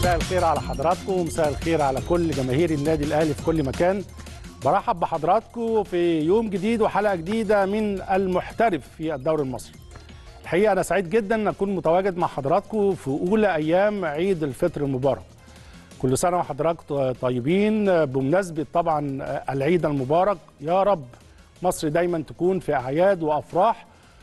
مساء الخير على حضراتكم مساء الخير على كل جماهير النادي الاهلي في كل مكان برحب بحضراتكم في يوم جديد وحلقه جديده من المحترف في الدوري المصري الحقيقه انا سعيد جدا ان اكون متواجد مع حضراتكم في اولى ايام عيد الفطر المبارك كل سنه وحضراتكم طيبين بمناسبه طبعا العيد المبارك يا رب مصر دايما تكون في اعياد وافراح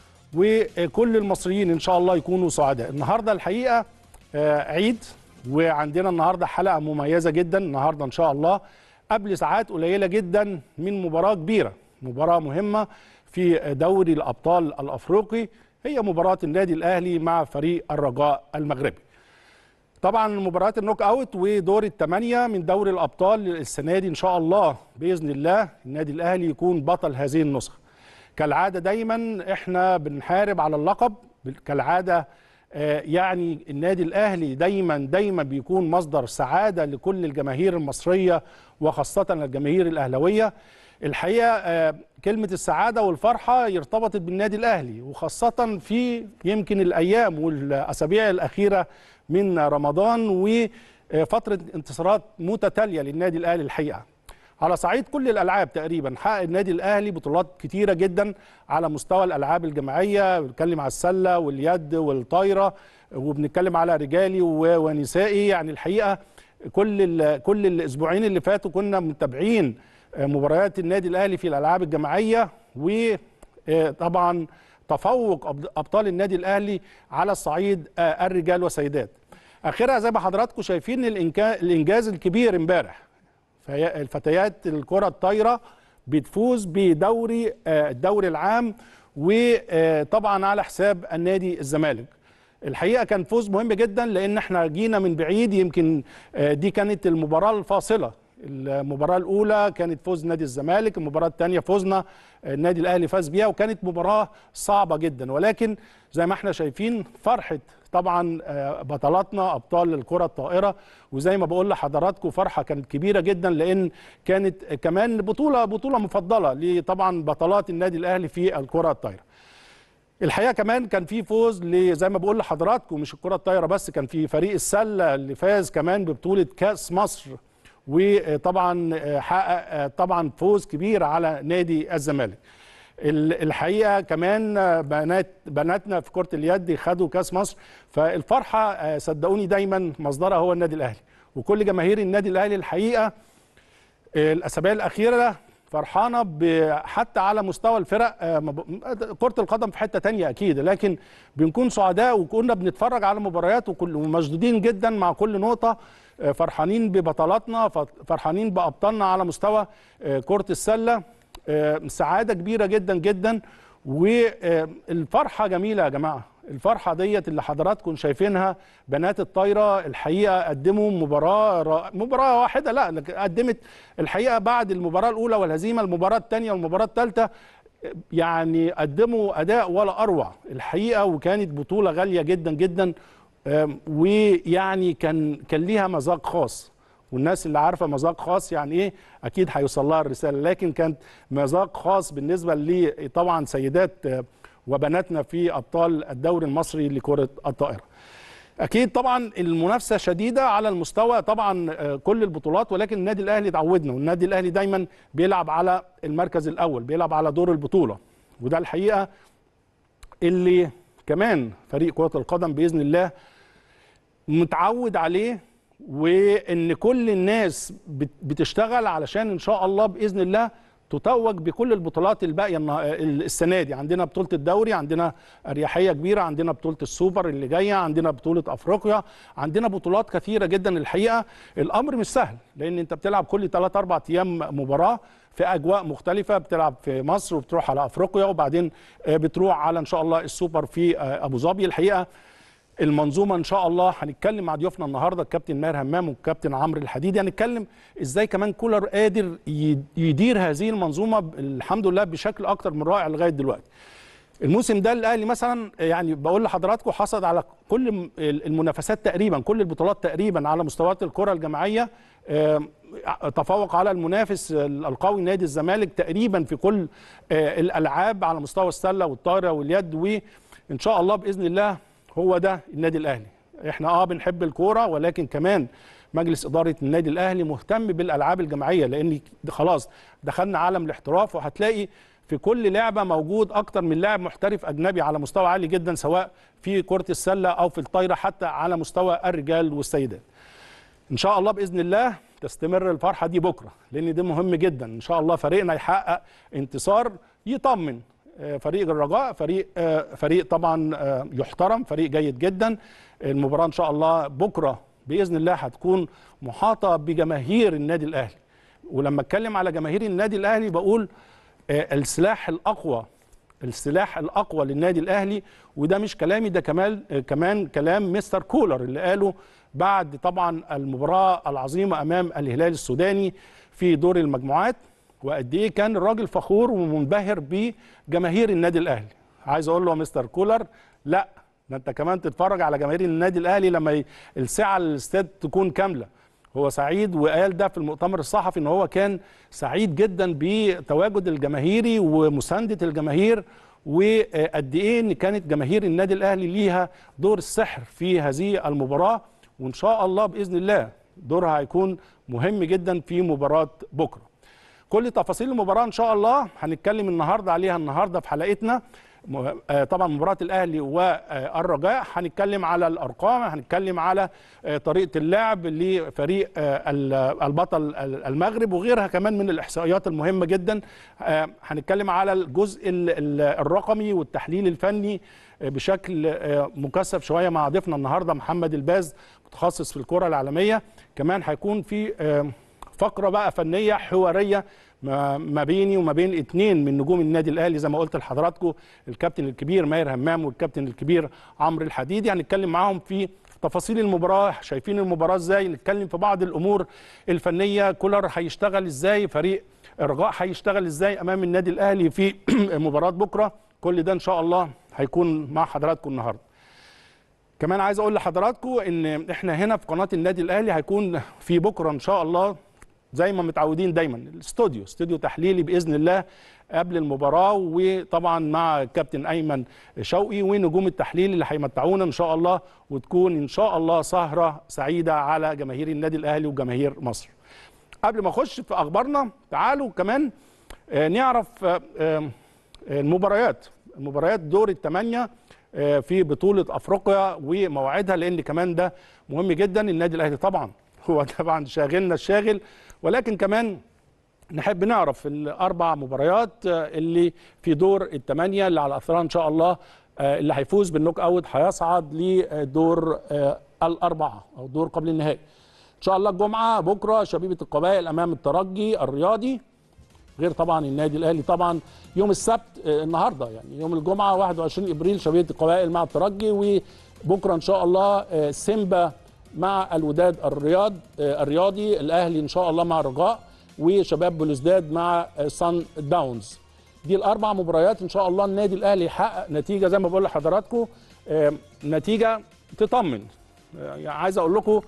وكل المصريين ان شاء الله يكونوا سعداء النهارده الحقيقه عيد وعندنا النهارده حلقه مميزه جدا النهارده ان شاء الله قبل ساعات قليله جدا من مباراه كبيره مباراه مهمه في دوري الابطال الافريقي هي مباراه النادي الاهلي مع فريق الرجاء المغربي طبعا مباريات النوك اوت ودور الثمانيه من دوري الابطال السنه دي ان شاء الله باذن الله النادي الاهلي يكون بطل هذه النسخه كالعاده دايما احنا بنحارب على اللقب كالعاده يعني النادي الاهلي دايما دايما بيكون مصدر سعاده لكل الجماهير المصريه وخاصه الجماهير الاهلاويه الحقيقه كلمه السعاده والفرحه ارتبطت بالنادي الاهلي وخاصه في يمكن الايام والاسابيع الاخيره من رمضان وفتره انتصارات متتاليه للنادي الاهلي الحقيقه على صعيد كل الالعاب تقريبا حقق النادي الاهلي بطولات كتيره جدا على مستوى الالعاب الجماعيه بنتكلم على السله واليد والطايره وبنتكلم على رجالي ونسائي يعني الحقيقه كل كل الاسبوعين اللي فاتوا كنا متابعين مباريات النادي الاهلي في الالعاب الجماعيه وطبعا تفوق ابطال النادي الاهلي على الصعيد الرجال والسيدات اخرها زي ما حضراتكم شايفين الانجاز الكبير امبارح الفتيات الكره الطايره بتفوز بدوري الدوري العام وطبعا على حساب النادي الزمالك الحقيقه كان فوز مهم جدا لان احنا جينا من بعيد يمكن دي كانت المباراه الفاصله المباراة الأولى كانت فوز نادي الزمالك، المباراة الثانية فوزنا النادي الأهلي فاز بيها وكانت مباراة صعبة جدا ولكن زي ما احنا شايفين فرحة طبعا بطلاتنا أبطال الكرة الطائرة وزي ما بقول لحضراتكم فرحة كانت كبيرة جدا لأن كانت كمان بطولة بطولة مفضلة لطبعا بطلات النادي الأهلي في الكرة الطائرة. الحقيقه كمان كان في فوز زي ما بقول لحضراتكم مش الكره الطايره بس كان في فريق السله اللي فاز كمان ببطوله كاس مصر وطبعا حقق طبعا فوز كبير على نادي الزمالك الحقيقه كمان بنات بناتنا في كره اليد خدوا كاس مصر فالفرحه صدقوني دايما مصدرها هو النادي الاهلي وكل جماهير النادي الاهلي الحقيقه الاسابيع الاخيره فرحانه حتى على مستوى الفرق كره القدم في حته تانية اكيد لكن بنكون سعداء وكنا بنتفرج على مباريات ومشدودين جدا مع كل نقطه فرحانين ببطلاتنا فرحانين بابطالنا على مستوى كره السله سعاده كبيره جدا جدا والفرحه جميله يا جماعه الفرحه ديت اللي حضراتكم شايفينها بنات الطايره الحقيقه قدموا مباراه را... مباراه واحده لا قدمت الحقيقه بعد المباراه الاولى والهزيمه المباراه الثانيه والمباراه الثالثه يعني قدموا اداء ولا اروع الحقيقه وكانت بطوله غاليه جدا جدا ويعني كان كان ليها مذاق خاص والناس اللي عارفه مذاق خاص يعني ايه اكيد هيوصل لها الرساله لكن كانت مذاق خاص بالنسبه لي طبعا سيدات وبناتنا في ابطال الدوري المصري لكره الطائره. اكيد طبعا المنافسه شديده على المستوى طبعا كل البطولات ولكن النادي الاهلي اتعودنا والنادي الاهلي دايما بيلعب على المركز الاول بيلعب على دور البطوله وده الحقيقه اللي كمان فريق كره القدم باذن الله متعود عليه وان كل الناس بتشتغل علشان ان شاء الله باذن الله تتوج بكل البطولات الباقيه السنه دي عندنا بطوله الدوري عندنا اريحيه كبيره عندنا بطوله السوبر اللي جايه عندنا بطوله افريقيا عندنا بطولات كثيره جدا الحقيقه الامر مش سهل لان انت بتلعب كل 3 4 ايام مباراه في اجواء مختلفه بتلعب في مصر وبتروح على افريقيا وبعدين بتروح على ان شاء الله السوبر في ابو ظبي الحقيقه المنظومه ان شاء الله هنتكلم مع ضيوفنا النهارده الكابتن ماهر همام والكابتن عمرو الحديدي هنتكلم ازاي كمان كولر قادر يدير هذه المنظومه الحمد لله بشكل اكتر من رائع لغايه دلوقتي الموسم ده الاهلي مثلا يعني بقول لحضراتكم حصد على كل المنافسات تقريبا كل البطولات تقريبا على مستويات الكره الجماعيه تفوق على المنافس القوي نادي الزمالك تقريبا في كل الالعاب على مستوى السله والطايره واليد وان شاء الله باذن الله هو ده النادي الاهلي احنا اه بنحب الكوره ولكن كمان مجلس اداره النادي الاهلي مهتم بالالعاب الجماعيه لان خلاص دخلنا عالم الاحتراف وهتلاقي في كل لعبه موجود اكتر من لاعب محترف اجنبي على مستوى عالي جدا سواء في كره السله او في الطايره حتى على مستوى الرجال والسيدات ان شاء الله باذن الله تستمر الفرحه دي بكره لان ده مهم جدا ان شاء الله فريقنا يحقق انتصار يطمن آه، فريق الرجاء فريق آه، فريق طبعا آه، يحترم فريق جيد جدا المباراه ان شاء الله بكره باذن الله هتكون محاطه بجماهير النادي الاهلي ولما اتكلم على جماهير النادي الاهلي بقول آه، السلاح الاقوى السلاح الاقوى للنادي الاهلي وده مش كلامي ده كمان آه، كمان كلام مستر كولر اللي قاله بعد طبعا المباراه العظيمه امام الهلال السوداني في دور المجموعات وقد ايه كان الراجل فخور ومنبهر بجماهير النادي الاهلي عايز اقول له يا مستر كولر لا ده انت كمان تتفرج على جماهير النادي الاهلي لما ي- الساعه الاستاد تكون كامله هو سعيد وقال ده في المؤتمر الصحفي ان هو كان سعيد جدا بتواجد الجماهيري ومسانده الجماهير وقد ايه ان كانت جماهير النادي الاهلي ليها دور السحر في هذه المباراه وان شاء الله باذن الله دورها هيكون مهم جدا في مباراه بكره. كل تفاصيل المباراه ان شاء الله هنتكلم النهارده عليها النهارده في حلقتنا م- آه، طبعا مباراه الاهلي والرجاء هنتكلم على الارقام هنتكلم على آه، طريقه اللعب لفريق آه، ال- البطل ال- المغرب وغيرها كمان من الاحصائيات المهمه جدا آه، هنتكلم على الجزء ال- ال- الرقمي والتحليل الفني آه، بشكل آه، مكثف شويه مع ضيفنا النهارده محمد الباز متخصص في الكره العالميه كمان هيكون في آه، فقره بقى فنيه حواريه ما ما بيني وما بين اتنين من نجوم النادي الاهلي زي ما قلت لحضراتكم الكابتن الكبير ماهر همام والكابتن الكبير عمرو الحديدي هنتكلم معاهم في تفاصيل المباراه شايفين المباراه ازاي نتكلم في بعض الامور الفنيه كولر هيشتغل ازاي فريق الرجاء هيشتغل ازاي امام النادي الاهلي في مباراه بكره كل ده ان شاء الله هيكون مع حضراتكم النهارده كمان عايز اقول لحضراتكم ان احنا هنا في قناه النادي الاهلي هيكون في بكره ان شاء الله زي ما متعودين دايما الاستوديو استوديو تحليلي باذن الله قبل المباراه وطبعا مع الكابتن ايمن شوقي ونجوم التحليل اللي هيمتعونا ان شاء الله وتكون ان شاء الله سهره سعيده على جماهير النادي الاهلي وجماهير مصر. قبل ما اخش في اخبارنا تعالوا كمان آه، نعرف آه، آه، المباريات المباريات دور الثمانيه آه، في بطوله افريقيا ومواعيدها لان كمان ده مهم جدا النادي الاهلي طبعا هو طبعا شاغلنا الشاغل ولكن كمان نحب نعرف الاربع مباريات آه، اللي في دور الثمانيه اللي على اثرها ان شاء الله آه، اللي هيفوز بالنوك اوت هيصعد لدور آه، الاربعه او دور قبل النهائي ان شاء الله الجمعه بكره شبيبه القبائل امام الترجي الرياضي غير طبعا النادي الاهلي طبعا يوم السبت آه، النهارده يعني يوم الجمعه 21 ابريل شبيبه القبائل مع الترجي وبكره ان شاء الله آه، سيمبا مع الوداد الرياض آه، الرياضي الاهلي ان شاء الله مع الرجاء وشباب بلوزداد مع آه، سان داونز دي الاربع مباريات ان شاء الله النادي الاهلي يحقق نتيجه زي ما بقول لحضراتكم آه، نتيجه تطمن آه، يعني عايز اقول لكم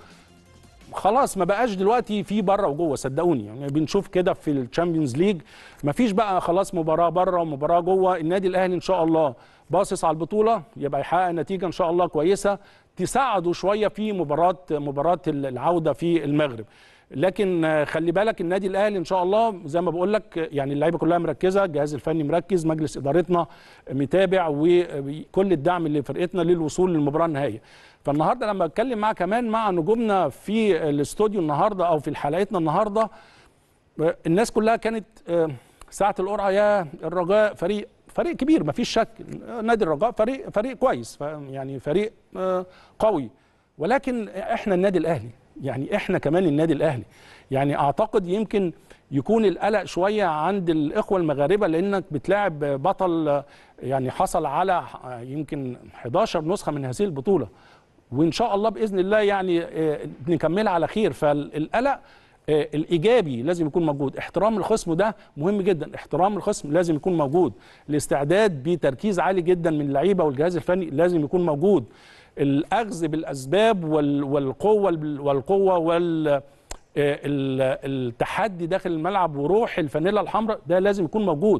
خلاص ما بقاش دلوقتي في بره وجوه صدقوني يعني بنشوف كده في الشامبيونز ليج ما فيش بقى خلاص مباراه بره ومباراه جوه النادي الاهلي ان شاء الله باصص على البطوله يبقى يحقق نتيجه ان شاء الله كويسه تساعده شويه في مباراه مباراه العوده في المغرب لكن آه، خلي بالك النادي الاهلي ان شاء الله زي ما بقول لك آه، يعني اللعيبه كلها مركزه الجهاز الفني مركز مجلس ادارتنا متابع وكل الدعم لفرقتنا للوصول للمباراه النهائيه فالنهارده لما اتكلم مع كمان مع نجومنا في الاستوديو النهارده او في حلقتنا النهارده آه، الناس كلها كانت آه، ساعه القرعه يا الرجاء فريق فريق كبير ما فيش شك نادي الرجاء فريق فريق كويس ف- يعني فريق آه، قوي ولكن احنا النادي الاهلي يعني احنا كمان النادي الاهلي يعني اعتقد يمكن يكون القلق شويه عند الاخوه المغاربه لانك بتلاعب بطل آه، يعني حصل على آه، يمكن 11 نسخه من هذه البطوله وان شاء الله باذن الله يعني آه، نكملها على خير فالقلق آه، الايجابي لازم يكون موجود احترام الخصم ده مهم جدا احترام الخصم لازم يكون موجود الاستعداد بتركيز عالي جدا من اللعيبه والجهاز الفني لازم يكون موجود الاخذ بالاسباب وال- والقوه والقوه وال آه، ال- التحدي داخل الملعب وروح الفانيلا الحمراء ده لازم يكون موجود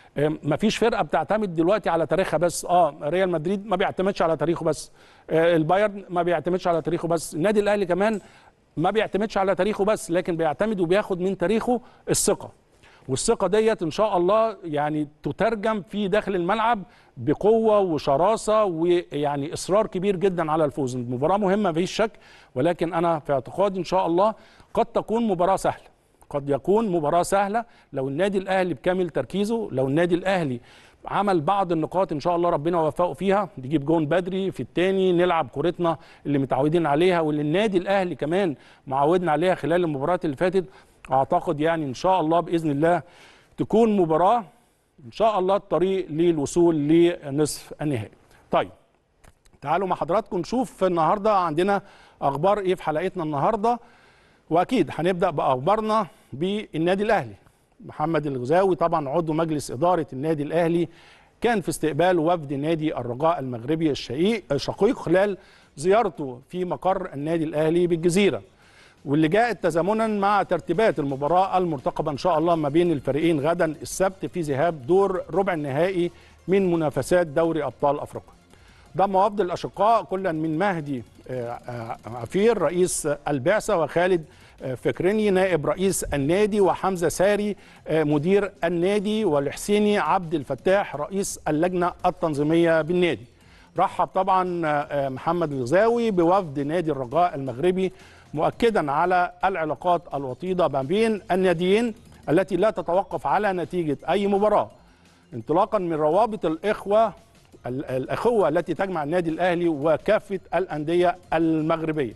ما فيش فرقه بتعتمد دلوقتي على تاريخها بس اه ريال مدريد ما بيعتمدش على تاريخه بس آه البايرن ما بيعتمدش على تاريخه بس النادي الاهلي كمان ما بيعتمدش على تاريخه بس لكن بيعتمد وبياخد من تاريخه الثقه والثقه ديت ان شاء الله يعني تترجم في داخل الملعب بقوه وشراسه ويعني اصرار كبير جدا على الفوز المباراه مهمه مفيش شك ولكن انا في اعتقادي ان شاء الله قد تكون مباراه سهله قد يكون مباراه سهله لو النادي الاهلي بكامل تركيزه لو النادي الاهلي عمل بعض النقاط ان شاء الله ربنا يوفقه فيها نجيب جون بدري في الثاني نلعب كورتنا اللي متعودين عليها واللي النادي الاهلي كمان معودنا عليها خلال المباريات اللي فاتت اعتقد يعني ان شاء الله باذن الله تكون مباراه ان شاء الله الطريق للوصول لنصف النهائي. طيب تعالوا مع حضراتكم نشوف النهارده عندنا اخبار ايه في حلقتنا النهارده واكيد هنبدا باخبارنا بالنادي الاهلي. محمد الغزاوي طبعا عضو مجلس اداره النادي الاهلي كان في استقبال وفد نادي الرجاء المغربي الشقيق خلال زيارته في مقر النادي الاهلي بالجزيره. واللي جاءت تزامنا مع ترتيبات المباراة المرتقبة إن شاء الله ما بين الفريقين غدا السبت في ذهاب دور ربع النهائي من منافسات دوري أبطال أفريقيا ضم وفد الأشقاء كلا من مهدي عفير رئيس البعثة وخالد فكرني نائب رئيس النادي وحمزة ساري مدير النادي والحسيني عبد الفتاح رئيس اللجنة التنظيمية بالنادي رحب طبعا محمد الغزاوي بوفد نادي الرجاء المغربي مؤكدا على العلاقات الوطيده ما بين الناديين التي لا تتوقف على نتيجه اي مباراه انطلاقا من روابط الاخوه الاخوه التي تجمع النادي الاهلي وكافه الانديه المغربيه.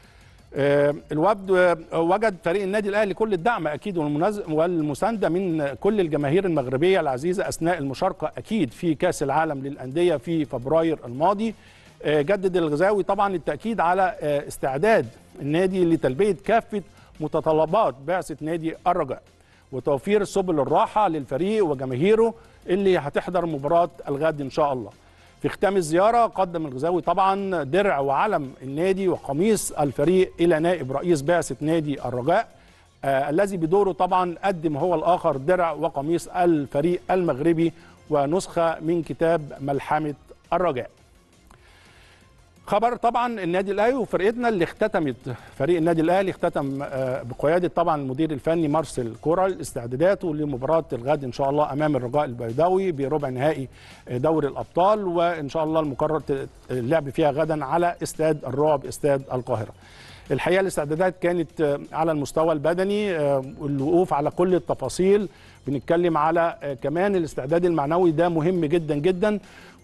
الوفد وجد فريق النادي الاهلي كل الدعم اكيد والمسانده من كل الجماهير المغربيه العزيزه اثناء المشاركه اكيد في كاس العالم للانديه في فبراير الماضي. جدد الغزاوي طبعا التاكيد على استعداد النادي لتلبيه كافه متطلبات بعثه نادي الرجاء وتوفير سبل الراحه للفريق وجماهيره اللي هتحضر مباراه الغد ان شاء الله. في ختام الزياره قدم الغزاوي طبعا درع وعلم النادي وقميص الفريق الى نائب رئيس بعثه نادي الرجاء آه الذي بدوره طبعا قدم هو الاخر درع وقميص الفريق المغربي ونسخه من كتاب ملحمه الرجاء. خبر طبعا النادي الاهلي وفرقتنا اللي اختتمت فريق النادي الاهلي اختتم بقياده طبعا المدير الفني مارسيل كورال استعداداته لمباراه الغد ان شاء الله امام الرجاء البيضاوي بربع نهائي دوري الابطال وان شاء الله المقرر اللعب فيها غدا على استاد الرعب استاد القاهره. الحقيقه الاستعدادات كانت على المستوى البدني الوقوف على كل التفاصيل بنتكلم على كمان الاستعداد المعنوي ده مهم جدا جدا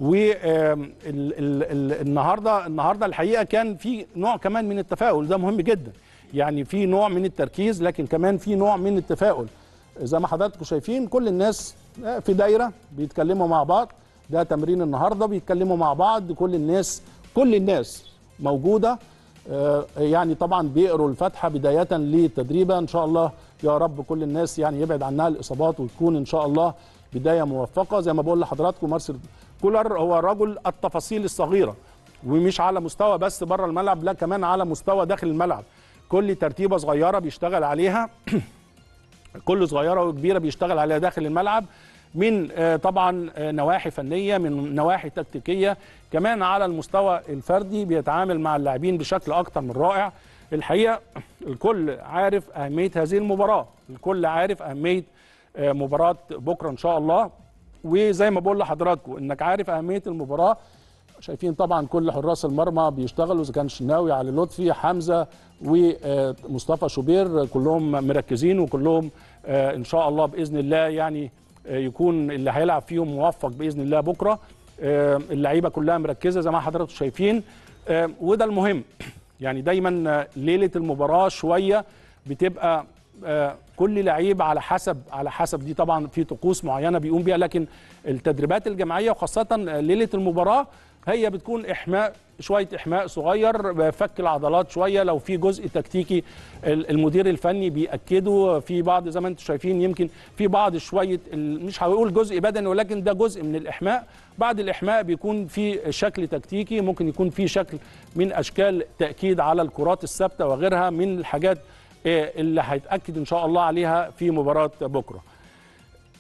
والنهارده النهارده الحقيقه كان في نوع كمان من التفاؤل ده مهم جدا يعني في نوع من التركيز لكن كمان في نوع من التفاؤل زي ما حضراتكم شايفين كل الناس في دايره بيتكلموا مع بعض ده تمرين النهارده بيتكلموا مع بعض كل الناس كل الناس موجوده يعني طبعا بيقروا الفاتحه بدايه للتدريبه ان شاء الله يا رب كل الناس يعني يبعد عنها الاصابات وتكون ان شاء الله بدايه موفقه زي ما بقول لحضراتكم مارسيل كولر هو رجل التفاصيل الصغيره ومش على مستوى بس بره الملعب لا كمان على مستوى داخل الملعب كل ترتيبه صغيره بيشتغل عليها كل صغيره وكبيره بيشتغل عليها داخل الملعب من طبعا نواحي فنيه من نواحي تكتيكيه كمان على المستوى الفردي بيتعامل مع اللاعبين بشكل اكتر من رائع الحقيقه الكل عارف اهميه هذه المباراه الكل عارف اهميه مباراه بكره ان شاء الله وزي ما بقول لحضراتكم انك عارف اهميه المباراه شايفين طبعا كل حراس المرمى بيشتغلوا اذا كان شناوي علي لطفي حمزه ومصطفى شوبير كلهم مركزين وكلهم ان شاء الله باذن الله يعني يكون اللي هيلعب فيهم موفق باذن الله بكره اللعيبه كلها مركزه زي ما حضراتكم شايفين وده المهم يعني دايما ليله المباراه شويه بتبقى كل لعيب على حسب على حسب دي طبعا في طقوس معينه بيقوم بيها لكن التدريبات الجماعيه وخاصه ليله المباراه هي بتكون احماء شويه احماء صغير فك العضلات شويه لو في جزء تكتيكي المدير الفني بياكده في بعض زي ما انتم شايفين يمكن في بعض شويه مش هقول جزء بدني ولكن ده جزء من الاحماء بعد الاحماء بيكون في شكل تكتيكي ممكن يكون في شكل من اشكال تاكيد على الكرات الثابته وغيرها من الحاجات اللي هيتاكد ان شاء الله عليها في مباراه بكره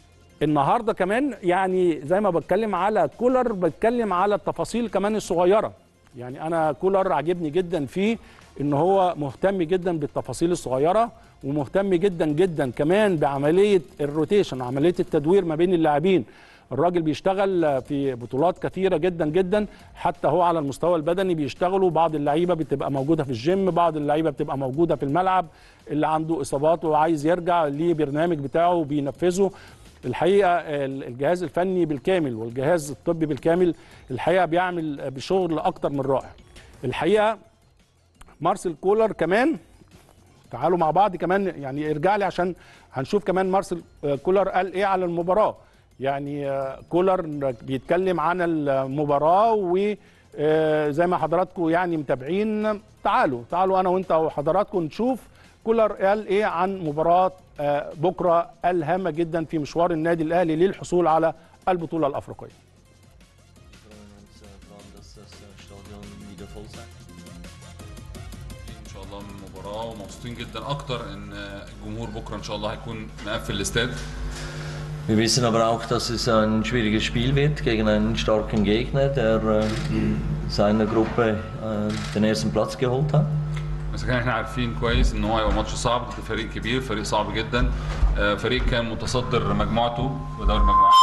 النهارده كمان يعني زي ما بتكلم على كولر بتكلم على التفاصيل كمان الصغيره يعني انا كولر عاجبني جدا فيه ان هو مهتم جدا بالتفاصيل الصغيره ومهتم جدا جدا كمان بعمليه الروتيشن عمليه التدوير ما بين اللاعبين الراجل بيشتغل في بطولات كثيره جدا جدا حتى هو على المستوى البدني بيشتغلوا بعض اللعيبه بتبقى موجوده في الجيم بعض اللعيبه بتبقى موجوده في الملعب اللي عنده اصابات وعايز يرجع ليه برنامج بتاعه وبينفذه الحقيقه الجهاز الفني بالكامل والجهاز الطبي بالكامل الحقيقه بيعمل بشغل اكتر من رائع الحقيقه مارسيل كولر كمان تعالوا مع بعض كمان يعني ارجع لي عشان هنشوف كمان مارسيل كولر قال ايه على المباراه يعني كولر بيتكلم عن المباراه وزي ما حضراتكم يعني متابعين تعالوا تعالوا انا وانت وحضراتكم نشوف كولر قال ايه عن مباراه بكره الهامه جدا في مشوار النادي الاهلي للحصول على البطوله الافريقيه ان شاء الله من المباراه ومبسوطين جدا اكتر ان الجمهور بكره ان شاء الله هيكون مقفل الاستاد Wir wissen aber auch, dass es ein schwieriges Spiel wird gegen einen starken Gegner, der in seiner Gruppe den ersten Platz geholt hat. بس كان احنا عارفين كويس ان هو هيبقى ماتش صعب ضد فريق كبير فريق صعب جدا فريق كان متصدر مجموعته ودوري المجموعات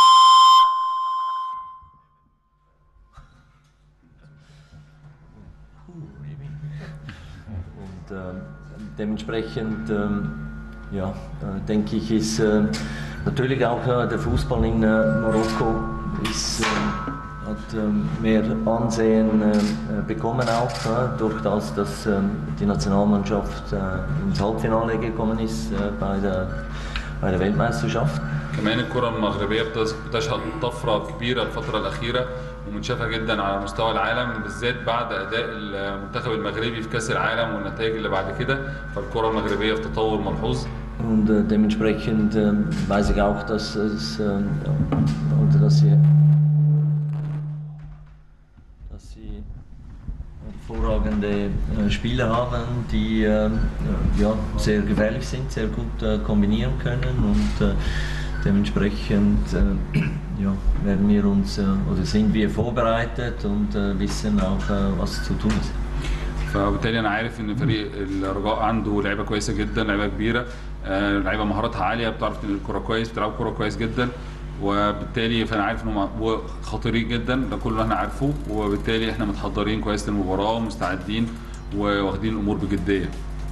Und äh, dementsprechend, ähm, ja, äh, denke ich, ist äh, natürlich auch der Fußball in Marokko ist, hat mehr Ansehen bekommen auch durch das, dass die Nationalmannschaft ins Halbfinale gekommen ist bei der, bei der Weltmeisterschaft. كمان الكرة المغربية بتشهد طفرة كبيرة الفترة الأخيرة ومنشافة جدا على مستوى العالم بالذات بعد أداء المنتخب المغربي في كأس العالم والنتائج اللي بعد كده فالكرة المغربية في تطور ملحوظ Und äh, dementsprechend äh, weiß ich auch, dass, es, äh, oder dass sie, dass sie hervorragende Spieler haben, die ja, sehr gefährlich sind, sehr gut kombinieren können und dementsprechend ja, werden wir uns oder sind wir vorbereitet und wissen auch, was zu tun ist. فبالتالي انا عارف ان فريق الرجاء عنده لعيبه كويسه جدا لعيبه كبيره لعيبه مهاراتها عاليه بتعرف تنقل الكره كويس بتلعب كره كويس جدا وبالتالي فانا عارف انهم خطيرين جدا ده كله احنا عارفه وبالتالي احنا متحضرين كويس للمباراه ومستعدين وواخدين الامور بجديه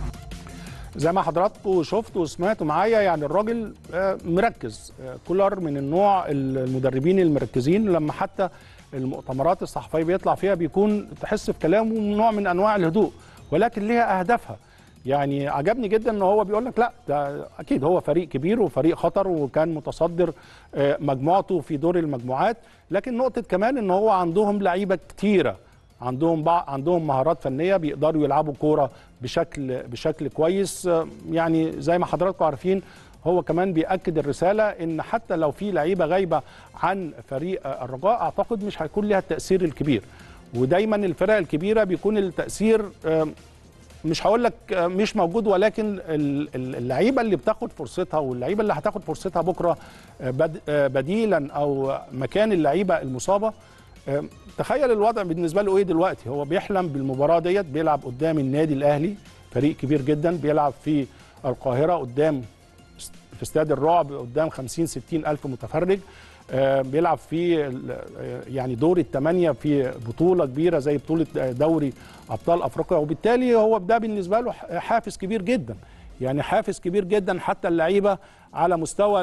زي ما حضراتكم شفتوا وسمعتوا معايا يعني الراجل مركز كولر من النوع المدربين المركزين لما حتى المؤتمرات الصحفيه بيطلع فيها بيكون تحس في كلامه نوع من انواع الهدوء ولكن ليها اهدافها يعني عجبني جدا ان هو بيقول لك لا ده اكيد هو فريق كبير وفريق خطر وكان متصدر مجموعته في دور المجموعات لكن نقطه كمان ان هو عندهم لعيبه كتيره عندهم بعض عندهم مهارات فنيه بيقدروا يلعبوا كوره بشكل بشكل كويس يعني زي ما حضراتكم عارفين هو كمان بيأكد الرسالة إن حتى لو في لعيبة غايبة عن فريق الرجاء أعتقد مش هيكون لها التأثير الكبير ودايما الفرق الكبيرة بيكون التأثير مش هقول لك مش موجود ولكن اللعيبة اللي بتاخد فرصتها واللعيبة اللي هتاخد فرصتها بكرة بديلا أو مكان اللعيبة المصابة تخيل الوضع بالنسبة له إيه دلوقتي هو بيحلم بالمباراة ديت بيلعب قدام النادي الأهلي فريق كبير جدا بيلعب في القاهرة قدام في استاد الرعب قدام 50 60 الف متفرج بيلعب في يعني دور الثمانيه في بطوله كبيره زي بطوله دوري ابطال افريقيا وبالتالي هو ده بالنسبه له حافز كبير جدا يعني حافز كبير جدا حتى اللعيبه على مستوى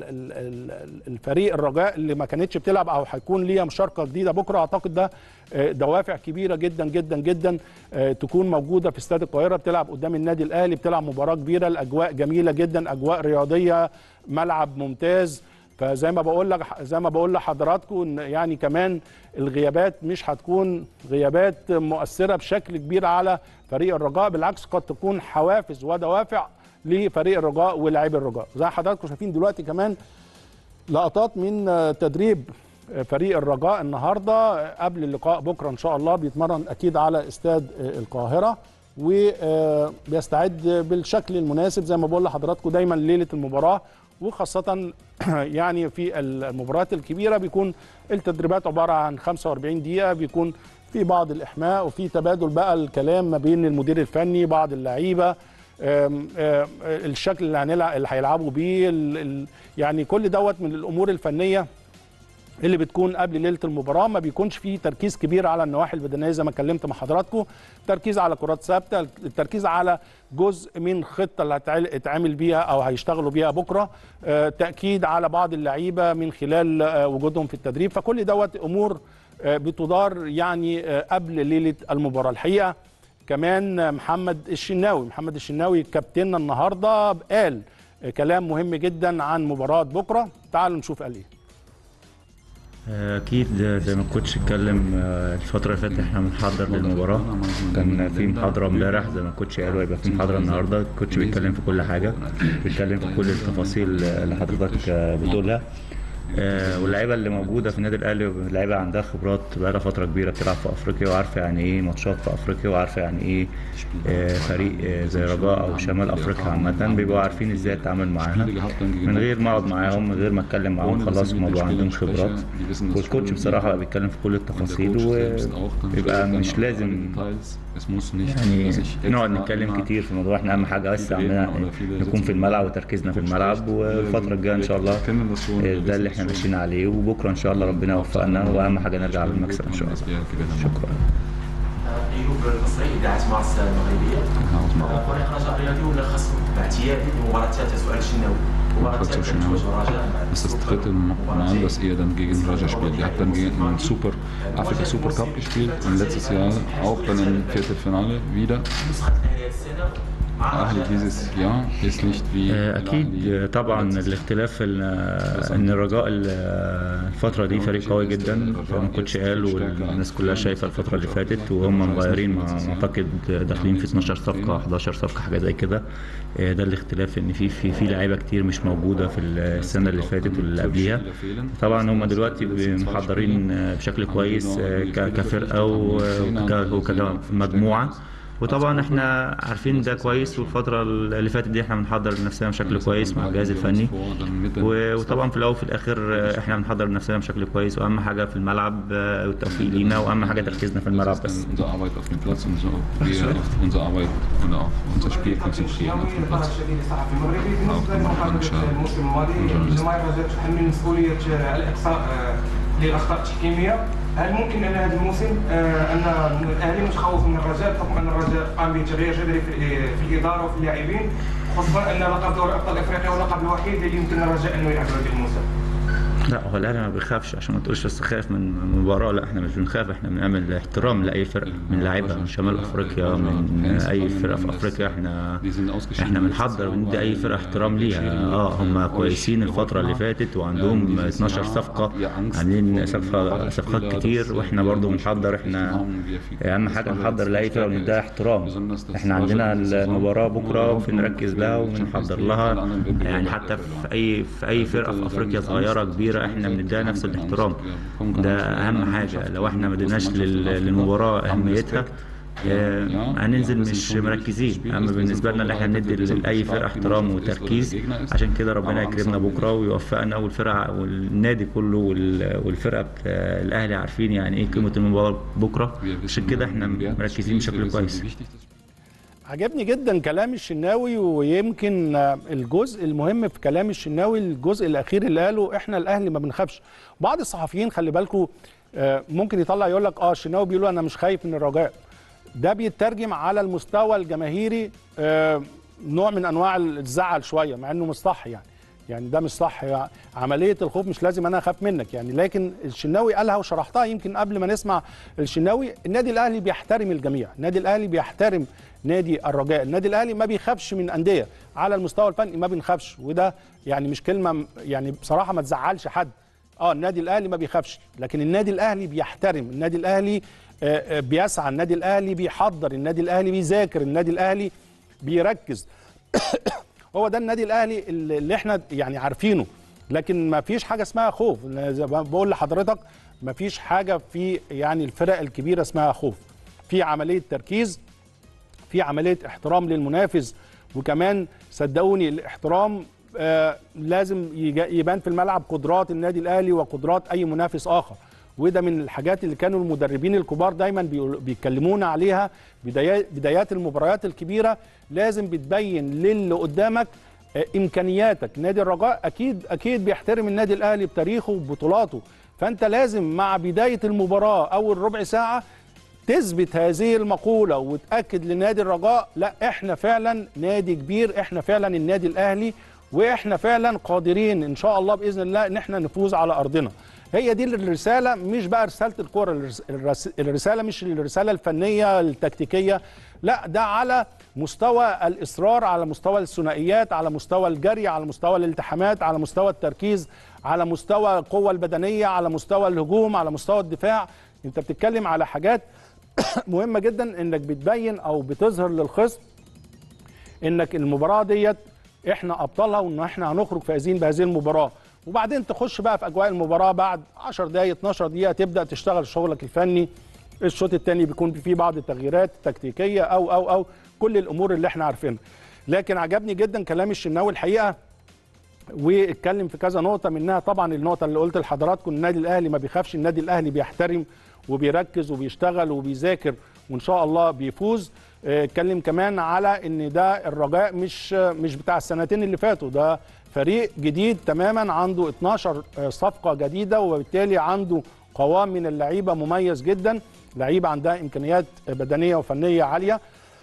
الفريق الرجاء اللي ما كانتش بتلعب او هيكون ليها مشاركه جديده بكره اعتقد ده دوافع كبيره جدا جدا جدا تكون موجوده في استاد القاهره بتلعب قدام النادي الاهلي بتلعب مباراه كبيره الاجواء جميله جدا اجواء رياضيه ملعب ممتاز فزي ما بقول لك زي ما بقول لحضراتكم ان يعني كمان الغيابات مش هتكون غيابات مؤثره بشكل كبير على فريق الرجاء بالعكس قد تكون حوافز ودوافع لفريق الرجاء ولاعبي الرجاء زي حضراتكم شايفين دلوقتي كمان لقطات من تدريب فريق الرجاء النهارده قبل اللقاء بكره ان شاء الله بيتمرن اكيد على استاد القاهره وبيستعد بالشكل المناسب زي ما بقول لحضراتكم دايما ليله المباراه وخاصه يعني في المباريات الكبيره بيكون التدريبات عباره عن 45 دقيقه بيكون في بعض الاحماء وفي تبادل بقى الكلام ما بين المدير الفني بعض اللعيبه آم، آم، الشكل اللي هنلعب اللي هيلعبوا بيه ال- ال- يعني كل دوت من الامور الفنيه اللي بتكون قبل ليله المباراه ما بيكونش فيه تركيز كبير على النواحي البدنيه زي ما اتكلمت مع حضراتكم تركيز على كرات ثابته التركيز على جزء من خطه اللي هتعل- هيتعمل بيها او هيشتغلوا بيها بكره آه، تاكيد على بعض اللعيبه من خلال آه، وجودهم في التدريب فكل دوت امور آه، بتدار يعني آه، قبل ليله المباراه الحقيقه كمان محمد الشناوي محمد الشناوي كابتننا النهارده قال آه، كلام مهم جدا عن مباراه بكره تعالوا نشوف قال ايه أكيد زي ما الكوتش اتكلم آه، الفترة اللي فاتت احنا بنحضر للمباراة كان في محاضرة امبارح زي ما الكوتش قال وهيبقى في محاضرة النهاردة الكوتش بيتكلم في كل حاجة بيتكلم في كل التفاصيل اللي حضرتك آه، بتقولها آه، واللعيبة اللي موجودة في النادي الأهلي لعيبة عندها خبرات بقالها فترة كبيرة بتلعب في أفريقيا وعارفة يعني إيه ماتشات في أفريقيا وعارفة يعني إيه آه، فريق آه، زي رجاء أو شمال أفريقيا عامة بيبقوا عارفين إزاي يتعامل معاها من غير ما أقعد معاهم من غير ما أتكلم معاهم خلاص الموضوع عندهم خبرات والكوتش بصراحة بقى بيتكلم في كل التفاصيل ويبقى مش لازم يعني نقعد نتكلم كتير في الموضوع احنا اهم حاجه بس عندنا نكون في الملعب وتركيزنا في الملعب والفتره الجايه ان شاء الله ده اللي احنا ماشيين عليه وبكره ان شاء الله ربنا يوفقنا واهم حاجه نرجع بالمكسب ان شاء الله شكرا ايوب المصري اذاعه مارس المغربيه فريق رجاء رياضي ولا خاص باعتيادي المباراه الثالثه سؤال الشناوي المباراه Fragt الثالثه Schönau. تواجه رجاء بعد Das ist das السوبر. dritte مباراة Mal, dass ihr dann gegen Raja spielt. Ihr habt dann gegen den Super, Afrika Super Cup gespielt und letztes Jahr auch dann im Viertelfinale wieder. نسخه الاهلي هذه السنه مع Ahli الرجاء dieses Jahr ist nicht wie آه، اكيد الأهلي آه، طبعا letztes Jahr. الاختلاف ال- آه، ان الرجاء ال- آه، الفتره دي فريق قوي جدا زي ما الكوتش قال والناس كلها شايفه الفتره اللي فاتت وهم مغيرين مع- اعتقد داخلين في 12 صفقه 11 صفقه حاجه زي كده آه، ده الاختلاف ان في في في لعيبه كتير مش موجوده في السنه اللي فاتت واللي قبليها طبعا هم دلوقتي محضرين آه، بشكل كويس آه، ك- كفرقه و- وك- وكمجموعه وطبعا احنا عارفين ده كويس والفتره اللي فاتت دي احنا بنحضر نفسنا بشكل كويس مع الجهاز الفني و- وطبعا في الاول وفي الاخر آه، احنا بنحضر نفسنا بشكل كويس واهم حاجه في الملعب آه، والتوفيق لينا واهم حاجه تركيزنا في الملعب بس unsere Arbeit auf dem Platz und so wir auf unsere Arbeit und auf unser Spiel konzentrieren auf dem الفرج Platz. الشديد الصحفي المغربي أو بالنسبه كما قال لمقابله شاء الموسم الماضي جورناليست. جماهير الرجاء تحمل مسؤوليه الاقصاء آه، للاخطاء التحكيميه هل ممكن ان هذا الموسم آه، ان الاهلي متخوف من الرجاء بحكم ان الرجاء قام بتغيير جذري في في الاداره وفي اللاعبين خصوصا ان لقب دوري ابطال افريقيا هو اللقب الوحيد اللي يمكن الرجاء انه يلعب هذا الموسم لا هو الاهلي ما بيخافش عشان ما تقولش بس خايف من من المباراه لا احنا مش بنخاف احنا بنعمل احترام لاي فرقه من لعيبه من شمال افريقيا من اي فرقه في افريقيا احنا احنا بنحضر بندي اي فرقه احترام ليها اه هم كويسين الفتره اللي فاتت وعندهم 12 صفقه عاملين صفقه صفقات كتير واحنا برضو بنحضر احنا اهم حاجه نحضر لاي فرقه ونديها احترام احنا عندنا المباراه بكره بنركز لها وبنحضر لها يعني حتى في اي في اي فرقه في افريقيا صغيره كبيره احنا بنديها نفس الاحترام ده اهم حاجه لو احنا ما اديناش لل- للمباراه اهميتها آه، هننزل مش مركزين اما بالنسبه لنا ان احنا ندي لاي فرقه احترام وتركيز عشان كده ربنا يكرمنا بكره ويوفقنا والفرقه والنادي كله وال- والفرقه بتاع الاهلي عارفين يعني ايه قيمه المباراه بكره عشان كده احنا مركزين بشكل كويس عجبني جدا كلام الشناوي ويمكن آه، الجزء المهم في كلام الشناوي الجزء الاخير اللي قاله احنا الاهلي ما بنخافش بعض الصحفيين خلي بالكم ممكن يطلع يقول لك اه الشناوي بيقولوا انا مش خايف من الرجاء ده بيترجم على المستوى الجماهيري آه، نوع من انواع الزعل شويه مع انه مش صح يعني يعني ده مش صح يعني عمليه الخوف مش لازم انا اخاف منك يعني لكن الشناوي قالها وشرحتها يمكن قبل ما نسمع الشناوي النادي الاهلي بيحترم الجميع النادي الاهلي بيحترم نادي الرجاء النادي الاهلي ما بيخافش من انديه على المستوى الفني ما بنخافش وده يعني مش كلمه يعني بصراحه ما تزعلش حد اه النادي الاهلي ما بيخافش لكن النادي الاهلي بيحترم النادي الاهلي آه، آه، بيسعى النادي الاهلي بيحضر النادي الاهلي بيذاكر النادي الاهلي بيركز هو ده النادي الاهلي اللي اللي احنا يعني عارفينه لكن ما فيش حاجه اسمها خوف زي ما بقول لحضرتك ما فيش حاجه في يعني الفرق الكبيره اسمها خوف في عمليه تركيز في عمليه احترام للمنافس وكمان صدقوني الاحترام آه، لازم يجا- يبان في الملعب قدرات النادي الاهلي وقدرات اي منافس اخر وده من الحاجات اللي كانوا المدربين الكبار دايما بيقول- بيتكلمونا عليها بدايات بدايات المباريات الكبيره لازم بتبين للي قدامك آه، امكانياتك نادي الرجاء اكيد اكيد بيحترم النادي الاهلي بتاريخه وبطولاته فانت لازم مع بدايه المباراه اول ربع ساعه تثبت هذه المقولة وتأكد لنادي الرجاء لا احنا فعلا نادي كبير احنا فعلا النادي الأهلي واحنا فعلا قادرين ان شاء الله بإذن الله ان احنا نفوز على أرضنا هي دي الرسالة مش بقى رسالة الكرة الرس- الرس- الرسالة مش الرسالة الفنية التكتيكية لا ده على مستوى الإصرار على مستوى الثنائيات على مستوى الجري على مستوى الالتحامات على مستوى التركيز على مستوى القوة البدنية على مستوى الهجوم على مستوى الدفاع انت بتتكلم على حاجات مهمه جدا انك بتبين او بتظهر للخصم انك المباراه ديت احنا ابطالها وان احنا هنخرج فائزين بهذه المباراه وبعدين تخش بقى في اجواء المباراه بعد 10 دقائق 12 دقيقه تبدا تشتغل شغلك الفني الشوط الثاني بيكون فيه بعض التغييرات التكتيكيه او او او كل الامور اللي احنا عارفينها لكن عجبني جدا كلام الشناوي الحقيقه واتكلم في كذا نقطه منها طبعا النقطه اللي قلت لحضراتكم النادي الاهلي ما بيخافش النادي الاهلي بيحترم وبيركز وبيشتغل وبيذاكر وان شاء الله بيفوز آه، اتكلم كمان على ان ده الرجاء مش مش بتاع السنتين اللي فاتوا ده فريق جديد تماما عنده 12 صفقه جديده وبالتالي عنده قوام من اللعيبه مميز جدا لعيبه عندها امكانيات بدنيه وفنيه عاليه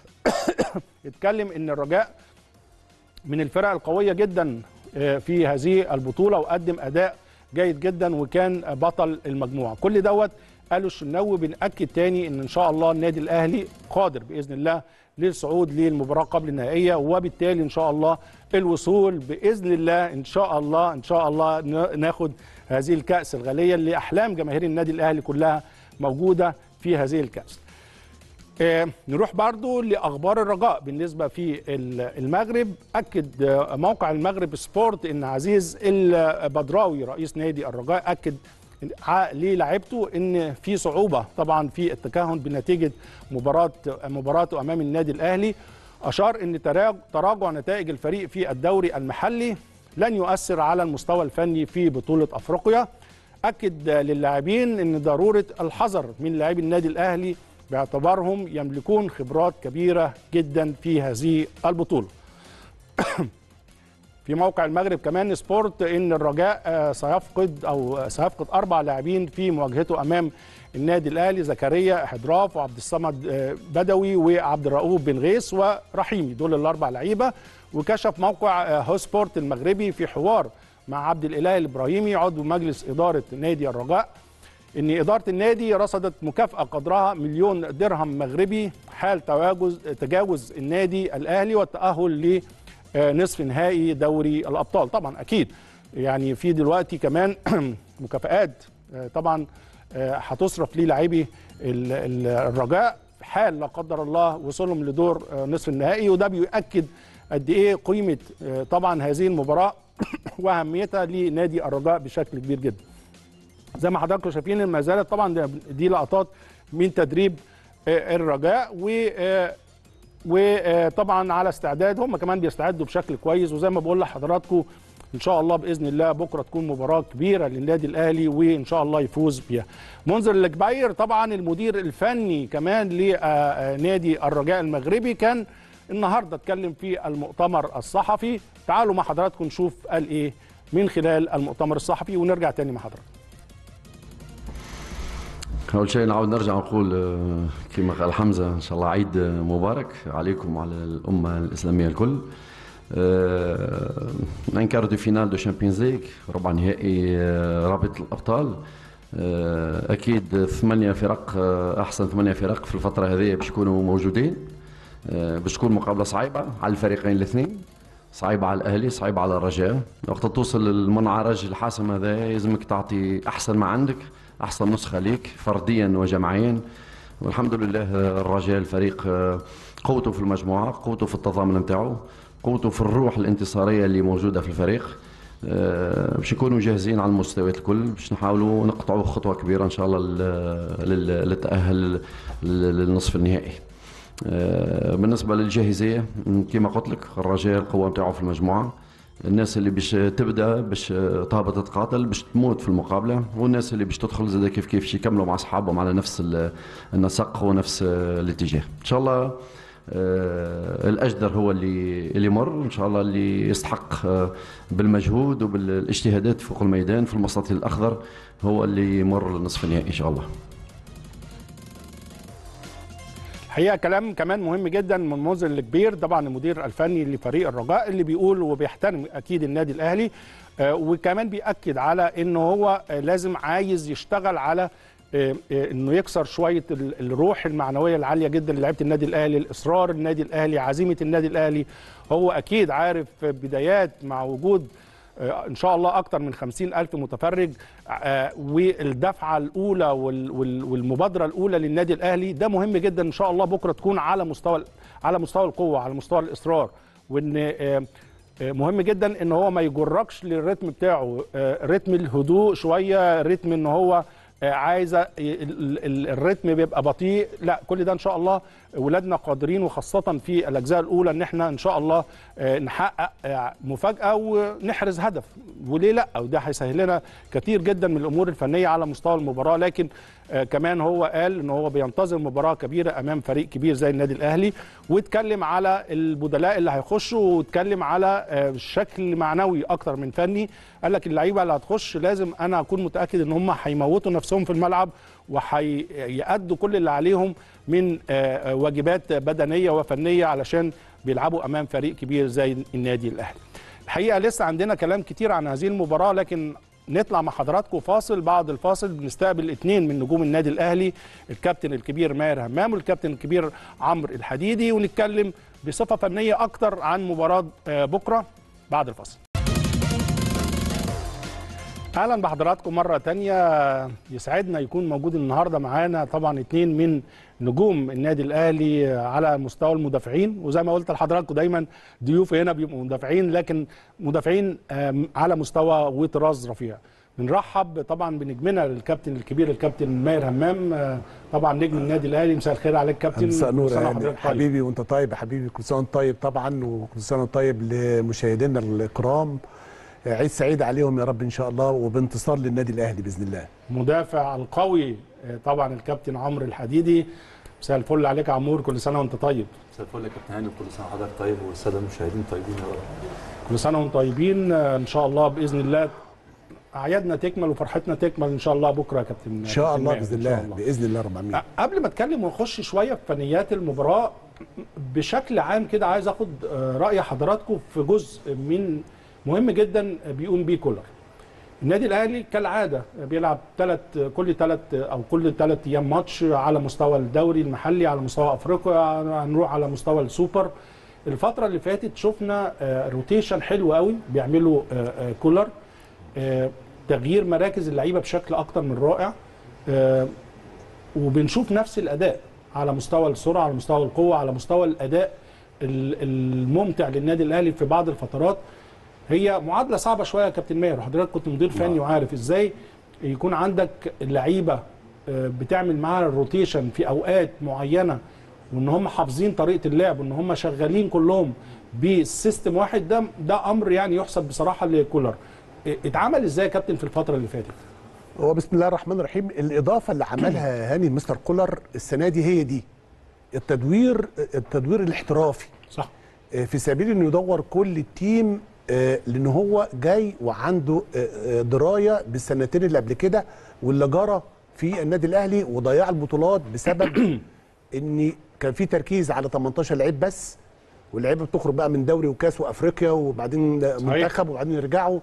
اتكلم ان الرجاء من الفرق القوية جدا آه، في هذه البطولة وقدم أداء جيد جدا وكان بطل المجموعة كل دوت قالوا الشناوي بنأكد تاني ان ان شاء الله النادي الاهلي قادر باذن الله للصعود للمباراة قبل النهائية وبالتالي ان شاء الله الوصول باذن الله ان شاء الله ان شاء الله ن- ناخد هذه الكأس الغالية اللي احلام جماهير النادي الاهلي كلها موجودة في هذه الكأس آه، نروح برضو لأخبار الرجاء بالنسبة في ال- المغرب أكد آه، موقع المغرب سبورت أن عزيز البدراوي رئيس نادي الرجاء أكد ع- للاعيبته ان في صعوبه طبعا في التكهن بنتيجه مباراه مباراته امام النادي الاهلي اشار ان تراج- تراجع نتائج الفريق في الدوري المحلي لن يؤثر على المستوى الفني في بطوله افريقيا اكد للاعبين ان ضروره الحذر من لاعبي النادي الاهلي باعتبارهم يملكون خبرات كبيره جدا في هذه البطوله في موقع المغرب كمان سبورت ان الرجاء آه، سيفقد او سيفقد اربع لاعبين في مواجهته امام النادي الاهلي زكريا حدراف وعبد الصمد آه، بدوي وعبد الرؤوف بن غيث ورحيمي دول الاربع لعيبه وكشف موقع آه، هو سبورت المغربي في حوار مع عبد الاله الابراهيمي عضو مجلس اداره نادي الرجاء ان اداره النادي رصدت مكافاه قدرها مليون درهم مغربي حال تواجز تجاوز النادي الاهلي والتاهل لنصف نهائي دوري الابطال طبعا اكيد يعني في دلوقتي كمان مكافآت آه، طبعا آه، هتصرف للاعبي ال- ال- الرجاء حال لا قدر الله وصولهم لدور آه، نصف النهائي وده بيؤكد قد ايه قيمه آه، طبعا هذه المباراه واهميتها لنادي الرجاء بشكل كبير جدا زي ما حضراتكم شايفين ما زالت طبعا ده- دي لقطات من تدريب آه، الرجاء و آه، وطبعا على استعداد هم كمان بيستعدوا بشكل كويس وزي ما بقول لحضراتكم ان شاء الله باذن الله بكره تكون مباراه كبيره للنادي الاهلي وان شاء الله يفوز بيها. منذر الكبير طبعا المدير الفني كمان لنادي الرجاء المغربي كان النهارده اتكلم في المؤتمر الصحفي تعالوا مع حضراتكم نشوف قال ايه من خلال المؤتمر الصحفي ونرجع تاني مع حضراتكم. أول شيء نعاود نرجع نقول آه، كما قال حمزة إن شاء الله عيد آه، مبارك عليكم وعلى الأمة الإسلامية الكل ان كار دو فينال دو شامبيونز ليغ ربع نهائي آه، رابطة الأبطال آه، أكيد ثمانية فرق آه، أحسن ثمانية فرق في الفترة هذه باش يكونوا موجودين آه، باش تكون مقابلة صعيبة على الفريقين الاثنين صعيبة على الأهلي صعيبة على الرجاء وقت توصل للمنعرج الحاسم هذا يلزمك تعطي أحسن ما عندك أحسن نسخة ليك فرديا وجماعيا والحمد لله آه، الرجاء الفريق آه، قوته في المجموعة قوته في التضامن نتاعو قوته في الروح الانتصارية اللي موجودة في الفريق آه، باش نكونوا جاهزين على المستويات الكل باش نحاولوا نقطعوا خطوة كبيرة إن شاء الله لل- لل- للتأهل لل- للنصف النهائي آه، بالنسبة للجاهزية م، كما قلت لك الرجاء القوة نتاعو في المجموعة الناس اللي باش تبدا باش تهبط تتقاتل باش تموت في المقابله والناس اللي باش تدخل زاد كيف كيف باش يكملوا مع اصحابهم على نفس ال- النسق ونفس الاتجاه ان شاء الله آه، الاجدر هو اللي اللي مر ان شاء الله اللي يستحق آه، بالمجهود وبالاجتهادات فوق الميدان في المستطيل الاخضر هو اللي يمر للنصف النهائي ان شاء الله الحقيقه كلام كمان مهم جدا من منذر الكبير طبعا المدير الفني لفريق الرجاء اللي بيقول وبيحترم اكيد النادي الاهلي آه، وكمان بياكد على انه هو آه، لازم عايز يشتغل على آه، آه، انه يكسر شويه ال- الروح المعنويه العاليه جدا لعيبه النادي الاهلي الاصرار النادي الاهلي عزيمه النادي الاهلي هو اكيد عارف بدايات مع وجود آه، ان شاء الله اكتر من خمسين الف متفرج آه، والدفعه الاولى وال- وال- والمبادره الاولى للنادي الاهلي ده مهم جدا ان شاء الله بكره تكون على مستوى على مستوى القوه على مستوى الاصرار وان آه، آه، مهم جدا ان هو ما يجركش للريتم بتاعه آه، رتم الهدوء شويه رتم ان هو آه، عايزه ال- ال- ال- الريتم بيبقى بطيء لا كل ده ان شاء الله ولادنا قادرين وخاصه في الاجزاء الاولى ان احنا ان شاء الله آه، نحقق آه، مفاجاه ونحرز هدف وليه لا وده هيسهل لنا كتير جدا من الامور الفنيه على مستوى المباراه لكن آه، كمان هو قال ان هو بينتظر مباراه كبيره امام فريق كبير زي النادي الاهلي واتكلم على البدلاء اللي هيخشوا واتكلم على آه، شكل معنوي اكتر من فني قال لك اللعيبه اللي هتخش لازم انا اكون متاكد ان هم هيموتوا نفسهم في الملعب وهيأدوا كل اللي عليهم من آه، آه، واجبات بدنيه وفنيه علشان بيلعبوا امام فريق كبير زي النادي الاهلي. الحقيقه لسه عندنا كلام كتير عن هذه المباراه لكن نطلع مع حضراتكم فاصل بعد الفاصل بنستقبل اثنين من نجوم النادي الاهلي الكابتن الكبير ماهر همام والكابتن الكبير عمرو الحديدي ونتكلم بصفه فنيه اكتر عن مباراه آه، بكره بعد الفاصل. اهلا بحضراتكم مره تانية يسعدنا يكون موجود النهارده معانا طبعا اتنين من نجوم النادي الاهلي على مستوى المدافعين وزي ما قلت لحضراتكم دايما ضيوف هنا بيبقوا مدافعين لكن مدافعين آم، على مستوى وطراز رفيع بنرحب طبعا بنجمنا الكابتن الكبير الكابتن ماهر همام آه، طبعا نجم النادي الاهلي مساء الخير عليك كابتن مساء النور كل سنة يا وحضرتك هاني. طيب. حبيبي وانت طيب يا حبيبي كل سنه وانت طيب طبعا وكل سنه وانت طيب لمشاهدينا الكرام عيد سعيد عليهم يا رب ان شاء الله وبانتصار للنادي الاهلي باذن الله مدافع القوي آه، طبعا الكابتن عمرو الحديدي مساء الفل عليك يا عمور كل سنه وانت طيب مساء الفل يا كابتن هاني وكل سنه وحضرتك طيب والساده المشاهدين طيبين يا رب كل سنه وانتم طيبين آه، ان شاء الله باذن الله اعيادنا تكمل وفرحتنا تكمل ان شاء الله بكره يا كابتن ان شاء كابتن الله ماهر، باذن إن شاء الله باذن الله رب العالمين قبل ما اتكلم ونخش شويه في فنيات المباراه بشكل عام كده عايز اخد آه، راي حضراتكم في جزء من مهم جدا بيقوم بيه كولر النادي الاهلي كالعاده بيلعب ثلاث كل ثلاث او كل ثلاث ايام ماتش على مستوى الدوري المحلي على مستوى افريقيا هنروح على مستوى السوبر الفتره اللي فاتت شفنا آه، روتيشن حلو قوي بيعمله آه، آه، كولر آه، تغيير مراكز اللعيبه بشكل اكتر من رائع آه، وبنشوف نفس الاداء على مستوى السرعه على مستوى القوه على مستوى الاداء ال- الممتع للنادي الاهلي في بعض الفترات هي معادله صعبه شويه يا كابتن ماهر وحضرتك كنت مدير فني وعارف ازاي يكون عندك لعيبه آه، بتعمل معاها الروتيشن في اوقات معينه وان هم حافظين طريقه اللعب وان هم شغالين كلهم بسيستم واحد ده ده امر يعني يحسب بصراحه لكولر آه، اتعمل ازاي يا كابتن في الفتره اللي فاتت هو بسم الله الرحمن الرحيم الاضافه اللي عملها هاني مستر كولر السنه دي هي دي التدوير التدوير الاحترافي صح آه، في سبيل انه يدور كل التيم آه، لان هو جاي وعنده آه، آه، درايه بالسنتين اللي قبل كده واللي جرى في النادي الاهلي وضياع البطولات بسبب ان كان في تركيز على 18 لعيب بس واللعيبه بتخرج بقى من دوري وكاس وافريقيا وبعدين منتخب وبعدين يرجعوا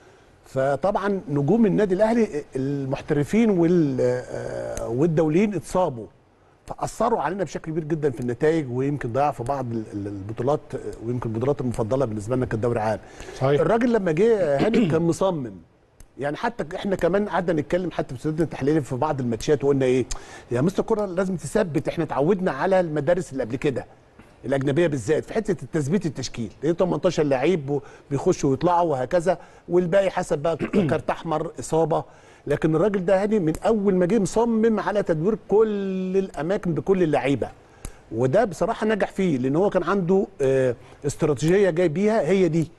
فطبعا نجوم النادي الاهلي المحترفين وال- آه، والدوليين اتصابوا فاثروا علينا بشكل كبير جدا في النتائج ويمكن ضيع في بعض ال- ال- البطولات آه، ويمكن البطولات المفضله بالنسبه لنا كانت دوري عام صحيح الراجل لما جه هاني كان مصمم يعني حتى احنا كمان قعدنا نتكلم حتى في استوديو التحليلي في بعض الماتشات وقلنا ايه يا مستر كرة لازم تثبت احنا اتعودنا على المدارس اللي قبل كده الاجنبيه بالذات في حته التثبيت التشكيل ليه 18 لعيب بيخشوا ويطلعوا وهكذا والباقي حسب بقى كارت احمر اصابه لكن الراجل ده هادي من اول ما جه مصمم على تدوير كل الاماكن بكل اللعيبه وده بصراحه نجح فيه لان هو كان عنده آه، استراتيجيه جاي بيها هي دي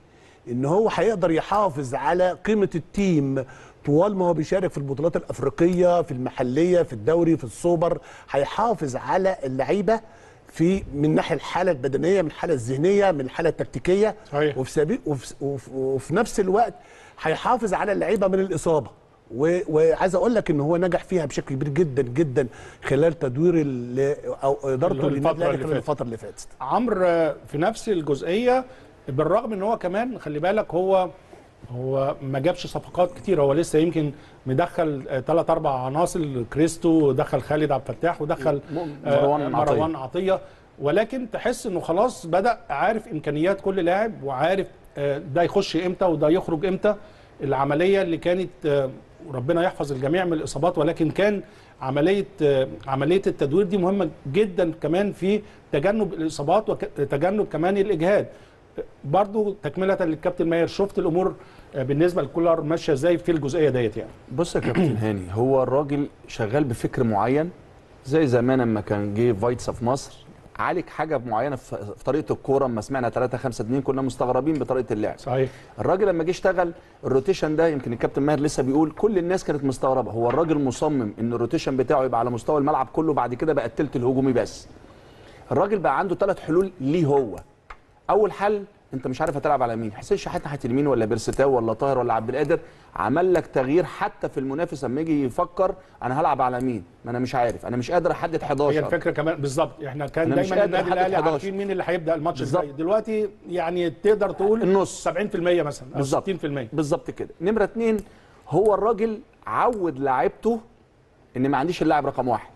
ان هو هيقدر يحافظ على قيمه التيم طوال ما هو بيشارك في البطولات الافريقيه في المحليه في الدوري في السوبر هيحافظ على اللعيبه في من الناحيه الحاله البدنيه من الحاله الذهنيه من الحاله التكتيكيه صحيح. وفي سبيل وفي, وفي, وفي نفس الوقت هيحافظ على اللعيبه من الاصابه و- وعايز اقول لك ان هو نجح فيها بشكل كبير جدا جدا خلال تدوير ال- او ادارته الفترة للنادي الاهلي اللي خلال فاتت. الفتره اللي فاتت عمرو آه، في نفس الجزئيه بالرغم ان هو كمان خلي بالك هو هو ما جابش صفقات كتير هو لسه يمكن مدخل ثلاث اربع عناصر كريستو دخل خالد عبد الفتاح ودخل آه، مروان عطية. مروان عطيه ولكن تحس انه خلاص بدا عارف امكانيات كل لاعب وعارف آه، ده يخش امتى وده يخرج امتى العمليه اللي كانت آه، ربنا يحفظ الجميع من الاصابات ولكن كان عمليه آه، عمليه التدوير دي مهمه جدا كمان في تجنب الاصابات وتجنب كمان الاجهاد برضو تكمله للكابتن ماهر شفت الامور آه، بالنسبه لكولر ماشيه ازاي في الجزئيه ديت يعني بص يا كابتن هاني هو الراجل شغال بفكر معين زي زمان لما كان جه فايتسا في مصر عالج حاجه معينه في في طريقه الكوره اما سمعنا 3 5 2 كنا مستغربين بطريقه اللعب صحيح الراجل لما جه اشتغل الروتيشن ده يمكن الكابتن ماهر لسه بيقول كل الناس كانت مستغربه هو الراجل مصمم ان الروتيشن بتاعه يبقى على مستوى الملعب كله بعد كده بقى التلت الهجومي بس الراجل بقى عنده ثلاث حلول ليه هو اول حل انت مش عارف هتلعب على مين حسين شحات ناحيه اليمين ولا بيرستاو ولا طاهر ولا عبد القادر عمل لك تغيير حتى في المنافس لما يجي يفكر انا هلعب على مين ما انا مش عارف انا مش قادر احدد 11 هي الفكره كمان بالظبط احنا كان أنا مش دايما قادر النادي أحدد الاهلي 11. عارفين مين اللي هيبدا الماتش بالظبط. ازاي دلوقتي يعني تقدر تقول النص. 70% مثلا او بالظبط 60% بالظبط كده نمره اتنين هو الراجل عود لاعيبته ان ما عنديش اللاعب رقم واحد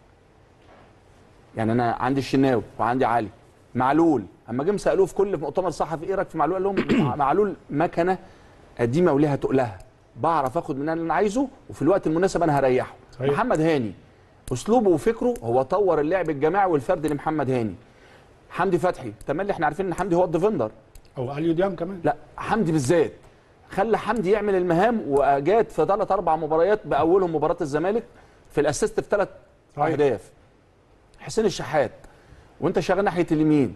يعني انا عندي الشناوي وعندي علي معلول اما جم سالوه في كل مؤتمر صحفي ايه رايك في معلول قال لهم مع- معلول مكنه قديمه وليها تقلها بعرف اخد منها اللي انا عايزه وفي الوقت المناسب انا هريحه صحيح. محمد هاني اسلوبه وفكره هو طور اللعب الجماعي والفردي لمحمد هاني حمدي فتحي تملي احنا عارفين ان حمدي هو الديفندر او اليو ديام كمان لا حمدي بالذات خلى حمدي يعمل المهام واجاد في ثلاث اربع مباريات باولهم مباراه الزمالك في الاسيست في ثلاث صحيح. اهداف حسين الشحات وانت شغال ناحيه اليمين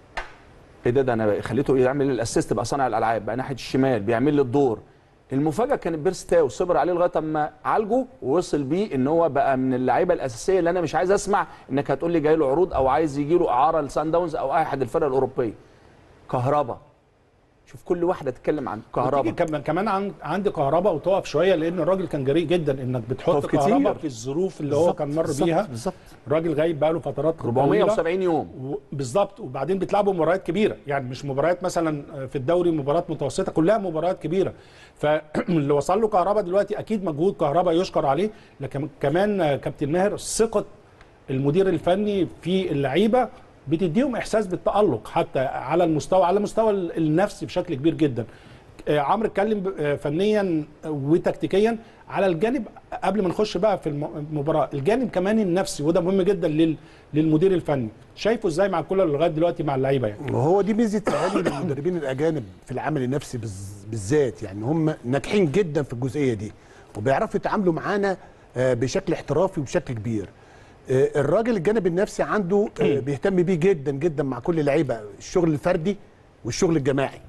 ايه ده ده انا خليته يعمل الاسيست بقى صانع الالعاب بقى ناحيه الشمال بيعمل لي الدور المفاجاه كانت بيرستاو صبر عليه لغايه اما عالجه ووصل بيه ان هو بقى من اللعيبه الاساسيه اللي انا مش عايز اسمع انك هتقول لي جاي له عروض او عايز يجي له اعاره لسان داونز او احد الفرق الاوروبيه كهربا شوف كل واحده تتكلم عن كهربا وتيجي كمان كمان عن- عندي كهرباء وتقف شويه لان الراجل كان جريء جدا انك بتحط طب كتير. كهرباء في الظروف اللي هو بالظبط، كان مر بالظبط، بيها بالظبط الراجل غايب بقاله فترات طويلة. 470 يوم و- بالظبط وبعدين بتلعبوا مباريات كبيره يعني مش مباريات مثلا في الدوري مباريات متوسطه كلها مباريات كبيره فاللي وصل له كهربا دلوقتي اكيد مجهود كهربا يشكر عليه لكن كمان كابتن ماهر ثقه المدير الفني في اللعيبه بتديهم احساس بالتالق حتى على المستوى على المستوى النفسي بشكل كبير جدا آه، عمرو اتكلم ب- آه، فنيا وتكتيكيا على الجانب قبل ما نخش بقى في الم- المباراه الجانب كمان النفسي وده مهم جدا لل- للمدير الفني شايفه ازاي مع كولر لغايه دلوقتي مع اللعيبه يعني وهو دي ميزه اهالي المدربين الاجانب في العمل النفسي بالز- بالذات يعني هم ناجحين جدا في الجزئيه دي وبيعرفوا يتعاملوا معانا آه، بشكل احترافي وبشكل كبير آه، الراجل الجانب النفسي عنده آه، بيهتم بيه جدا جدا مع كل لعيبه الشغل الفردي والشغل الجماعي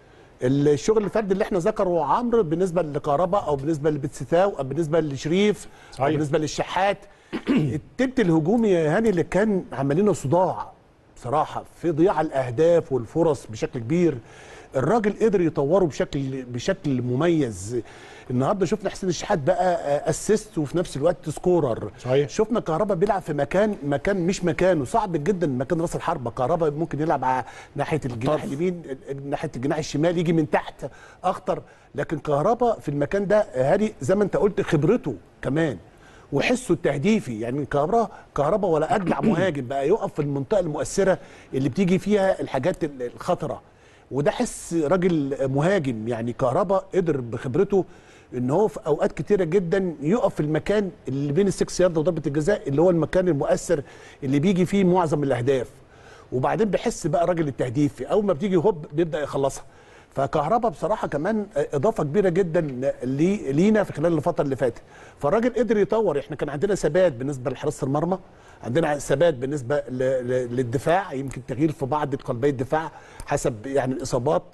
الشغل الفردي اللي احنا ذكره عمرو بالنسبه لكهرباء او بالنسبه لبتستاو او بالنسبه لشريف او صحيح. بالنسبه للشحات التلت الهجومي يا هاني اللي كان عمالين صداع بصراحه في ضياع الاهداف والفرص بشكل كبير الراجل قدر يطوره بشكل بشكل مميز النهارده شفنا حسين الشحات بقى اسيست وفي نفس الوقت سكورر صحيح. شفنا كهربا بيلعب في مكان مكان مش مكانه صعب جدا مكان راس الحربه كهربا ممكن يلعب على ناحيه الجناح اليمين ناحيه الجناح الشمال يجي من تحت اخطر لكن كهربا في المكان ده هادي زي ما انت قلت خبرته كمان وحسه التهديفي يعني كهربا كهربا ولا اجدع مهاجم بقى يقف في المنطقه المؤثره اللي بتيجي فيها الحاجات الخطره وده حس راجل مهاجم يعني كهربا قدر بخبرته ان هو في اوقات كتيره جدا يقف في المكان اللي بين السكس يارد وضربه الجزاء اللي هو المكان المؤثر اللي بيجي فيه معظم الاهداف وبعدين بيحس بقى راجل التهديفي اول ما بتيجي هوب بيبدا يخلصها فكهربا بصراحه كمان اضافه كبيره جدا لي لينا في خلال الفتره اللي فاتت فالراجل قدر يطور احنا كان عندنا ثبات بالنسبه لحراسه المرمى عندنا ثبات بالنسبه ل- ل- للدفاع يمكن تغيير في بعض قلبي الدفاع حسب يعني الاصابات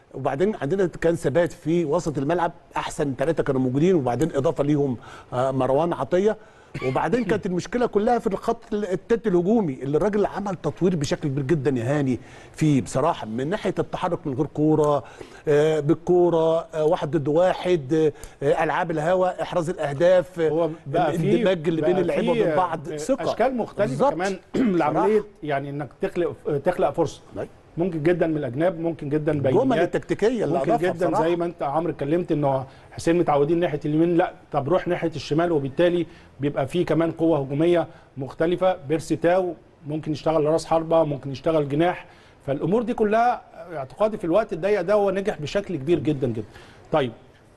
وبعدين عندنا كان ثبات في وسط الملعب احسن ثلاثه كانوا موجودين وبعدين اضافه ليهم آه، مروان عطيه وبعدين كانت المشكله كلها في الخط التالت الهجومي اللي الراجل عمل تطوير بشكل كبير جدا يا هاني فيه بصراحه من ناحيه التحرك من غير كوره آه، بالكوره آه، واحد ضد واحد آه، العاب الهوا احراز الاهداف هو بقى في الاندماج اللي بين بقى اللعيبه في وبين بعض ثقه اشكال مختلفه بالظبط. كمان بصراحة. لعمليه يعني انك تخلق تخلق فرصه ممكن جدا من الاجناب ممكن جدا الجمل بينيات التكتيكيه اللي ممكن أضافها جدا بصراحة. زي ما انت عمرو اتكلمت انه حسين متعودين ناحيه اليمين لا طب روح ناحيه الشمال وبالتالي بيبقى في كمان قوه هجوميه مختلفه بيرسي تاو ممكن يشتغل راس حربه ممكن يشتغل جناح فالامور دي كلها اعتقادي في الوقت الضيق ده هو نجح بشكل كبير جدا جدا طيب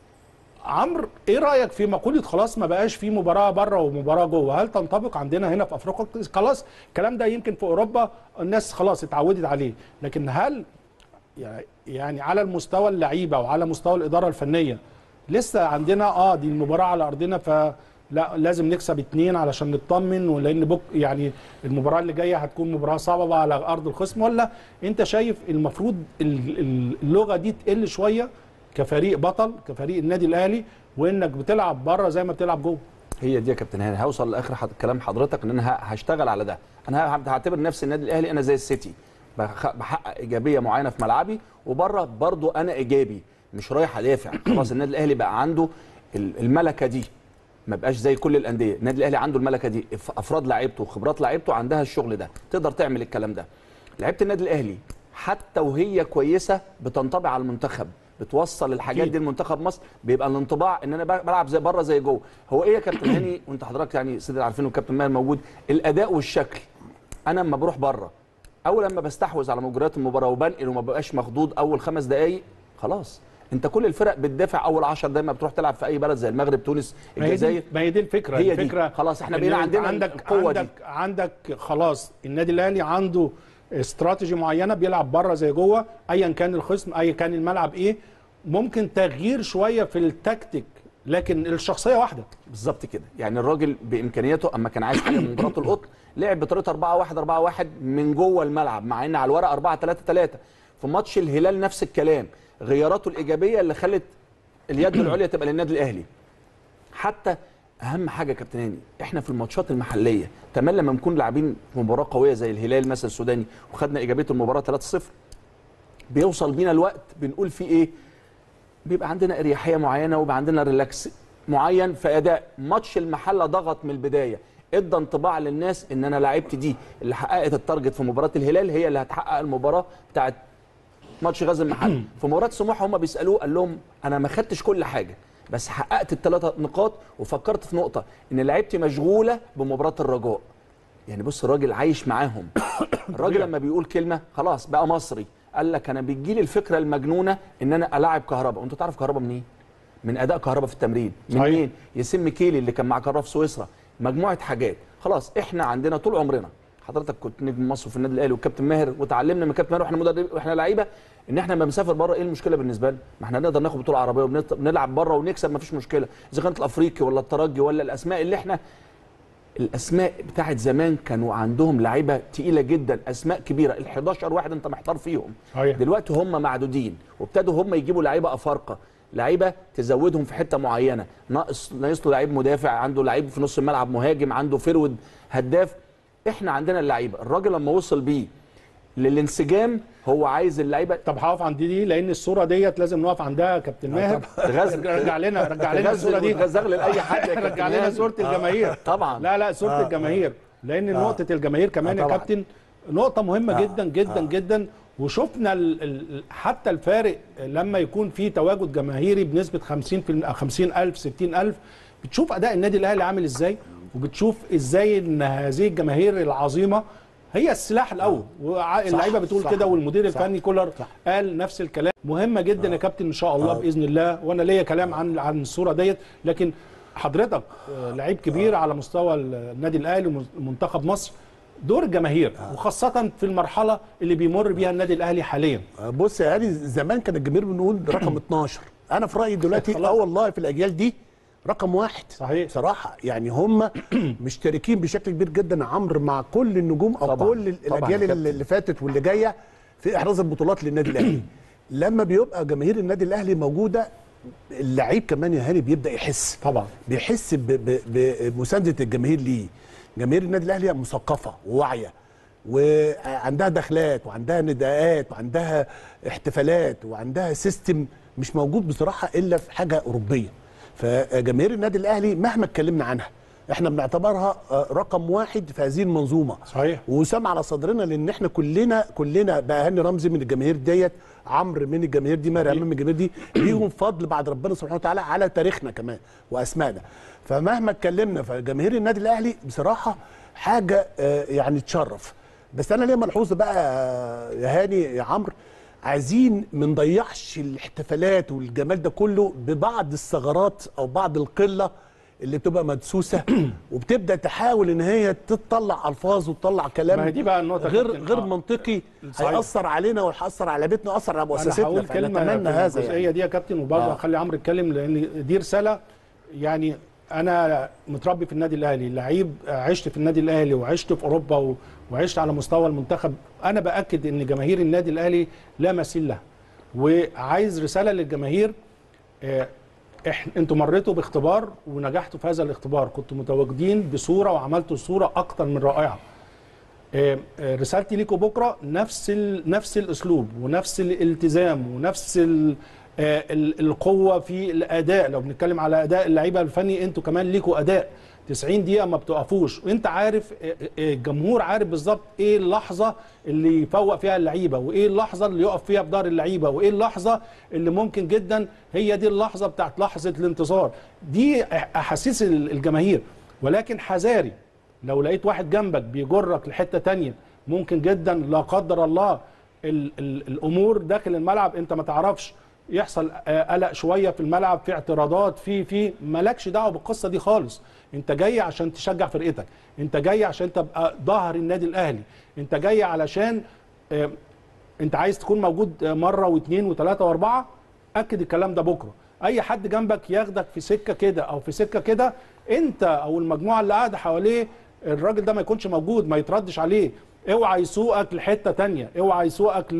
عمرو ايه رايك في مقوله خلاص ما بقاش في مباراه بره ومباراه جوه هل تنطبق عندنا هنا في افريقيا خلاص الكلام ده يمكن في اوروبا الناس خلاص اتعودت عليه لكن هل يعني على المستوى اللعيبه وعلى مستوى الاداره الفنيه لسه عندنا اه دي المباراه على ارضنا ف لا لازم نكسب اتنين علشان نطمن ولان بك يعني المباراه اللي جايه هتكون مباراه صعبه على ارض الخصم ولا انت شايف المفروض ال- ال- اللغه دي تقل شويه كفريق بطل كفريق النادي الاهلي وانك بتلعب بره زي ما بتلعب جوه هي دي يا كابتن هاني هوصل لاخر حد كلام حضرتك ان انا ه- هشتغل على ده انا ه- هعتبر نفسي النادي الاهلي انا زي السيتي بخ- بحقق ايجابيه معينه في ملعبي وبره برضو انا ايجابي مش رايح ادافع خلاص النادي الاهلي بقى عنده ال- الملكه دي ما بقاش زي كل الانديه النادي الاهلي عنده الملكه دي ف- افراد لعيبته وخبرات لعيبته عندها الشغل ده تقدر تعمل الكلام ده لعيبه النادي الاهلي حتى وهي كويسه بتنطبع على المنتخب بتوصل الحاجات أكيد. دي لمنتخب مصر بيبقى الانطباع ان انا بلعب زي بره زي جوه هو ايه يا كابتن هاني وانت حضرتك يعني سيدي عارفين والكابتن ماهر موجود الاداء والشكل انا لما بروح بره اول لما بستحوذ على مجريات المباراه وبنقل وما بقاش مخضوض اول خمس دقائق خلاص انت كل الفرق بتدافع اول 10 دقايق ما بتروح تلعب في اي بلد زي المغرب تونس ما هي دي الجزائر ما هي دي الفكره هي دي. الفكره خلاص احنا إن بقينا أنت عندنا عندك القوة دي. عندك عندك خلاص النادي الاهلي عنده استراتيجي معينه بيلعب بره زي جوه ايا كان الخصم ايا كان الملعب ايه ممكن تغيير شويه في التكتيك لكن الشخصيه واحده بالظبط كده يعني الراجل بامكانياته اما كان عايز حاجه من مباراه القطن لعب بطريقه 4 1 4 1 من جوه الملعب مع ان على الورق 4 3 3 في ماتش الهلال نفس الكلام غياراته الايجابيه اللي خلت اليد العليا تبقى للنادي الاهلي حتى اهم حاجه يا كابتن هاني احنا في الماتشات المحليه تمام لما نكون لاعبين في مباراه قويه زي الهلال مثلا السوداني وخدنا ايجابيه المباراه 3-0 بيوصل بينا الوقت بنقول فيه ايه بيبقى عندنا اريحيه معينه ويبقى عندنا ريلاكس معين في اداء ماتش المحله ضغط من البدايه ادى انطباع للناس ان انا لعيبتي دي اللي حققت التارجت في مباراه الهلال هي اللي هتحقق المباراه بتاعت ماتش غزل المحله في مباراه سموحه هم بيسالوه قال لهم انا ما خدتش كل حاجه بس حققت الثلاثه نقاط وفكرت في نقطه ان لعيبتي مشغوله بمباراه الرجاء يعني بص الراجل عايش معاهم الراجل لما بيقول كلمه خلاص بقى مصري قال لك انا بتجيلي الفكره المجنونه ان انا العب كهرباء وانت تعرف كهرباء منين من اداء كهرباء في التمرين من صحيح. مين ياسين ميكيلي اللي كان مع كهرباء في سويسرا مجموعه حاجات خلاص احنا عندنا طول عمرنا حضرتك كنت نجم مصر في النادي الاهلي والكابتن ماهر وتعلمنا من كابتن ماهر واحنا مدرب واحنا لعيبه ان احنا لما بنسافر بره ايه المشكله بالنسبه لنا؟ ما احنا نقدر ناخد بطوله عربيه وبنلعب بره ونكسب ما فيش مشكله اذا كانت الافريقي ولا الترجي ولا الاسماء اللي احنا الاسماء بتاعت زمان كانوا عندهم لعيبه تقيله جدا اسماء كبيره ال 11 واحد انت محتار فيهم صحيح. دلوقتي هم معدودين وابتدوا هم يجيبوا لعيبه افارقه لعيبه تزودهم في حته معينه ناقص ناقص له لعيب مدافع عنده لعيب في نص الملعب مهاجم عنده فرود هداف احنا عندنا اللعيبه الراجل لما وصل بيه للانسجام هو عايز اللعيبه طب هقف عند دي لان الصوره ديت لازم نقف عندها يا كابتن ماهر تغزل رجع لنا رجع لنا تغزل الصوره دي وتغزل لاي حد يا كابتن رجع لنا هاني. صوره الجماهير طبعا لا لا صوره آه. الجماهير لان نقطه الجماهير كمان آه يا طبعاً. كابتن نقطه مهمه جدا جدا جدا وشفنا ال ال حتى الفارق لما يكون في تواجد جماهيري بنسبه 50 في 50000 60000 بتشوف اداء النادي الاهلي عامل ازاي وبتشوف ازاي ان هذه الجماهير العظيمه هي السلاح الاول واللعيبه بتقول صح. كده والمدير صح. الفني كولر صح. قال نفس الكلام مهمه جدا يا كابتن ان شاء الله باذن الله وانا ليا كلام عن عن الصوره ديت لكن حضرتك آه، لعيب كبير على مستوى النادي الاهلي ومنتخب مصر دور الجماهير وخاصه في المرحله اللي بيمر بيها النادي الاهلي حاليا بص يا علي زمان كان الجماهير بنقول رقم 12 انا في رايي دلوقتي اه والله في الاجيال دي رقم واحد صحيح. بصراحه يعني هم مشتركين بشكل كبير جدا يا عمرو مع كل النجوم او طبعاً. كل طبعاً يا الاجيال كابتن. اللي فاتت واللي جايه في احراز البطولات للنادي الاهلي لما بيبقى جماهير النادي الاهلي موجوده اللعيب كمان يا هاني بيبدا يحس طبعا بيحس ب- ب- بمسانده الجماهير ليه جماهير النادي الاهلي مثقفه وواعيه وعندها دخلات وعندها نداءات وعندها احتفالات وعندها سيستم مش موجود بصراحه الا في حاجه اوروبيه فجماهير النادي الاهلي مهما اتكلمنا عنها احنا بنعتبرها آه، رقم واحد في هذه المنظومه صحيح وسام على صدرنا لان احنا كلنا كلنا بقى هاني رمزي من الجماهير ديت عمرو من الجماهير دي مريم من الجماهير دي ليهم فضل بعد ربنا سبحانه وتعالى على تاريخنا كمان واسمائنا فمهما اتكلمنا فجماهير النادي الاهلي بصراحه حاجه آه، يعني تشرف بس انا ليا ملحوظه بقى آه، يا هاني يا عمرو عايزين ما نضيعش الاحتفالات والجمال ده كله ببعض الثغرات او بعض القله اللي بتبقى مدسوسه وبتبدا تحاول ان هي تطلع الفاظ وتطلع كلام ما هي دي بقى النقطة غير كابتن. غير آه. منطقي صحيح. هيأثر علينا وهيأثر على بيتنا ويأثر على انا مؤسستنا هقول كلمه فنتمنى في هذا الجزئيه يعني. دي يا كابتن وبرضه آه. اخلي عمرو يتكلم لان دي رساله يعني انا متربي في النادي الاهلي لعيب عشت في النادي الاهلي وعشت في اوروبا و- وعشت على مستوى المنتخب انا باكد ان جماهير النادي الاهلي لا مثيل لها وعايز رساله للجماهير آه، احنا انتوا مريتوا باختبار ونجحتوا في هذا الاختبار كنتوا متواجدين بصوره وعملتوا صوره اكتر من رائعه آه، آه، رسالتي ليكم بكره نفس ال... نفس الاسلوب ونفس الالتزام ونفس ال... آه، ال- القوه في الاداء لو بنتكلم على اداء اللعيبه الفني انتوا كمان ليكوا اداء 90 دقيقه ما بتقفوش وانت عارف آه، آه، الجمهور عارف بالظبط ايه اللحظه اللي يفوق فيها اللعيبه وايه اللحظه اللي يقف فيها في دار اللعيبه وايه اللحظه اللي ممكن جدا هي دي اللحظه بتاعت لحظه الانتصار دي احاسيس الجماهير ولكن حذاري لو لقيت واحد جنبك بيجرك لحته تانية ممكن جدا لا قدر الله ال ال الامور داخل الملعب انت ما تعرفش يحصل آه، قلق شويه في الملعب في اعتراضات في في مالكش دعوه بالقصه دي خالص انت جاي عشان تشجع فرقتك انت جاي عشان تبقى ظهر النادي الاهلي انت جاي علشان آه، انت عايز تكون موجود مره واثنين وثلاثه واربعه اكد الكلام ده بكره اي حد جنبك ياخدك في سكه كده او في سكه كده انت او المجموعه اللي قاعده حواليه الراجل ده ما يكونش موجود ما يتردش عليه اوعى يسوقك لحته تانية اوعى يسوقك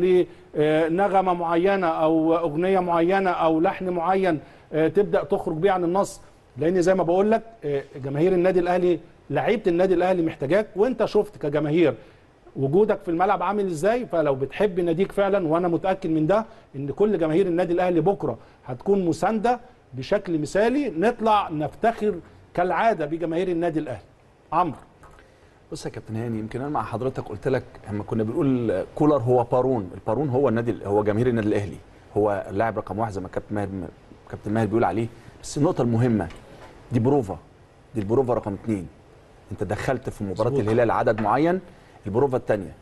لنغمه معينه او اغنيه معينه او لحن معين آه، تبدا تخرج بيه عن النص لان زي ما بقول لك آه، جماهير النادي الاهلي لعيبه النادي الاهلي محتاجاك وانت شفت كجماهير وجودك في الملعب عامل ازاي فلو بتحب ناديك فعلا وانا متاكد من ده ان كل جماهير النادي الاهلي بكره هتكون مسانده بشكل مثالي نطلع نفتخر كالعاده بجماهير النادي الاهلي عمرو بص يا كابتن هاني يمكن انا مع حضرتك قلت لك لما كنا بنقول كولر هو بارون البارون هو النادي هو جماهير النادي الاهلي هو اللاعب رقم واحد زي ما كابتن ماهر كابتن ماهر بيقول عليه بس النقطه المهمه دي بروفا دي البروفا رقم اثنين انت دخلت في مباراه مظبوط. الهلال عدد معين البروفا الثانيه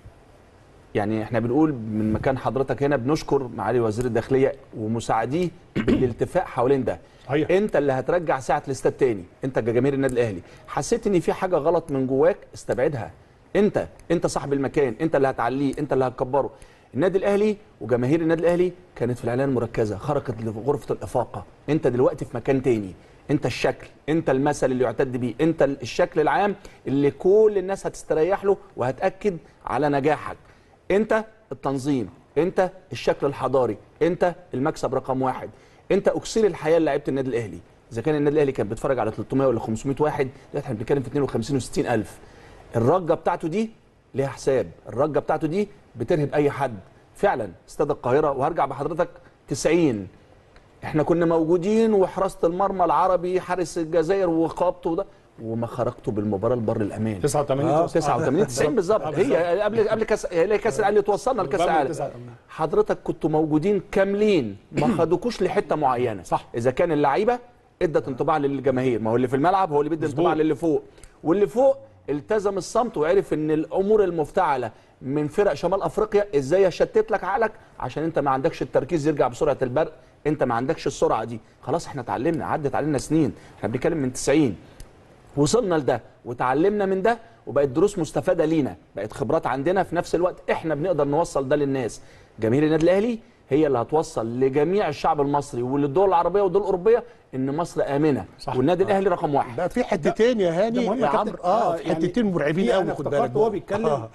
يعني احنا بنقول من مكان حضرتك هنا بنشكر معالي وزير الداخليه ومساعديه بالالتفاء حوالين ده صحيح. انت اللي هترجع ساعه الاستاد تاني انت كجماهير النادي الاهلي حسيت ان في حاجه غلط من جواك استبعدها انت انت صاحب المكان انت اللي هتعليه انت اللي هتكبره النادي الاهلي وجماهير النادي الاهلي كانت في الاعلان مركزه خرجت لغرفه الافاقه انت دلوقتي في مكان تاني انت الشكل انت المثل اللي يعتد بيه انت الشكل العام اللي كل الناس هتستريح له وهتاكد على نجاحك انت التنظيم انت الشكل الحضاري انت المكسب رقم واحد انت اكسير الحياه لعيبه النادي الاهلي اذا كان النادي الاهلي كان بيتفرج على 300 ولا 500 واحد دلوقتي احنا بنتكلم في 52 و60 الف الرجه بتاعته دي ليها حساب الرجه بتاعته دي بترهب اي حد فعلا استاد القاهره وهرجع بحضرتك 90 احنا كنا موجودين وحراسه المرمى العربي حارس الجزائر وقابته ده وما خرجتوا بالمباراه لبر الامان 89 آه 89 90 بالظبط هي قبل قبل كاس هي كاس العالم اللي توصلنا لكاس قبل العالم 89. حضرتك كنتوا موجودين كاملين ما خدوكوش لحته معينه صح. اذا كان اللعيبه ادت انطباع للجماهير ما هو اللي في الملعب هو اللي بيدي انطباع مظبوط. للي فوق واللي فوق التزم الصمت وعرف ان الامور المفتعله من فرق شمال افريقيا ازاي اشتت لك عقلك عشان انت ما عندكش التركيز يرجع بسرعه البرق انت ما عندكش السرعه دي خلاص احنا اتعلمنا عدت علينا سنين احنا بنتكلم من 90 وصلنا لده وتعلمنا من ده وبقت دروس مستفاده لينا بقت خبرات عندنا في نفس الوقت احنا بنقدر نوصل ده للناس جماهير النادي الاهلي هي اللي هتوصل لجميع الشعب المصري وللدول العربيه والدول الاوروبيه ان مصر امنه صح. والنادي الاهلي رقم واحد بقى في حتتين يا ده هاني مهم يا كابتن. عمرو اه يعني حتتين مرعبين في قوي أنا خد افتكرت بالك وهو بيتكلم آه.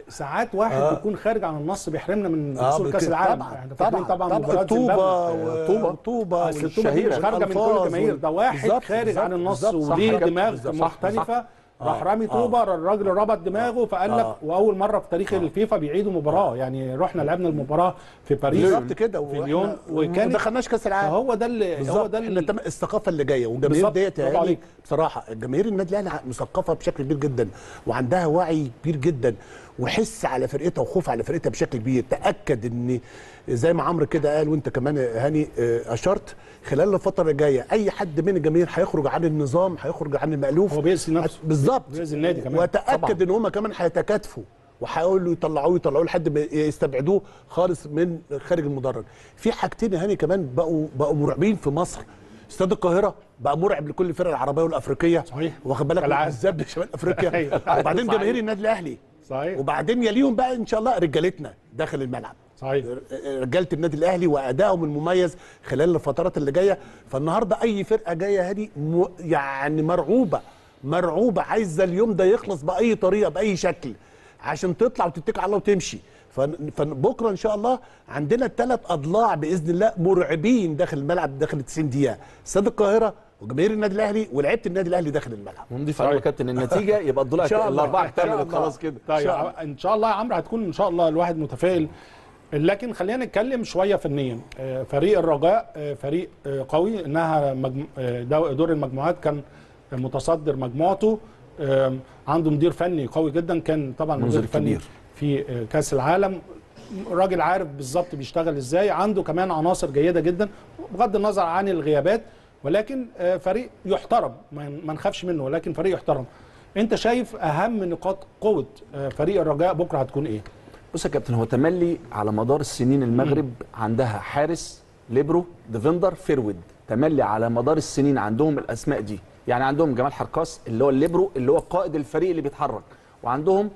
ساعات واحد آه. بيكون خارج عن النص بيحرمنا من آه، وصول كاس بك- العالم طبعاً، احنا فاكرين طبعاً، طبعا طبعاً. مباراه الطوبة زيمبابوي. و- طوبة. الطوبة اصل الطوبه دي مش والشهيرة. خارجه من كل الألفاظ الجماهير وال- ده واحد بالظبط، خارج عن بالظبط، النص بالظبط، صح وليه يا كابتن، دماغ بالظبط، مختلفه راح آه، رامي آه. طوبه الراجل ربط دماغه فقال لك آه. واول مره في تاريخ الفيفا بيعيدوا مباراه يعني رحنا لعبنا المباراه في باريس بالظبط كده في ليون وما وكانت دخلناش كاس العالم فهو ده اللي هو بالظبط ده احنا اللي تم- الثقافه اللي جايه والجماهير بالظبط، ديت برافو يعني عليك. بصراحه الجماهير النادي الاهلي مثقفه بشكل كبير جدا وعندها وعي كبير جدا وحس على فرقتها وخوف على فرقتها بشكل كبير تاكد ان زي ما عمرو كده قال وانت كمان يا هاني آه، اشرت خلال الفتره الجايه اي حد من الجماهير هيخرج عن النظام هيخرج عن المالوف هو بيأذي نفسه. بالظبط بيأذي النادي كمان. واتاكد ان هم كمان هيتكاتفوا وهيقولوا يطلعوه يطلعوه لحد ما يستبعدوه خالص من خارج المدرج في حاجتين يا هاني كمان بقوا بقوا مرعبين في مصر استاد القاهره بقى مرعب لكل الفرق العربيه والافريقيه صحيح. واخد بالك كالعادة. بالذات شمال افريقيا أيوة. وبعدين صحيح. جماهير النادي الاهلي صحيح وبعدين يليهم بقى ان شاء الله رجالتنا داخل الملعب صحيح رجاله النادي الاهلي وادائهم المميز خلال الفترات اللي جايه فالنهارده اي فرقه جايه هذه م... يعني مرعوبه مرعوبه عايزه اليوم ده يخلص باي طريقه باي شكل عشان تطلع وتتكل على الله وتمشي فن- فبكره ان شاء الله عندنا ثلاث اضلاع باذن الله مرعبين داخل الملعب داخل 90 دقيقه استاد القاهره وجماهير النادي الاهلي ولعيبه النادي الاهلي داخل الملعب ونضيف عليه يا كابتن النتيجه يبقى الضلع إن شاء الله. الاربعه إن شاء اكتملت الله. خلاص كده طيب شاء الله. ان شاء الله يا عمرو هتكون ان شاء الله الواحد متفائل لكن خلينا نتكلم شويه فنيا آه، فريق الرجاء آه، فريق آه، قوي انها مجم... آه، دو- دور المجموعات كان متصدر مجموعته آه، عنده مدير فني قوي جدا كان طبعا منذر المدير الفني كبير. في آه، كاس العالم راجل عارف بالظبط بيشتغل ازاي عنده كمان عناصر جيده جدا بغض النظر عن الغيابات ولكن آه، فريق يحترم ما ما نخافش منه ولكن فريق يحترم انت شايف اهم نقاط قوه آه، فريق الرجاء بكره هتكون ايه بص يا كابتن هو تملي على مدار السنين المغرب عندها حارس ليبرو ديفندر فيرود تملي على مدار السنين عندهم الاسماء دي يعني عندهم جمال حركاس اللي هو الليبرو اللي هو قائد الفريق اللي بيتحرك وعندهم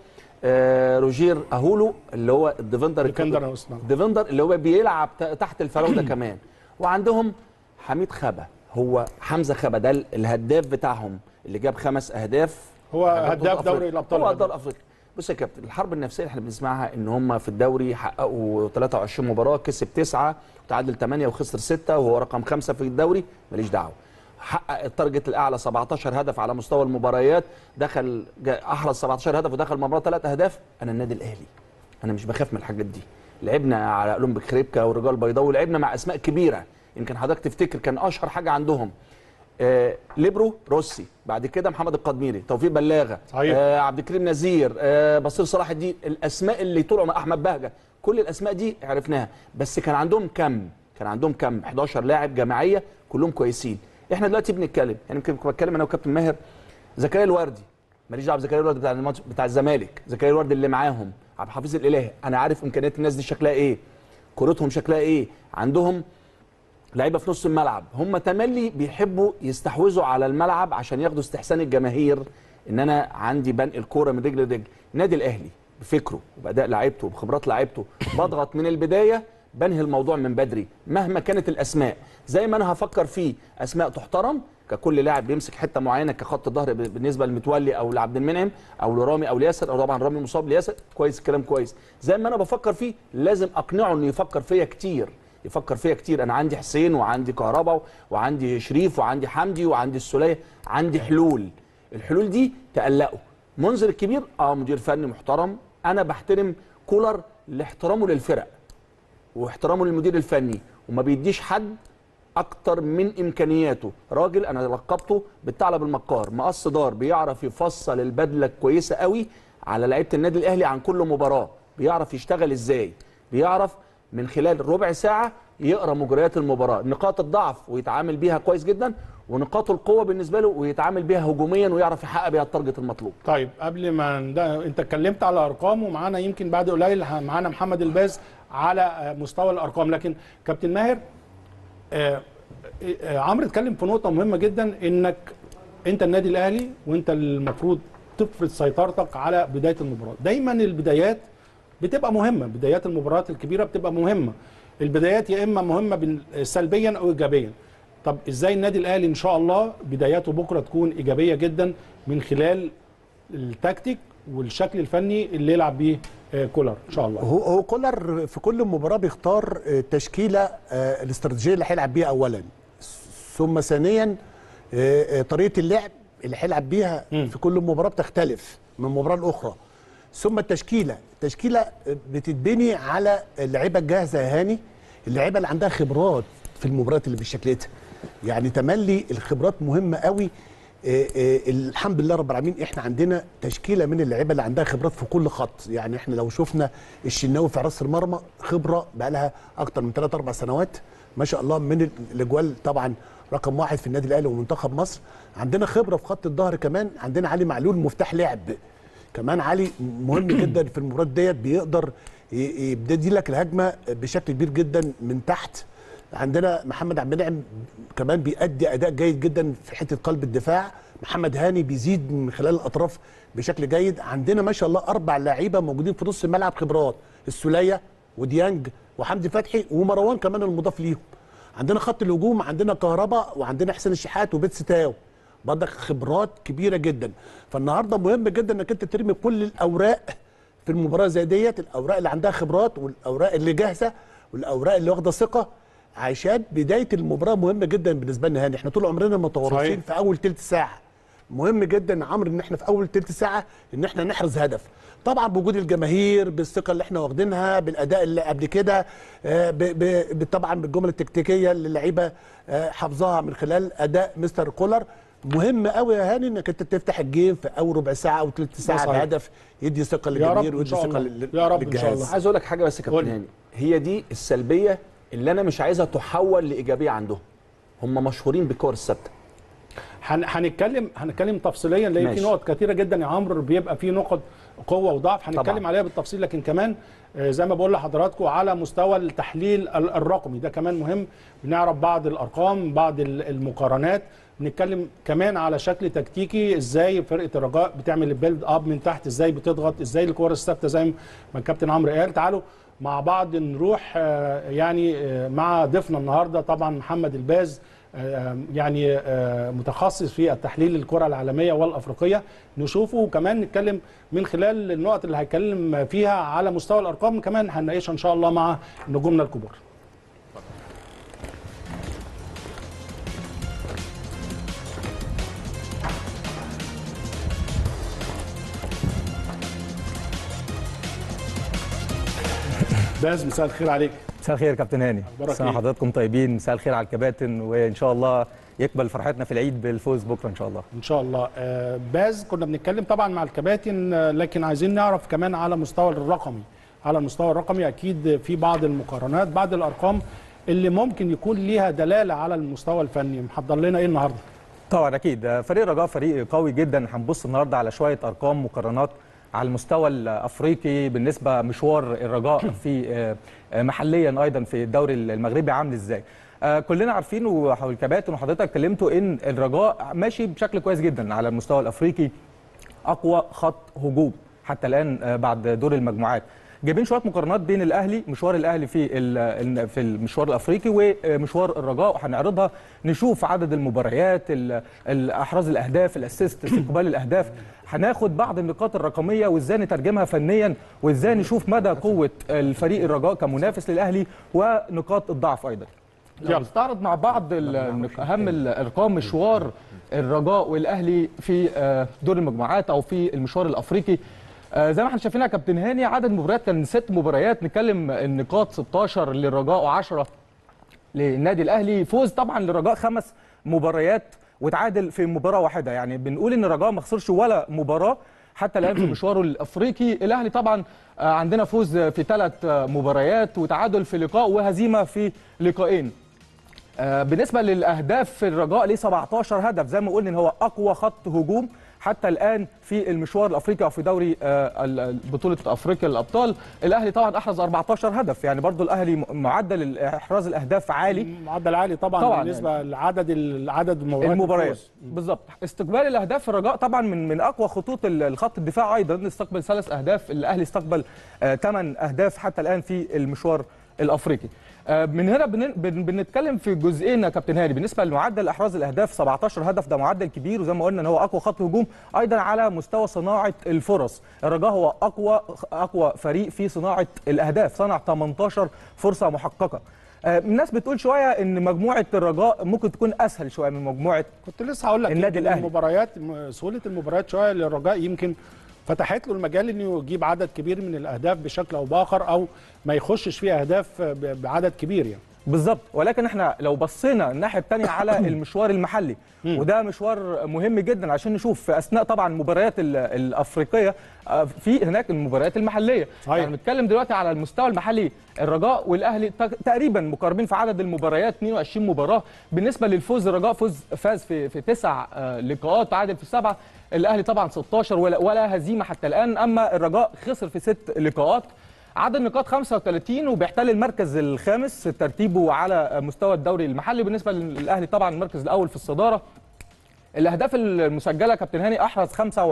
آه روجير اهولو اللي هو الديفندر ديفندر أو اسمه. ديفندر اللي هو بيلعب ت- تحت الفراوده كمان وعندهم حميد خبا هو حمزه خبا ده ال- الهداف بتاعهم اللي جاب خمس اهداف هو هداف هداف أفريقيا. دوري الأبطال هو الأبطال. هداف افريقيا بص يا كابتن الحرب النفسيه اللي احنا بنسمعها ان هم في الدوري حققوا 23 مباراه كسب تسعه وتعادل 8 وخسر 6 وهو رقم خمسه في الدوري ماليش دعوه حقق التارجت الاعلى 17 هدف على مستوى المباريات دخل جا- احرز 17 هدف ودخل مباراه ثلاث اهداف انا النادي الاهلي انا مش بخاف من الحاجات دي لعبنا على اولمبيك خريبكا ورجال بيضاوي ولعبنا مع اسماء كبيره يمكن حضرتك تفتكر كان اشهر حاجه عندهم آه ليبرو روسي بعد كده محمد القدميري توفيق بلاغه صحيح. آه عبد الكريم نزير آه بصير صلاح الدين الاسماء اللي طلعوا مع احمد بهجه كل الاسماء دي عرفناها بس كان عندهم كم كان عندهم كم 11 لاعب جماعيه كلهم كويسين احنا دلوقتي بنتكلم يعني يمكن كنت بتكلم انا وكابتن ماهر زكريا الوردي ماليش دعوه بزكريا الوردي بتاع الماتش بتاع الزمالك زكريا الوردي اللي معاهم عبد الحفيظ الالهي انا عارف امكانيات الناس دي شكلها ايه كورتهم شكلها ايه عندهم لعيبه في نص الملعب هم تملي بيحبوا يستحوذوا على الملعب عشان ياخدوا استحسان الجماهير ان انا عندي بنقل كوره من رجل لرجل النادي الاهلي بفكره وباداء لعيبته وبخبرات لعيبته بضغط من البدايه بنهي الموضوع من بدري مهما كانت الاسماء زي ما انا هفكر فيه اسماء تحترم ككل لاعب بيمسك حته معينه كخط ظهر ب- بالنسبه لمتولي او لعبد المنعم او لرامي او لياسر او طبعا رامي مصاب لياسر كويس الكلام كويس زي ما انا بفكر فيه لازم اقنعه انه يفكر فيا كتير يفكر فيا كتير انا عندي حسين وعندي كهربا وعندي شريف وعندي حمدي وعندي السوليه عندي حلول الحلول دي تقلقه منذر الكبير اه مدير فني محترم انا بحترم كولر لاحترامه للفرق واحترامه للمدير الفني وما بيديش حد اكتر من امكانياته راجل انا لقبته بالثعلب المكار مقص دار بيعرف يفصل البدله كويسه قوي على لعيبه النادي الاهلي عن كل مباراه بيعرف يشتغل ازاي بيعرف من خلال ربع ساعه يقرا مجريات المباراه نقاط الضعف ويتعامل بيها كويس جدا ونقاط القوه بالنسبه له ويتعامل بيها هجوميا ويعرف يحقق بيها التارجت المطلوب طيب قبل ما ده انت اتكلمت على ارقام ومعانا يمكن بعد قليل ه- معانا محمد الباز على آه، مستوى الارقام لكن كابتن ماهر آه، آه، عمرو اتكلم في نقطه مهمه جدا انك انت النادي الاهلي وانت المفروض تفرض سيطرتك على بدايه المباراه دايما البدايات بتبقى مهمه بدايات المباريات الكبيره بتبقى مهمه البدايات يا اما مهمه بن- سلبيا او ايجابيا طب ازاي النادي الاهلي ان شاء الله بداياته بكره تكون ايجابيه جدا من خلال التكتيك والشكل الفني اللي يلعب بيه آه، كولر ان شاء الله هو هو كولر في كل مباراه بيختار آه، تشكيله آه، الاستراتيجيه اللي هيلعب بيها اولا ثم ثانيا آه، آه، طريقه اللعب اللي هيلعب بيها في كل مباراه بتختلف من مباراه لاخرى ثم التشكيله التشكيله بتتبني على اللعيبه الجاهزه يا هاني اللعيبه اللي عندها خبرات في المباريات اللي بالشكل ده يعني تملي الخبرات مهمه قوي آه، آه، الحمد لله رب العالمين احنا عندنا تشكيله من اللعيبه اللي عندها خبرات في كل خط يعني احنا لو شفنا الشناوي في حراسه المرمى خبره بقى لها اكتر من 3 4 سنوات ما شاء الله من ال- الاجوال طبعا رقم واحد في النادي الاهلي ومنتخب مصر عندنا خبره في خط الظهر كمان عندنا علي معلول مفتاح لعب كمان علي مهم جدا في المباراه ديت بيقدر ي- يبتدي لك الهجمه بشكل كبير جدا من تحت عندنا محمد عبد المنعم كمان بيأدي اداء جيد جدا في حته قلب الدفاع محمد هاني بيزيد من خلال الاطراف بشكل جيد عندنا ما شاء الله اربع لعيبه موجودين في نص الملعب خبرات السوليه وديانج وحمدي فتحي ومروان كمان المضاف ليهم عندنا خط الهجوم عندنا كهرباء وعندنا حسين الشحات وبيتس تاو برضك خبرات كبيره جدا فالنهارده مهم جدا انك انت ترمي كل الاوراق في المباراه زي ديت الاوراق اللي عندها خبرات والاوراق اللي جاهزه والاوراق اللي واخده ثقه عشان بدايه المباراه مهمه جدا بالنسبه لنا هاني احنا طول عمرنا متورطين صحيح. في اول تلت ساعه مهم جدا يا عمرو ان احنا في اول تلت ساعه ان احنا نحرز هدف طبعا بوجود الجماهير بالثقه اللي احنا واخدينها بالاداء اللي قبل كده آه، ب- ب- ب- طبعا بالجمل التكتيكيه اللي اللعيبه آه، حافظاها من خلال اداء مستر كولر مهم قوي يا هاني انك انت تفتح الجيم في اول ربع ساعه او ثلث ساعه صحيح. بهدف يدي ثقه يا رب للجماهير إن ويدي شاء ثقه الله. لل- يا رب إن شاء للجهاز. الله. عايز اقول لك حاجه بس يا قول كابتن لي. هاني هي دي السلبيه اللي انا مش عايزها تحول لايجابيه عندهم هم مشهورين بالكور الثابته هن- هنتكلم هنتكلم تفصيليا لان في ماشي. نقط كتيره جدا يا عمرو بيبقى في نقط قوه وضعف هنتكلم طبعاً. عليها بالتفصيل لكن كمان آه، زي ما بقول لحضراتكم على مستوى التحليل ال- الرقمي ده كمان مهم بنعرف بعض الارقام بعض ال- المقارنات بنتكلم كمان على شكل تكتيكي ازاي فرقه الرجاء بتعمل البيلد اب من تحت ازاي بتضغط ازاي الكور الثابته زي ما الكابتن عمرو قال تعالوا مع بعض نروح آه، يعني آه، مع ضيفنا النهارده طبعا محمد الباز آه، يعني آه، متخصص في التحليل الكره العالميه والافريقيه نشوفه وكمان نتكلم من خلال النقط اللي هيتكلم فيها على مستوى الارقام كمان هنناقشها ان شاء الله مع نجومنا الكبار باز مساء الخير عليك مساء الخير يا كابتن هاني أخبارك سنة إيه؟ حضراتكم طيبين مساء الخير على الكباتن وان شاء الله يقبل فرحتنا في العيد بالفوز بكره ان شاء الله ان شاء الله آه، باز كنا بنتكلم طبعا مع الكباتن آه، لكن عايزين نعرف كمان على المستوى الرقمي على المستوى الرقمي اكيد في بعض المقارنات بعض الارقام اللي ممكن يكون ليها دلاله على المستوى الفني محضر لنا ايه النهارده طبعا اكيد فريق رجاء فريق قوي جدا هنبص النهارده على شويه ارقام مقارنات على المستوى الافريقي بالنسبه مشوار الرجاء في آه، آه، محليا ايضا في الدوري المغربي عامل ازاي آه، كلنا عارفين والكباتن وحضرتك اتكلمتوا ان الرجاء ماشي بشكل كويس جدا على المستوى الافريقي اقوى خط هجوم حتى الان آه، بعد دور المجموعات جايبين شويه مقارنات بين الاهلي مشوار الاهلي في ال- في المشوار الافريقي ومشوار الرجاء وهنعرضها نشوف عدد المباريات ال- ال- احراز الاهداف الاسيست استقبال الاهداف هناخد بعض النقاط الرقميه وازاي نترجمها فنيا وازاي نشوف مدى قوه الفريق الرجاء كمنافس للاهلي ونقاط الضعف ايضا يلا. نستعرض مع بعض ال- اهم الارقام مشوار الرجاء والاهلي في آه، دور المجموعات او في المشوار الافريقي آه، زي ما احنا شايفين يا كابتن هاني عدد المباريات كان ست مباريات نتكلم النقاط 16 للرجاء و10 للنادي الاهلي فوز طبعا للرجاء خمس مباريات وتعادل في مباراه واحده يعني بنقول ان الرجاء ما خسرش ولا مباراه حتى الان في مشواره الافريقي الاهلي طبعا آه، عندنا فوز في ثلاث مباريات وتعادل في لقاء وهزيمه في لقاءين آه، بالنسبه للاهداف في الرجاء ليه 17 هدف زي ما قلنا ان هو اقوى خط هجوم حتى الان في المشوار الافريقي او في دوري آه، ال- ال- بطوله افريقيا للابطال الاهلي طبعا احرز 14 هدف يعني برضو الاهلي م- معدل احراز الاهداف عالي معدل عالي طبعا, طبعاً بالنسبه لعدد العدد المباريات المباريات الفوز. بالظبط استقبال الاهداف في الرجاء طبعا من من اقوى خطوط ال- الخط الدفاع ايضا استقبل ثلاث اهداف الاهلي استقبل ثمان اهداف حتى الان في المشوار الافريقي آه، من هنا بن- بن- بنتكلم في جزئين يا كابتن هاني بالنسبه لمعدل احراز الاهداف 17 هدف ده معدل كبير وزي ما قلنا ان هو اقوى خط هجوم ايضا على مستوى صناعه الفرص الرجاء هو اقوى اقوى فريق في صناعه الاهداف صنع 18 فرصه محققه آه، الناس بتقول شويه ان مجموعه الرجاء ممكن تكون اسهل شويه من مجموعه كنت لسه هقول لك النادي يمكن الأهلي. المباريات م- سهوله المباريات شويه للرجاء يمكن فتحت له المجال انه يجيب عدد كبير من الاهداف بشكل او باخر او ما يخشش فيه اهداف ب- بعدد كبير يعني بالظبط ولكن احنا لو بصينا الناحيه الثانيه على المشوار المحلي وده مشوار مهم جدا عشان نشوف في اثناء طبعا المباريات ال- الافريقيه آه، في هناك المباريات المحليه صحيح. يعني بنتكلم دلوقتي على المستوى المحلي الرجاء والاهلي تق- تقريبا مقاربين في عدد المباريات 22 مباراه بالنسبه للفوز الرجاء فوز فاز في في تسع آه، لقاءات تعادل في سبعه الاهلي طبعا 16 ولا, ولا هزيمه حتى الان اما الرجاء خسر في ست لقاءات عدد النقاط 35 وبيحتل المركز الخامس ترتيبه على مستوى الدوري المحلي بالنسبه للاهلي طبعا المركز الاول في الصداره الاهداف المسجله كابتن هاني احرز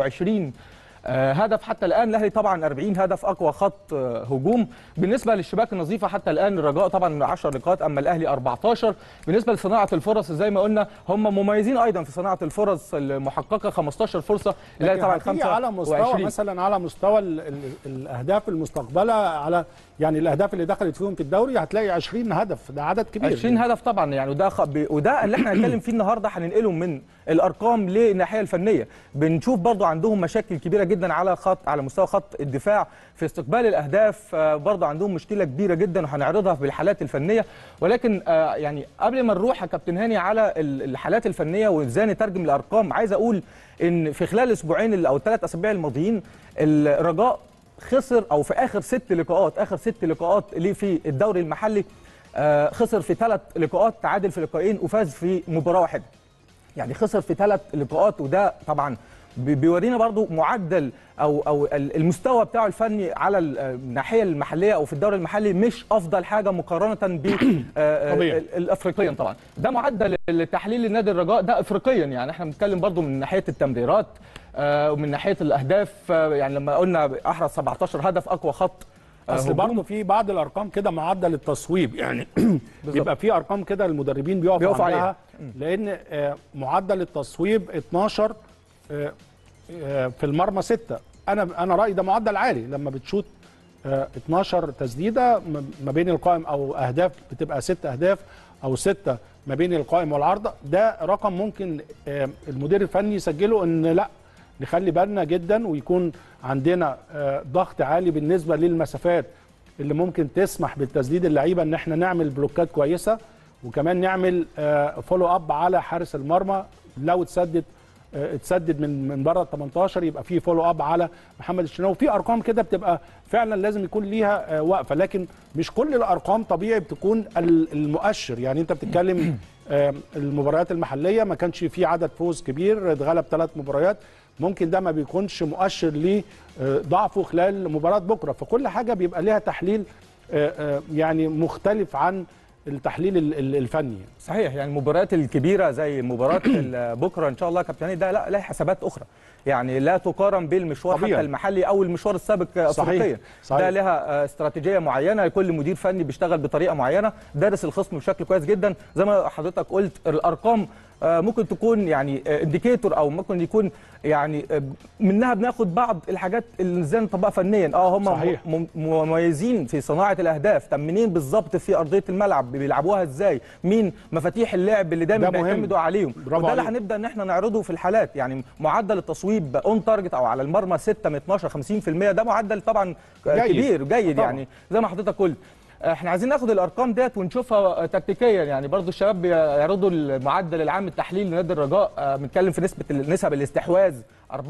25 آه، هدف حتى الان الاهلي طبعا 40 هدف اقوى خط آه، هجوم بالنسبه للشباك النظيفه حتى الان الرجاء طبعا 10 نقاط اما الاهلي 14 بالنسبه لصناعه الفرص زي ما قلنا هم مميزين ايضا في صناعه الفرص المحققه 15 فرصه الاهلي طبعا هتيجي على مستوى 25 مثلا على مستوى ال ال الاهداف المستقبله على يعني الاهداف اللي دخلت فيهم في الدوري هتلاقي 20 هدف ده عدد كبير 20 هدف طبعا يعني وده خ... ب... وده اللي احنا هنتكلم فيه النهارده هننقله من الارقام للناحيه الفنيه بنشوف برضو عندهم مشاكل كبيره جدا على خط على مستوى خط الدفاع في استقبال الاهداف آه، برضو عندهم مشكله كبيره جدا وهنعرضها بالحالات الفنيه ولكن آه، يعني قبل ما نروح يا كابتن هاني على ال- الحالات الفنيه وازاي نترجم الارقام عايز اقول ان في خلال الاسبوعين ال- او الثلاث اسابيع الماضيين الرجاء خسر او في اخر ست لقاءات اخر ست لقاءات ليه في الدوري المحلي آه، خسر في ثلاث لقاءات تعادل في لقاءين وفاز في مباراه واحده يعني خسر في ثلاث لقاءات وده طبعا بي- بيورينا برضو معدل او او ال- المستوى بتاعه الفني على ال- الناحيه المحليه او في الدوري المحلي مش افضل حاجه مقارنه ب آه، طبيعي. ال- الافريقيا طبعا ده معدل التحليل لنادي الرجاء ده افريقيا يعني احنا بنتكلم برضو من ناحيه التمريرات آه، ومن ناحيه الاهداف آه، يعني لما قلنا احرز 17 هدف اقوى خط آه، اصل هجوم. برضه في بعض الارقام كده معدل التصويب يعني بيبقى في ارقام كده المدربين بيقفوا بيقفوا عندها عليها. لان آه، معدل التصويب 12 آه، آه، في المرمى 6 انا انا رايي ده معدل عالي لما بتشوت آه، 12 تسديده م- ما بين القائم او اهداف بتبقى 6 اهداف او 6 ما بين القائم والعارضه ده رقم ممكن آه، المدير الفني يسجله ان لا نخلي بالنا جدا ويكون عندنا آه، ضغط عالي بالنسبه للمسافات اللي ممكن تسمح بالتسديد اللعيبه ان احنا نعمل بلوكات كويسه وكمان نعمل فولو اب على حارس المرمى لو اتسدد آه، اتسدد من من بره ال 18 يبقى في فولو اب على محمد الشناوي في ارقام كده بتبقى فعلا لازم يكون ليها آه، وقفه لكن مش كل الارقام طبيعي بتكون ال- المؤشر يعني انت بتتكلم آه، المباريات المحليه ما كانش في عدد فوز كبير اتغلب ثلاث مباريات ممكن ده ما بيكونش مؤشر لضعفه خلال مباراه بكره فكل حاجه بيبقى ليها تحليل آه، آه، يعني مختلف عن التحليل ال- ال- الفني صحيح يعني المباريات الكبيره زي مباراه ال- بكره ان شاء الله يا كابتن هاني ده لا لها حسابات اخرى يعني لا تقارن بالمشوار طبيعي. حتى المحلي او المشوار السابق صحيح. افريقيا صحيح. ده لها آه، استراتيجيه معينه كل مدير فني بيشتغل بطريقه معينه دارس الخصم بشكل كويس جدا زي ما حضرتك قلت الارقام آه، ممكن تكون يعني انديكيتور او ممكن يكون يعني آه، منها بناخد بعض الحاجات اللي ازاي نطبقها فنيا اه هم صحيح. م- مميزين في صناعه الاهداف طب منين بالظبط في ارضيه الملعب بيلعبوها ازاي مين مفاتيح اللعب اللي دايما ده مهم. بيعتمدوا عليهم برافو وده اللي عليك. هنبدا ان احنا نعرضه في الحالات يعني معدل التصويب اون تارجت او على المرمى 6 من 12 50% ده معدل طبعا جيد. كبير جيد طبعاً. يعني زي ما حضرتك قلت احنا عايزين ناخد الارقام ديت ونشوفها تكتيكيا يعني برضو الشباب بيعرضوا المعدل العام التحليل لنادي الرجاء آه، بنتكلم في نسبه نسب الاستحواذ 54%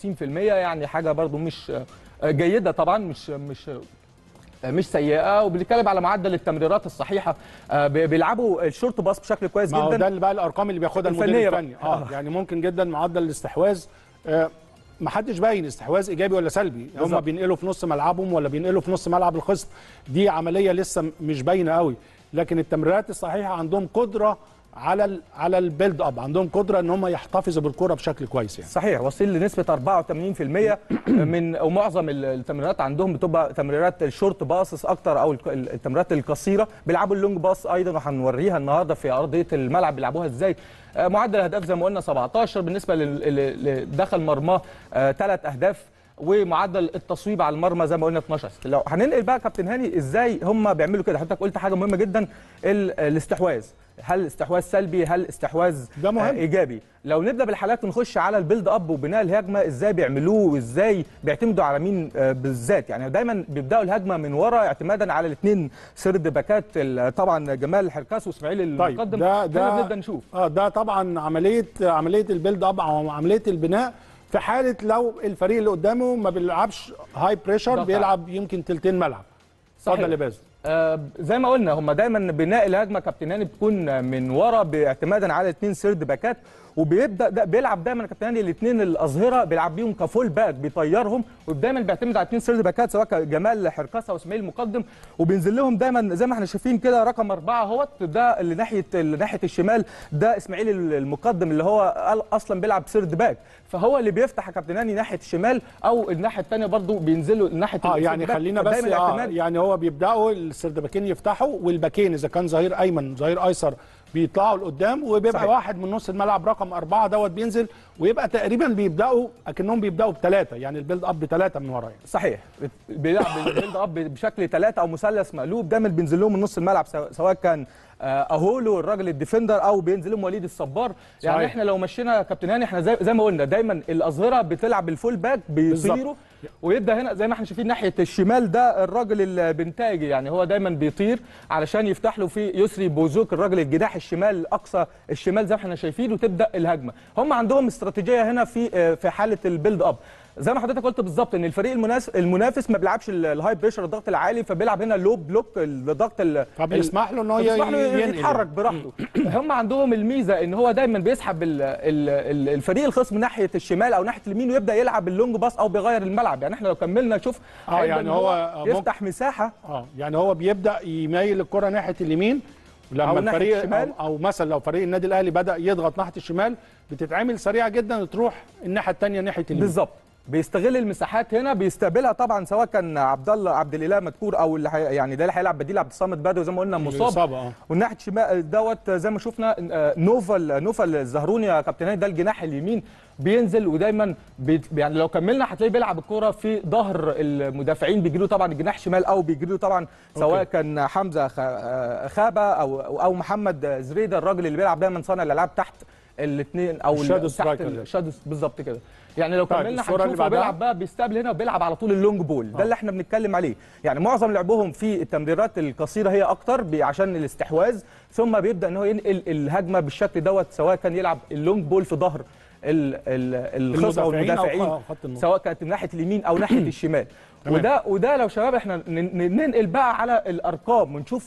يعني حاجه برضو مش آه، جيده طبعا مش مش مش سيئه وبنتكلم على معدل التمريرات الصحيحه آه، بي- بيلعبوا الشورت باص بشكل كويس ما هو جدا ده اللي بقى الارقام اللي بياخدها المدير الفنية بقى. الفني اه يعني ممكن جدا معدل الاستحواذ آه ما حدش باين استحواذ ايجابي ولا سلبي هم بالظبط. بينقلوا في نص ملعبهم ولا بينقلوا في نص ملعب الخصم دي عمليه لسه م- مش باينه قوي لكن التمريرات الصحيحه عندهم قدره على ال على البيلد اب عندهم قدره ان هم يحتفظوا بالكره بشكل كويس يعني صحيح واصلين لنسبه 84% من ومعظم التمريرات عندهم بتبقى تمريرات الشورت باسس اكتر او الك- التمريرات القصيره بيلعبوا اللونج باس ايضا وهنوريها النهارده في ارضيه الملعب بيلعبوها ازاي آه، معدل الاهداف زي ما قلنا 17 بالنسبه اللي دخل مرماه ثلاث اهداف ومعدل التصويب على المرمى زي ما قلنا 12 لو هننقل بقى كابتن هاني ازاي هم بيعملوا كده حضرتك قلت حاجه مهمه جدا ال- الاستحواذ هل استحواذ سلبي هل استحواذ ده مهم. آه، ايجابي لو نبدا بالحالات ونخش على البيلد اب وبناء الهجمه ازاي بيعملوه وازاي بيعتمدوا على مين آه، بالذات يعني دايما بيبداوا الهجمه من ورا اعتمادا على الاثنين سرد باكات ال- طبعا جمال حركاس واسماعيل طيب المقدم ده هنا ده بنبدا نشوف اه ده طبعا عمليه عمليه البيلد اب او عمليه البناء في حاله لو الفريق اللي قدامه ما بيلعبش هاي بريشر ضغط بيلعب يمكن تلتين ملعب صحيح. اتفضل يا باسل آه زي ما قلنا هم دايما بناء الهجمه كابتن هاني بتكون من ورا باعتمادا على اثنين سيرد باكات وبيبدا ده بيلعب دايما كابتن هاني الاثنين الاظهره بيلعب بيهم كفول باك بيطيرهم ودايما بيعتمد على اثنين سيرد باكات سواء كان جمال حركاسه واسماعيل مقدم وبينزل لهم دايما زي ما احنا شايفين كده رقم اربعه اهوت ده اللي ناحيه اللي ناحيه الشمال ده اسماعيل المقدم اللي هو اصلا بيلعب سيرد باك فهو اللي بيفتح يا كابتن هاني ناحيه الشمال او الناحيه الثانيه برضو بينزلوا ناحيه اه السيرد يعني باك. خلينا بس فدايماً آه الاعتماد يعني هو بيبداوا السردباكين يفتحوا والباكين اذا كان ظهير ايمن ظهير ايسر بيطلعوا لقدام وبيبقى صحيح. صحيح. واحد من نص الملعب رقم أربعة دوت بينزل ويبقى تقريبا بيبداوا اكنهم بيبداوا بثلاثه يعني البيلد اب بثلاثه من ورا يعني. صحيح بيلعب بالبيلد اب بشكل ثلاثه او مثلث مقلوب دايما بينزل لهم من نص الملعب سواء- سواء كان آه، اهولو الراجل الديفندر او بينزل لهم وليد الصبار يعني صحيح. احنا لو مشينا يا كابتن هاني احنا زي, زي ما قلنا دايما الاظهره بتلعب بالفول باك بيطيروا بالظبط. ويبدا هنا زي ما احنا شايفين ناحيه الشمال ده الراجل البنتاجي يعني هو دايما بيطير علشان يفتح له في يسري بوزوك الراجل الجناح الشمال اقصى الشمال زي ما احنا شايفين وتبدا الهجمه هم عندهم استراتيجيه هنا في آه، في حاله البيلد اب زي ما حضرتك قلت بالظبط ان الفريق المنافس المنافس ما بيلعبش ال- الهاي بريشر الضغط العالي فبيلعب هنا لو بلوك الضغط ال- فبيسمح له ان هو ي- فبيسمح له ينقل يتحرك براحته هم عندهم الميزه ان هو دايما بيسحب ال- ال- ال- الفريق الخصم ناحيه الشمال او ناحيه اليمين ويبدا يلعب اللونج باس او بيغير الملعب يعني احنا لو كملنا نشوف اه هيبدأ يعني إن هو ممكن- يفتح مساحه اه يعني هو بيبدا يميل الكره ناحيه اليمين لما أو ناحية الفريق الشمال. أو, او مثلا لو فريق النادي الاهلي بدا يضغط ناحيه الشمال بتتعمل سريعه جدا وتروح الناحيه الثانيه ناحيه اليمين بالظبط بيستغل المساحات هنا بيستقبلها طبعا سواء كان عبد الله عبد الاله مدكور او اللي حي... يعني ده اللي هيلعب بديل عبد الصامد بدوي زي ما قلنا مصاب الإصابة، آه. والناحيه الشمال دوت زي ما شفنا آه، نوفل نوفل الزهروني يا كابتن هاني ده الجناح اليمين بينزل ودايما بي... يعني لو كملنا هتلاقيه بيلعب الكوره في ظهر المدافعين بيجي له طبعا الجناح شمال او بيجي له طبعا سواء أوكي. كان حمزه خ... آه، خابه او او محمد زريده الراجل اللي بيلعب دايما صانع الالعاب تحت الاثنين او الشادو تحت سترايكر. الشادو بالظبط كده يعني لو طيب، كملنا الصورة اللي هنشوف هو بعدها. بيلعب بقى بيستقبل هنا وبيلعب على طول اللونج بول ده اللي احنا بنتكلم عليه يعني معظم لعبهم في التمريرات القصيره هي اكتر بي- عشان الاستحواذ ثم بيبدا ان هو ينقل الهجمه بالشكل دوت سواء كان يلعب اللونج بول في ظهر ال- ال- الخصم او المدافعين أو المدافعين خط النص. سواء كانت من ناحيه اليمين او ناحيه الشمال تمام. وده وده لو شباب احنا ن- ن- ننقل بقى على الارقام ونشوف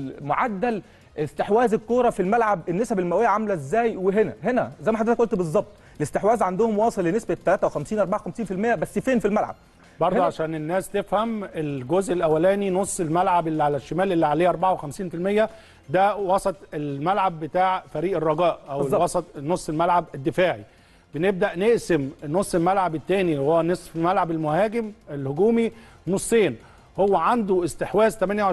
المعدل استحواذ الكوره في الملعب النسب المئويه عامله ازاي وهنا هنا زي ما حضرتك قلت بالظبط الاستحواذ عندهم واصل لنسبه 53 54% بس فين في الملعب برضه هنا- عشان الناس تفهم الجزء الاولاني نص الملعب اللي على الشمال اللي عليه 54% ده وسط الملعب بتاع فريق الرجاء او بالظبط. الوسط نص الملعب الدفاعي بنبدا نقسم نص الملعب الثاني وهو نصف الملعب المهاجم الهجومي نصين هو عنده استحواذ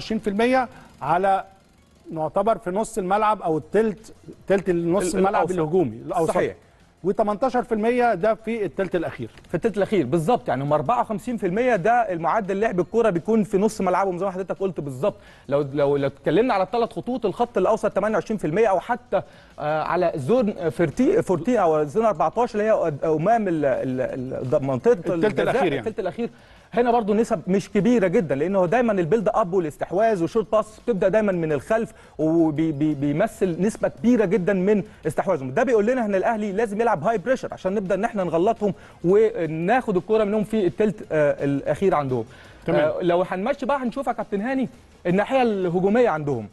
28% على نعتبر في نص الملعب او الثلث ثلث نص ال- الملعب الأوسط. الهجومي الاوسط صحيح. و18% ده في الثلث الاخير في الثلث الاخير بالظبط يعني هم 54% ده المعدل لعب الكوره بيكون في نص ملعبهم زي ما حضرتك قلت بالظبط لو لو لو اتكلمنا على الثلاث خطوط الخط الاوسط 28% او حتى آه على زون 14 14 او زون 14 اللي هي امام ال- ال- ال- منطقه التلت الجزاء، الأخير يعني. الثلث الاخير هنا برضو نسب مش كبيره جدا لانه دايما البيلد اب والاستحواذ وشورت باس بتبدا دايما من الخلف وبيمثل نسبه كبيره جدا من استحواذهم ده بيقول لنا ان الاهلي لازم يلعب هاي بريشر عشان نبدا ان احنا نغلطهم وناخد الكوره منهم في الثلث آه الاخير عندهم تمام. آه لو هنمشي بقى هنشوف يا كابتن هاني الناحيه الهجوميه عندهم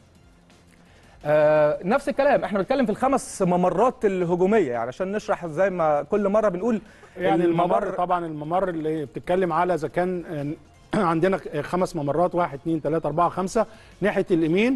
آه نفس الكلام احنا بنتكلم في الخمس ممرات الهجوميه يعني عشان نشرح زي ما كل مره بنقول يعني الممر طبعا الممر اللي بتتكلم على اذا كان عندنا خمس ممرات واحد اثنين ثلاثة أربعة خمسة ناحية اليمين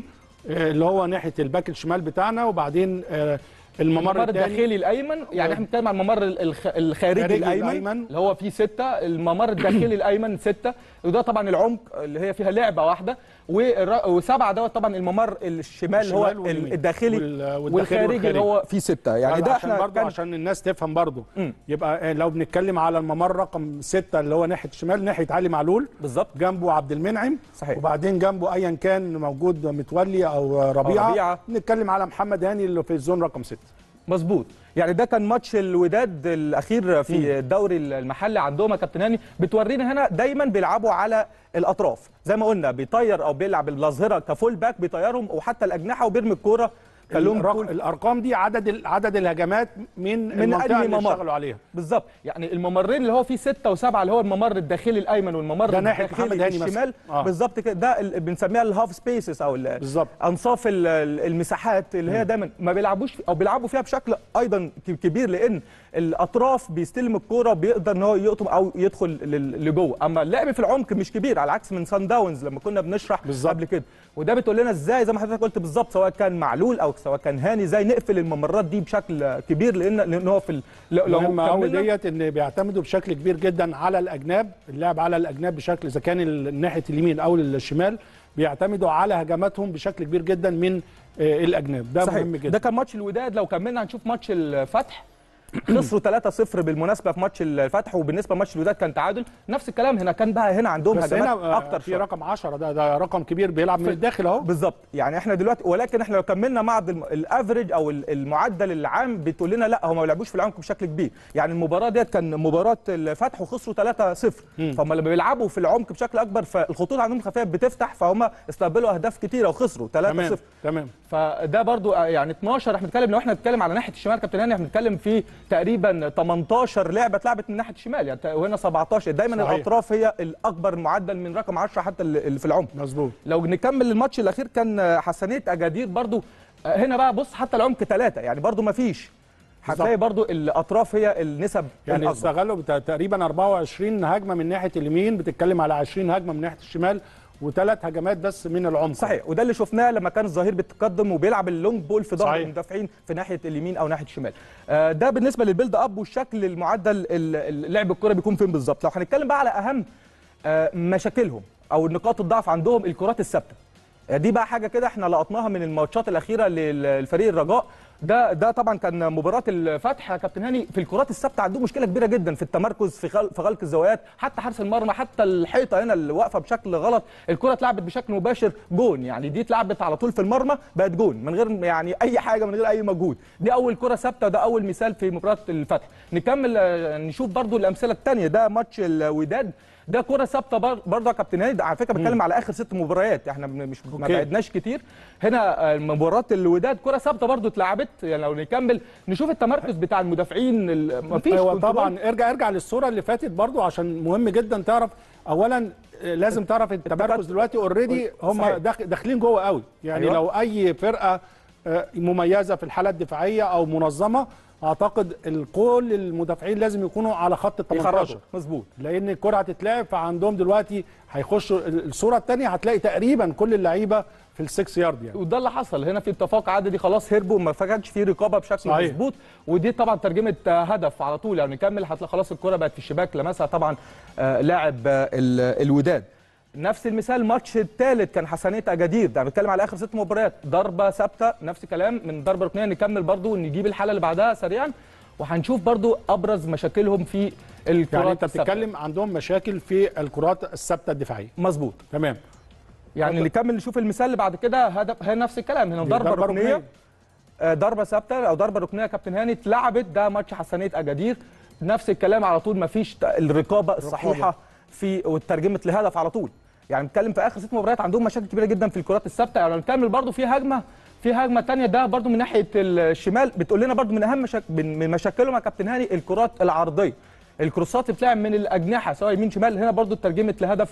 آه، اللي هو ناحيه الباك الشمال بتاعنا وبعدين آه، الممر الممر الثاني الداخلي الايمن يعني احنا بنتكلم عن الممر الخ- الخارجي خارجي الايمن, الأيمن. اللي هو فيه ستة الممر الداخلي الايمن ستة وده طبعا العمق اللي هي فيها لعبه واحده والر- وسبعه دوت طبعا الممر الشمال اللي هو الشمال واليمين. الداخلي وال- والداخلي والخارجي اللي هو فيه ستة يعني طيب ده عشان احنا برضو كان عشان الناس تفهم برضو مم. يبقى آه، لو بنتكلم على الممر رقم ستة اللي هو ناحيه الشمال ناحيه علي معلول بالظبط جنبه عبد المنعم صحيح. وبعدين جنبه ايا كان موجود متولي او ربيعه, ربيعة. نتكلم على محمد هاني اللي في الزون رقم ستة مظبوط يعني ده كان ماتش الوداد الاخير في الدوري المحلي عندهم يا كابتن هاني بتورينا هنا دايما بيلعبوا على الاطراف زي ما قلنا بيطير او بيلعب الاظهره كفول باك بيطيرهم وحتى الاجنحه وبيرمي الكوره كان لهم الرق... كل- الارقام دي عدد ال- عدد الهجمات من, من المنطقه انهي اللي ممر اشتغلوا عليها بالظبط يعني الممرين اللي هو فيه ستة وسبعة اللي هو الممر الداخلي الايمن والممر ده ناحية الداخلي محمد هاني مثلا. الشمال آه. بالظبط كده ده ال- بنسميها الهاف سبيسز او ال- بالظبط انصاف ال- ال- المساحات اللي هي دايما ما بيلعبوش في- او بيلعبوا فيها بشكل ايضا ك- كبير لان الاطراف بيستلم الكوره بيقدر ان هو يقطم او يدخل لل- لجوه اما اللعب في العمق مش كبير على عكس من سان داونز لما كنا بنشرح بالظبط. قبل كده وده بتقول لنا ازاي زي ما حضرتك قلت بالظبط سواء كان معلول او سواء كان هاني ازاي نقفل الممرات دي بشكل كبير لان لان هو في ال- لو لو مهم قوي كملنا- ديت ان بيعتمدوا بشكل كبير جدا على الاجناب اللعب على الاجناب بشكل اذا كان ال- ناحيه اليمين او الشمال بيعتمدوا على هجماتهم بشكل كبير جدا من آه، الاجناب ده صحيح. مهم جدا ده كان ماتش الوداد لو كملنا هنشوف ماتش الفتح خسروا 3-0 بالمناسبه في ماتش الفتح وبالنسبه لماتش الوداد كان تعادل نفس الكلام هنا كان بقى هنا عندهم بس هجمات هنا آه، اكتر في رقم 10 ده ده رقم كبير بيلعب من الداخل اهو بالظبط يعني احنا دلوقتي ولكن احنا لو كملنا مع الم- الافريج او ال- المعدل العام بتقول لنا لا هم ما لعبوش في العمق بشكل كبير يعني المباراه ديت كان مباراه الفتح وخسروا 3-0 فهم لما بيلعبوا في العمق بشكل اكبر فالخطوط عندهم خفيف بتفتح فهم استقبلوا اهداف كتيره وخسروا 3-0 تمام تمام فده برضو آه، يعني 12 احنا بنتكلم لو احنا بنتكلم على ناحيه الشمال كابتن هاني احنا بنتكلم في تقريبا 18 لعبه اتلعبت من ناحيه الشمال يعني وهنا 17 دايما صحيح. الاطراف هي الاكبر معدل من رقم 10 حتى اللي اللي في العمق مظبوط لو نكمل الماتش الاخير كان آه، حسنيه اجادير برضو آه، هنا بقى بص حتى العمق ثلاثه يعني برضو ما فيش هتلاقي برضو الاطراف هي النسب يعني الأكبر. استغلوا بتا- تقريبا 24 هجمه من ناحيه اليمين بتتكلم على 20 هجمه من ناحيه الشمال وثلاث هجمات بس من العمق صحيح وده اللي شفناه لما كان الظهير بيتقدم وبيلعب اللونج بول في ظهر صحيح. المدافعين في ناحيه اليمين او ناحيه الشمال آه، ده بالنسبه للبيلد اب والشكل المعدل ال- ال- لعب الكره بيكون فين بالظبط لو هنتكلم بقى على اهم آه، مشاكلهم او نقاط الضعف عندهم الكرات الثابته آه، دي بقى حاجه كده احنا لقطناها من الماتشات الاخيره للفريق الرجاء ده ده طبعا كان مباراه الفتح يا كابتن هاني في الكرات الثابته عندهم مشكله كبيره جدا في التمركز في غل- في غلق الزوايات حتى حارس المرمى حتى الحيطه هنا اللي واقفه بشكل غلط الكره اتلعبت بشكل مباشر جون يعني دي اتلعبت على طول في المرمى بقت جون من غير يعني اي حاجه من غير اي مجهود دي اول كره ثابته وده اول مثال في مباراه الفتح نكمل آه، نشوف برضو الامثله الثانيه ده ماتش الوداد ده كره ثابته بر- برضه يا كابتن هاني ده على فكره بتكلم على اخر ست مباريات احنا بن- مش ما أوكي. بعدناش كتير هنا آه، مباراه الوداد كره ثابته برضه اتلعبت يعني لو نكمل نشوف التمركز بتاع المدافعين ال- مفيش ايوه كنترول. طبعا ارجع ارجع للصوره اللي فاتت برضو عشان مهم جدا تعرف اولا آه، لازم تعرف التمركز دلوقتي اوريدي هم صحيح. داخ- داخلين جوه قوي يعني أيوة. لو اي فرقه آه، مميزه في الحاله الدفاعيه او منظمه اعتقد ال- كل المدافعين لازم يكونوا على خط ال 18 يخرجوا مظبوط لان الكره هتتلعب فعندهم دلوقتي هيخشوا ال- الصوره الثانيه هتلاقي تقريبا كل اللعيبه في السكس يارد يعني وده اللي حصل هنا في اتفاق عددي خلاص هربوا ما كانش في رقابه بشكل صحيح. مظبوط ودي طبعا ترجمه آه، هدف على طول يعني نكمل هتلاقي خلاص الكره بقت في الشباك لمسها طبعا آه، لاعب آه، ال- الوداد نفس المثال الماتش الثالث كان حسنيه اجادير ده بنتكلم على اخر ست مباريات ضربه ثابته نفس الكلام من ضربه ركنيه نكمل برضو نجيب الحاله اللي بعدها سريعا وهنشوف برضو ابرز مشاكلهم في الكرات يعني انت الثابتة. بتتكلم عندهم مشاكل في الكرات الثابته الدفاعيه مظبوط تمام يعني نكمل نشوف المثال اللي بعد كده هدف هي نفس الكلام هنا دي ضربه ضربة ركنيه ركنية. آه، ضربه ثابته او ضربه ركنيه يا كابتن هاني اتلعبت ده ماتش حسنيه اجادير نفس الكلام على طول مفيش ت- الرقابه الصحيحه في وترجمه لهدف على طول يعني بنتكلم في اخر ست مباريات عندهم مشاكل كبيره جدا في الكرات الثابته يعني نكمل برضو في هجمه في هجمه ثانيه ده برضو من ناحيه الشمال بتقول لنا برضو من اهم مشاك... من من مشاكلهم يا كابتن هاني الكرات العرضيه الكروسات بتلعب من الاجنحه سواء يمين شمال هنا برضو ترجمت لهدف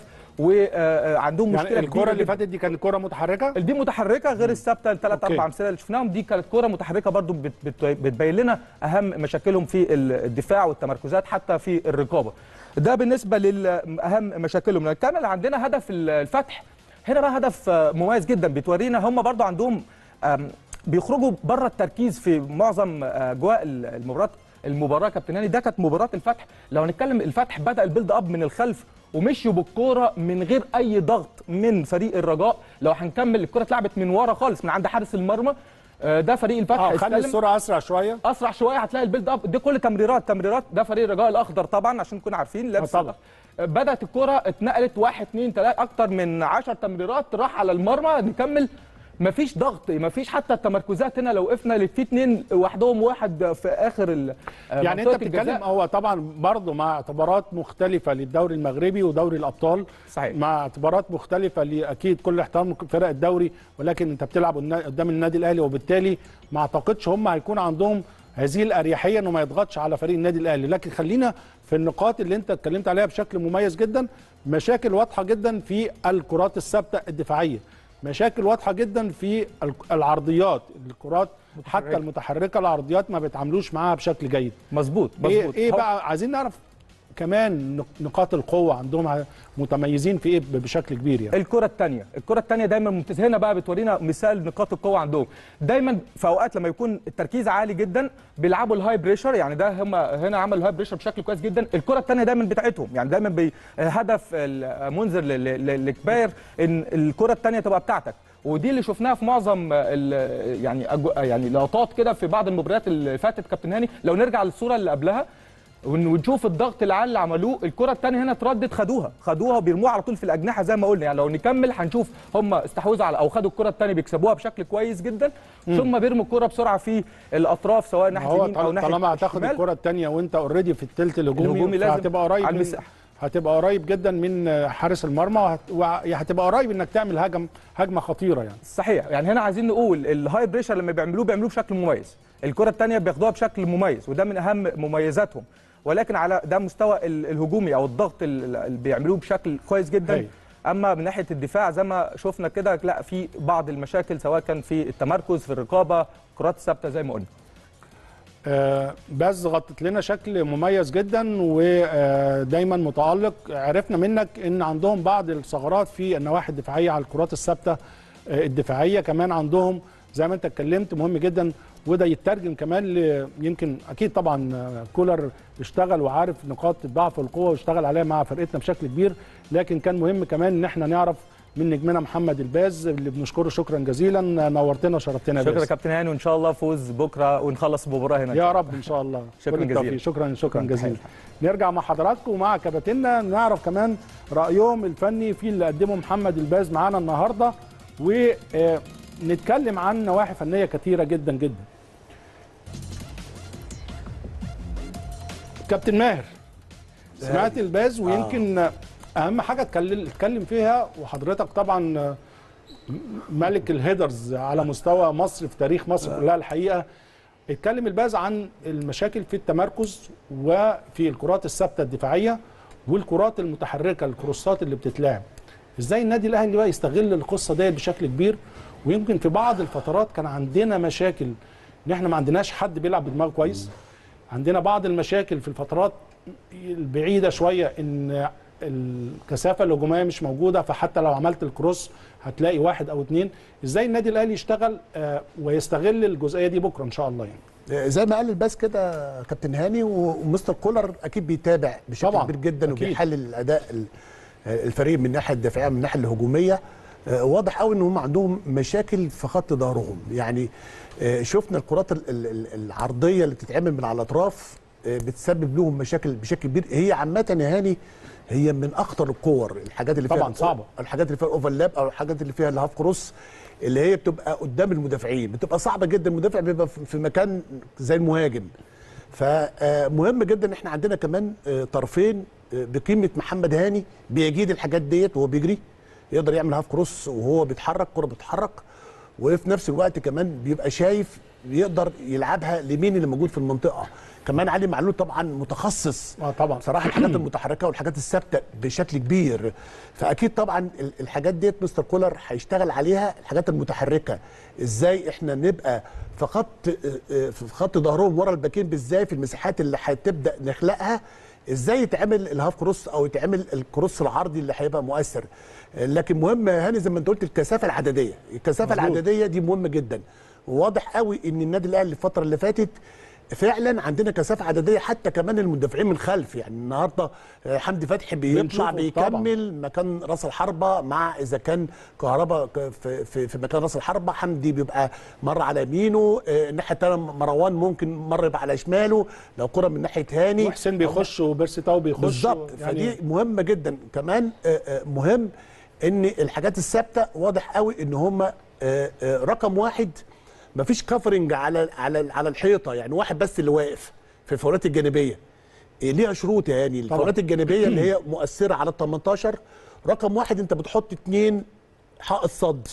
وعندهم مشكله يعني الكره كبيرة اللي جداً. فاتت دي كانت كره متحركه دي متحركه غير الثابته الثلاث أوكي. اربع امثله اللي شفناهم دي كانت كره متحركه برضو بت بت بتبين لنا اهم مشاكلهم في الدفاع والتمركزات حتى في الرقابه ده بالنسبه لاهم مشاكلهم نكمل عندنا هدف الفتح هنا بقى هدف آه، مميز جدا بتورينا هم برضو عندهم آم، بيخرجوا بره التركيز في معظم آه، اجواء ال- المباراه المباراه كابتن هاني ده كانت مباراه الفتح لو هنتكلم الفتح بدا البيلد اب من الخلف ومشوا بالكوره من غير اي ضغط من فريق الرجاء لو هنكمل الكوره اتلعبت من ورا خالص من عند حارس المرمى آه، ده فريق الفتح اه خلي استلم. الصوره اسرع شويه اسرع شويه هتلاقي البيلد اب دي كل تمريرات تمريرات ده فريق الرجاء الاخضر طبعا عشان نكون عارفين لابس طبعا. بدات الكره اتنقلت واحد اتنين تلاته اكتر من 10 تمريرات راح على المرمى نكمل مفيش ضغط مفيش حتى التمركزات هنا لو وقفنا اللي في اتنين وحدهم واحد في اخر ال- يعني انت منطقة بتتكلم الجزاء. هو طبعا برضه مع اعتبارات مختلفه للدوري المغربي ودوري الابطال صحيح. مع اعتبارات مختلفه لاكيد كل احترام فرق الدوري ولكن انت بتلعب قدام- قدام النادي الاهلي وبالتالي ما اعتقدش هم هيكون عندهم هذه الاريحيه انه ما يضغطش على فريق النادي الاهلي لكن خلينا في النقاط اللي انت اتكلمت عليها بشكل مميز جدا مشاكل واضحه جدا في الكرات الثابته الدفاعيه مشاكل واضحه جدا في ال- العرضيات الكرات حتى المتحركه العرضيات ما بيتعاملوش معاها بشكل جيد مظبوط ايه, مظبوط إيه هو- بقى عايزين نعرف كمان نق- نقاط القوه عندهم ع- متميزين في ايه ب- بشكل كبير يعني الكره الثانيه الكره الثانيه دايما ممتازه هنا بقى بتورينا مثال نقاط القوه عندهم دايما في اوقات لما يكون التركيز عالي جدا بيلعبوا الهاي بريشر يعني ده هم هنا عملوا الهاي بريشر بشكل كويس جدا الكره الثانيه دايما بتاعتهم يعني دايما بي هدف المنذر لكباير ان الكره الثانيه تبقى بتاعتك ودي اللي شفناها في معظم ال- يعني أجو يعني لقطات كده في بعض المباريات اللي فاتت كابتن هاني لو نرجع للصوره اللي قبلها ون- ونشوف الضغط العالي اللي عملوه الكره الثانيه هنا اتردت خدوها خدوها وبيرموها على طول في الاجنحه زي ما قلنا يعني لو نكمل هنشوف هم استحوذوا على او خدوا الكره الثانيه بيكسبوها بشكل كويس جدا ثم بيرموا الكره بسرعه في الاطراف سواء ناحيه هو اليمين او طال- ناحيه طالما هتاخد الشمال. الكره الثانيه وانت اوريدي في الثلث الهجومي الهجومي لازم هتبقى قريب على من المساحة. هتبقى قريب جدا من حارس المرمى وهت- وهتبقى قريب انك تعمل هجم هجمه خطيره يعني صحيح يعني هنا عايزين نقول الهاي بريشر لما بيعملوه بيعملوه بشكل مميز الكره الثانيه بياخدوها بشكل مميز وده من اهم مميزاتهم ولكن على ده مستوى ال- الهجومي او الضغط ال- اللي بيعملوه بشكل كويس جدا هاي. اما من ناحيه الدفاع زي ما شفنا كده لا في بعض المشاكل سواء كان في التمركز في الرقابه كرات ثابته زي ما قلنا آه، بس غطت لنا شكل مميز جدا ودايما متالق عرفنا منك ان عندهم بعض الثغرات في النواحي الدفاعيه على الكرات الثابته آه، الدفاعيه كمان عندهم زي ما انت اتكلمت مهم جدا وده يترجم كمان ل- يمكن اكيد طبعا آه، كولر اشتغل وعارف نقاط الضعف والقوه واشتغل عليها مع فرقتنا بشكل كبير لكن كان مهم كمان ان احنا نعرف من نجمنا محمد الباز اللي بنشكره شكرا جزيلا نورتنا وشرفتنا يا شكرا باز. يا كابتن هاني وان شاء الله فوز بكره ونخلص المباراه هنا يا رب ان شاء الله شكراً كل التوفيق. جزيلاً. شكرا شكرا شكراً. جزيلا نرجع مع حضراتكم ومع كباتننا نعرف كمان رايهم الفني في اللي قدمه محمد الباز معانا النهارده ونتكلم عن نواحي فنيه كثيره جدا جدا كابتن ماهر سمعت الباز ويمكن اهم حاجه اتكلم اتكلم فيها وحضرتك طبعا ملك الهيدرز على مستوى مصر في تاريخ مصر كلها الحقيقه اتكلم الباز عن المشاكل في التمركز وفي الكرات الثابته الدفاعيه والكرات المتحركه الكروسات اللي بتتلعب ازاي النادي الاهلي بقى يستغل القصه ديت بشكل كبير ويمكن في بعض الفترات كان عندنا مشاكل ان احنا ما عندناش حد بيلعب بدماغه كويس عندنا بعض المشاكل في الفترات البعيده شويه ان الكثافه الهجوميه مش موجوده فحتى لو عملت الكروس هتلاقي واحد او اتنين ازاي النادي الاهلي يشتغل آه، ويستغل الجزئيه دي بكره ان شاء الله يعني زي ما قال الباس كده كابتن هاني ومستر كولر اكيد بيتابع بشكل طبعاً، كبير جدا أكيد. وبيحلل الاداء ال- الفريق من الناحيه الدفاعيه من الناحيه الهجوميه آه، واضح قوي ان هم عندهم مشاكل في خط ظهرهم يعني آه، شفنا الكرات ال- ال- ال- العرضيه اللي بتتعمل من على الاطراف آه، بتسبب لهم مشاكل بشكل كبير هي عامه يا هاني هي من اخطر الكور الحاجات اللي فيها طبعاً صعبة. الحاجات اللي فيها الاوفرلاب او الحاجات اللي فيها الهاف كروس اللي هي بتبقى قدام المدافعين بتبقى صعبه جدا المدافع بيبقى في في مكان زي المهاجم فمهم جدا ان احنا عندنا كمان آه، طرفين آه، بقيمه محمد هاني بيجيد الحاجات ديت وهو بيجري يقدر يعمل هاف كروس وهو بيتحرك كره بتتحرك وفي نفس الوقت كمان بيبقى شايف يقدر يلعبها لمين اللي موجود في المنطقه كمان علي معلول طبعا متخصص اه طبعا بصراحه الحاجات المتحركه والحاجات الثابته بشكل كبير فاكيد طبعا ال- الحاجات ديت مستر كولر هيشتغل عليها الحاجات المتحركه ازاي احنا نبقى في خط في خط ظهرهم ورا الباكين بالذات في المساحات اللي هتبدا نخلقها ازاي يتعمل الهاف كروس او يتعمل الكروس العرضي اللي هيبقى مؤثر لكن مهم يا هاني زي ما انت قلت الكثافه العدديه الكثافه مظبوط. العدديه دي مهمه جدا واضح قوي ان النادي الاهلي الفتره اللي فاتت فعلا عندنا كثافه عدديه حتى كمان المدافعين من الخلف يعني النهارده آه، حمدي فتحي بيطلع بنشوفه بيكمل مكان راس الحربه مع اذا كان كهربا ك- في, في, في مكان راس الحربه حمدي بيبقى مره على يمينه آه، الناحيه الثانيه مروان ممكن مره يبقى على شماله لو كره من ناحيه هاني وحسين بيخش وبيرسي تاو بيخش بالظبط يعني فدي مهمه جدا كمان آه، آه، مهم ان الحاجات الثابته واضح قوي ان هم آه، آه، رقم واحد مفيش كفرنج على على على الحيطه يعني واحد بس اللي واقف في الفاولات الجانبيه إيه ليها شروط يعني الفاولات الجانبيه اللي هي مؤثره على ال 18 رقم واحد انت بتحط اتنين حائط صد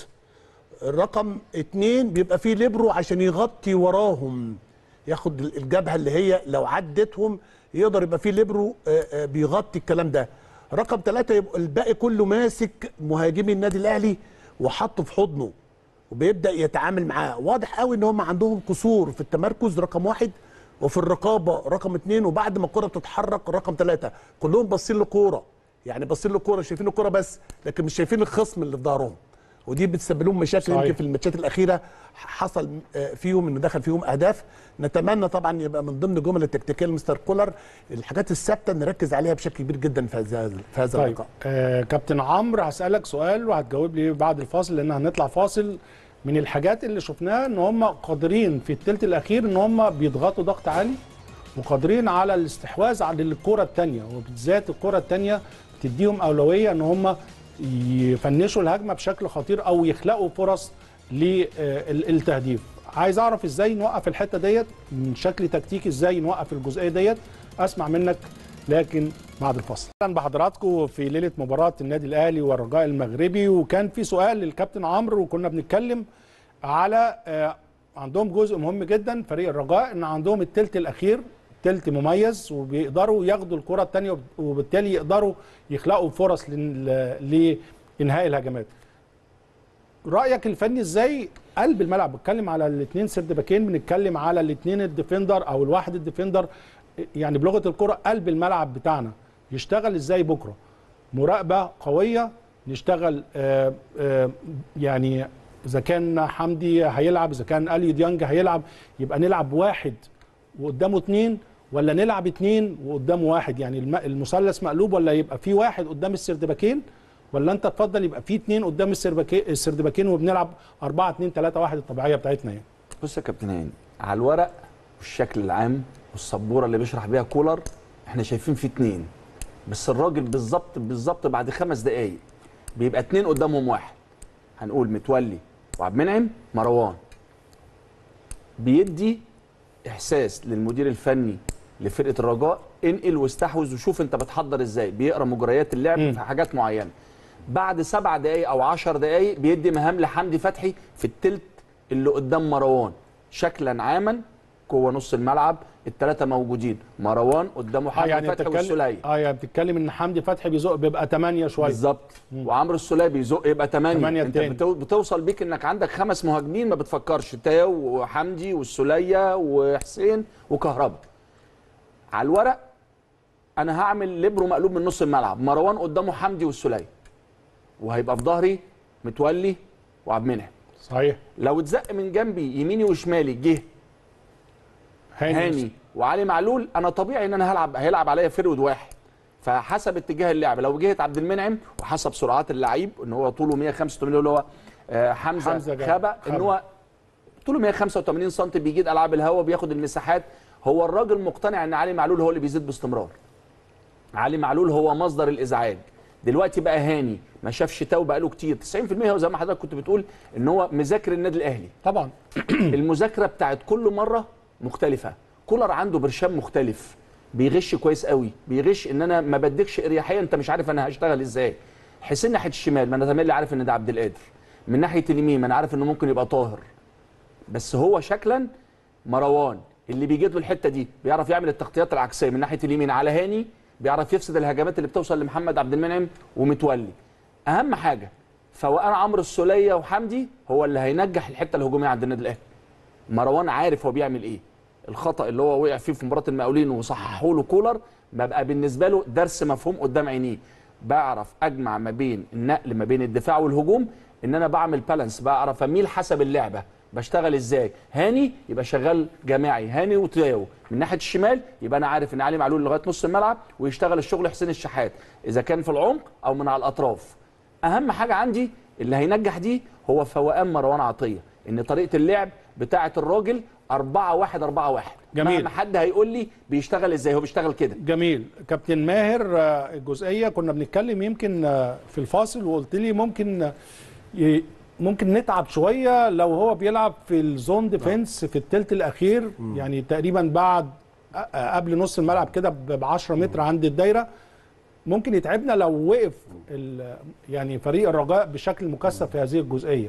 رقم اتنين بيبقى فيه ليبرو عشان يغطي وراهم ياخد الجبهه اللي هي لو عدتهم يقدر يبقى فيه ليبرو آه، آه، بيغطي الكلام ده رقم ثلاثة يبقى الباقي كله ماسك مهاجمي النادي الاهلي وحطه في حضنه وبيبدا يتعامل معاه واضح قوي ان هم عندهم قصور في التمركز رقم واحد وفي الرقابه رقم اثنين وبعد ما الكره بتتحرك رقم ثلاثه كلهم باصين لكوره يعني باصين لكوره شايفين الكوره بس لكن مش شايفين الخصم اللي في ظهرهم ودي بتسبب لهم مشاكل صحيح. يمكن في الماتشات الاخيره حصل آه، فيهم انه دخل فيهم اهداف نتمنى طبعا يبقى من ضمن جمل التكتيكيه لمستر كولر الحاجات الثابته نركز عليها بشكل كبير جدا في هذا في هذا طيب اللقاء آه كابتن عمرو هسألك سؤال وهتجاوب لي بعد الفاصل لأن هنطلع فاصل من الحاجات اللي شفناها ان هم قادرين في الثلث الاخير ان هم بيضغطوا ضغط عالي وقادرين على الاستحواذ على الكره الثانيه وبالذات الكره الثانيه بتديهم اولويه ان هم يفنشوا الهجمه بشكل خطير او يخلقوا فرص للتهديف عايز اعرف ازاي نوقف الحته ديت من شكل تكتيكي ازاي نوقف الجزئيه ديت اسمع منك لكن بعد الفاصل اهلا بحضراتكم في ليله مباراه النادي الاهلي والرجاء المغربي وكان في سؤال للكابتن عمرو وكنا بنتكلم على آه، عندهم جزء مهم جدا فريق الرجاء ان عندهم التلت الاخير تلت مميز وبيقدروا ياخدوا الكره الثانيه وبالتالي يقدروا يخلقوا فرص لل- لانهاء الهجمات رايك الفني ازاي قلب الملعب بتكلم على الاثنين سيرد باكين بنتكلم على الاثنين الديفندر او الواحد الديفندر يعني بلغه الكره قلب الملعب بتاعنا يشتغل ازاي بكره مراقبه قويه نشتغل آه، آه، يعني اذا كان حمدي هيلعب اذا كان اليو ديانج هيلعب يبقى نلعب واحد وقدامه اثنين ولا نلعب اثنين وقدامه واحد يعني الم- المثلث مقلوب ولا يبقى في واحد قدام السردباكين ولا انت تفضل يبقى في اثنين قدام السردباكين السردباكين وبنلعب 4 2 3 1 الطبيعيه بتاعتنا يعني بص يا كابتن هاني على الورق والشكل العام والسبوره اللي بيشرح بيها كولر احنا شايفين في اتنين بس الراجل بالظبط بالظبط بعد خمس دقايق بيبقى اتنين قدامهم واحد هنقول متولي وعبد المنعم مروان بيدي احساس للمدير الفني لفرقه الرجاء انقل واستحوذ وشوف انت بتحضر ازاي بيقرا مجريات اللعب مم. في حاجات معينه بعد سبع دقايق او عشر دقايق بيدي مهام لحمدي فتحي في التلت اللي قدام مروان شكلا عاما جوه نص الملعب الثلاثه موجودين مروان قدامه اه حمدي يعني فتحي بتتكلم والسوليه اه يعني بتتكلم ان حمدي فتحي بيزق بيبقى 8 شويه بالظبط وعمرو السوليه بيزق يبقى 8 تمانية انت التاني. بتو- بتوصل بيك انك عندك خمس مهاجمين ما بتفكرش تاو وحمدي والسوليه وحسين وكهربا على الورق انا هعمل ليبرو مقلوب من نص الملعب مروان قدامه حمدي والسوليه وهيبقى في ظهري متولي وعبد المنعم صحيح لو اتزق من جنبي يميني وشمالي جه هاني, هاني وعلي معلول انا طبيعي ان انا هلعب هيلعب عليا فرود واحد فحسب اتجاه اللعب لو جهه عبد المنعم وحسب سرعات اللعيب ان هو طوله 185 اللي هو آه، حمزه, حمزة حمزة جاب. خابا ان خابا. هو طوله 185 سم بيجيد العاب الهواء بياخد المساحات هو الراجل مقتنع ان علي معلول هو اللي بيزيد باستمرار علي معلول هو مصدر الازعاج دلوقتي بقى هاني ما شافش تاو بقاله كتير 90% هو زي ما حضرتك كنت بتقول ان هو مذاكر النادي الاهلي طبعا المذاكره بتاعت كل مره مختلفه كولر عنده برشام مختلف بيغش كويس قوي بيغش ان انا ما بديكش اريحيه انت مش عارف انا هشتغل ازاي حسين ناحيه الشمال ما انا تملي عارف ان ده عبد القادر من ناحيه اليمين ما انا عارف انه ممكن يبقى طاهر بس هو شكلا مروان اللي بيجيد له الحته دي بيعرف يعمل التغطيات العكسيه من ناحيه اليمين على هاني بيعرف يفسد الهجمات اللي بتوصل لمحمد عبد المنعم ومتولي اهم حاجه فوقان عمرو السوليه وحمدي هو اللي هينجح الحته الهجوميه عند النادي الاهلي مروان عارف هو بيعمل ايه الخطا اللي هو وقع فيه في مباراه المقاولين وصححوا له كولر ببقى بالنسبه له درس مفهوم قدام عينيه بعرف اجمع ما بين النقل ما بين الدفاع والهجوم ان انا بعمل بالانس بعرف اميل حسب اللعبه بشتغل ازاي هاني يبقى شغال جماعي هاني وتياو من ناحيه الشمال يبقى انا عارف ان علي معلول لغايه نص الملعب ويشتغل الشغل حسين الشحات اذا كان في العمق او من على الاطراف اهم حاجه عندي اللي هينجح دي هو فوقان مروان عطيه ان طريقه اللعب بتاعه الراجل 4 1 4 1 جميل. مهما حد هيقول لي بيشتغل ازاي هو بيشتغل كده جميل كابتن ماهر آه، الجزئيه كنا بنتكلم يمكن آه، في الفاصل وقلت لي ممكن آه، ي- ممكن نتعب شويه لو هو بيلعب في الزون ديفense في الثلث الاخير يعني تقريبا بعد آه، آه، قبل نص الملعب كده ب 10 متر عند الدايره ممكن يتعبنا لو وقف ال- يعني فريق الرجاء بشكل مكثف في هذه الجزئيه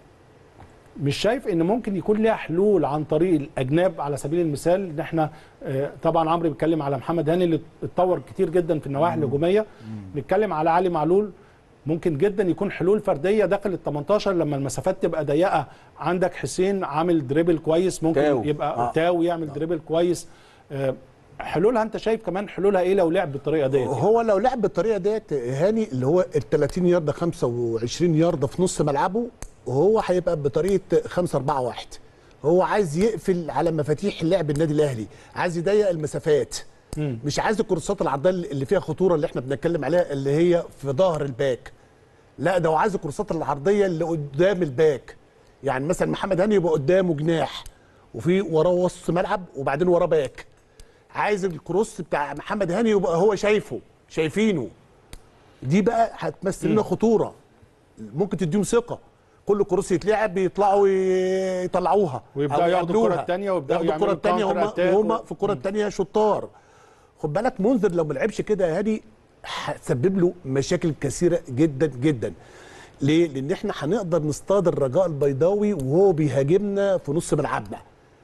مش شايف ان ممكن يكون ليها حلول عن طريق الاجناب على سبيل المثال ان احنا آه، طبعا عمرو بيتكلم على محمد هاني اللي اتطور كتير جدا في النواحي الهجوميه نتكلم على علي معلول ممكن جدا يكون حلول فرديه داخل ال 18 لما المسافات تبقى ضيقه عندك حسين عامل دريبل كويس ممكن تاو. يبقى آه. تاو يعمل دريبل كويس آه، حلولها انت شايف كمان حلولها ايه لو لعب بالطريقه ديت هو لو لعب بالطريقه ديت هاني اللي هو ال 30 يارده 25 يارده في نص ملعبه هو هيبقى بطريقه 5 4 1 هو عايز يقفل على مفاتيح لعب النادي الاهلي عايز يضيق المسافات مش عايز الكورسات العرضيه اللي فيها خطوره اللي احنا بنتكلم عليها اللي هي في ظهر الباك لا ده هو عايز الكورسات العرضيه اللي قدام الباك يعني مثلا محمد هاني يبقى قدامه جناح وفي وراه وسط ملعب وبعدين وراه باك عايز الكروس بتاع محمد هاني يبقى هو شايفه شايفينه دي بقى هتمثل لنا خطوره ممكن تديهم ثقه كل كروس يتلعب بيطلعوا ي- يطلعوها ويبدأوا أو ياخدوا الكرة يقابلوها. التانية ويبدأوا ياخدوا الكره يعملوا الثانيه counter هم attack وهم و- في الكره الثانيه شطار خد بالك منذر لو ما لعبش كده يا هادي هتسبب له مشاكل كثيره جدا جدا ليه؟ لان احنا هنقدر نصطاد الرجاء البيضاوي وهو بيهاجمنا في نص ملعبنا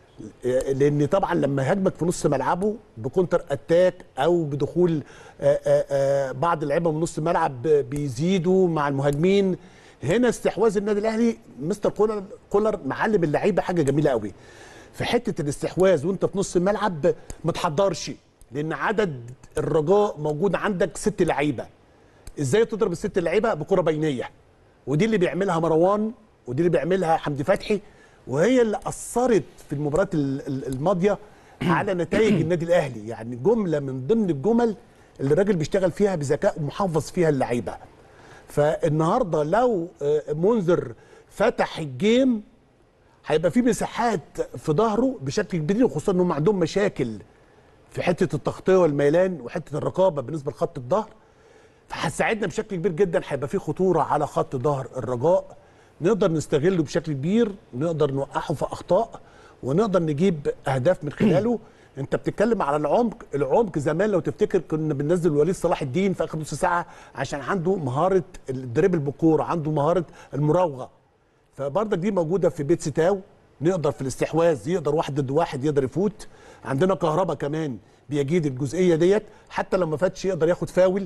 لان طبعا لما هاجمك في نص ملعبه بكونتر اتاك او بدخول آه، آه، آه، بعض اللعيبه من نص الملعب بيزيدوا مع المهاجمين هنا استحواذ النادي الاهلي مستر كولر كولر معلم اللعيبه حاجه جميله قوي في حته الاستحواذ وانت في نص الملعب ما تحضرش لان عدد الرجاء موجود عندك ست لعيبه ازاي تضرب الست لعيبه بكره بينيه ودي اللي بيعملها مروان ودي اللي بيعملها حمدي فتحي وهي اللي اثرت في المباريات ال- ال- الماضيه على نتائج النادي الاهلي يعني جمله من ضمن الجمل اللي الراجل بيشتغل فيها بذكاء ومحافظ فيها اللعيبه فالنهارده لو آه، منذر فتح الجيم هيبقى في مساحات في ظهره بشكل كبير وخصوصا انهم عندهم مشاكل في حته التغطيه والميلان وحته الرقابه بالنسبه لخط الظهر فهتساعدنا بشكل كبير جدا هيبقى في خطوره على خط ظهر الرجاء نقدر نستغله بشكل كبير نقدر نوقعه في اخطاء ونقدر نجيب اهداف من خلاله انت بتتكلم على العمق العمق زمان لو تفتكر كنا بننزل وليد صلاح الدين في اخر نص ساعه عشان عنده مهاره الدريبل بالكوره عنده مهاره المراوغه فبرضك دي موجوده في بيت ستاو نقدر في الاستحواذ يقدر واحد ضد واحد يقدر يفوت عندنا كهربا كمان بيجيد الجزئيه ديت حتى لو ما فاتش يقدر ياخد فاول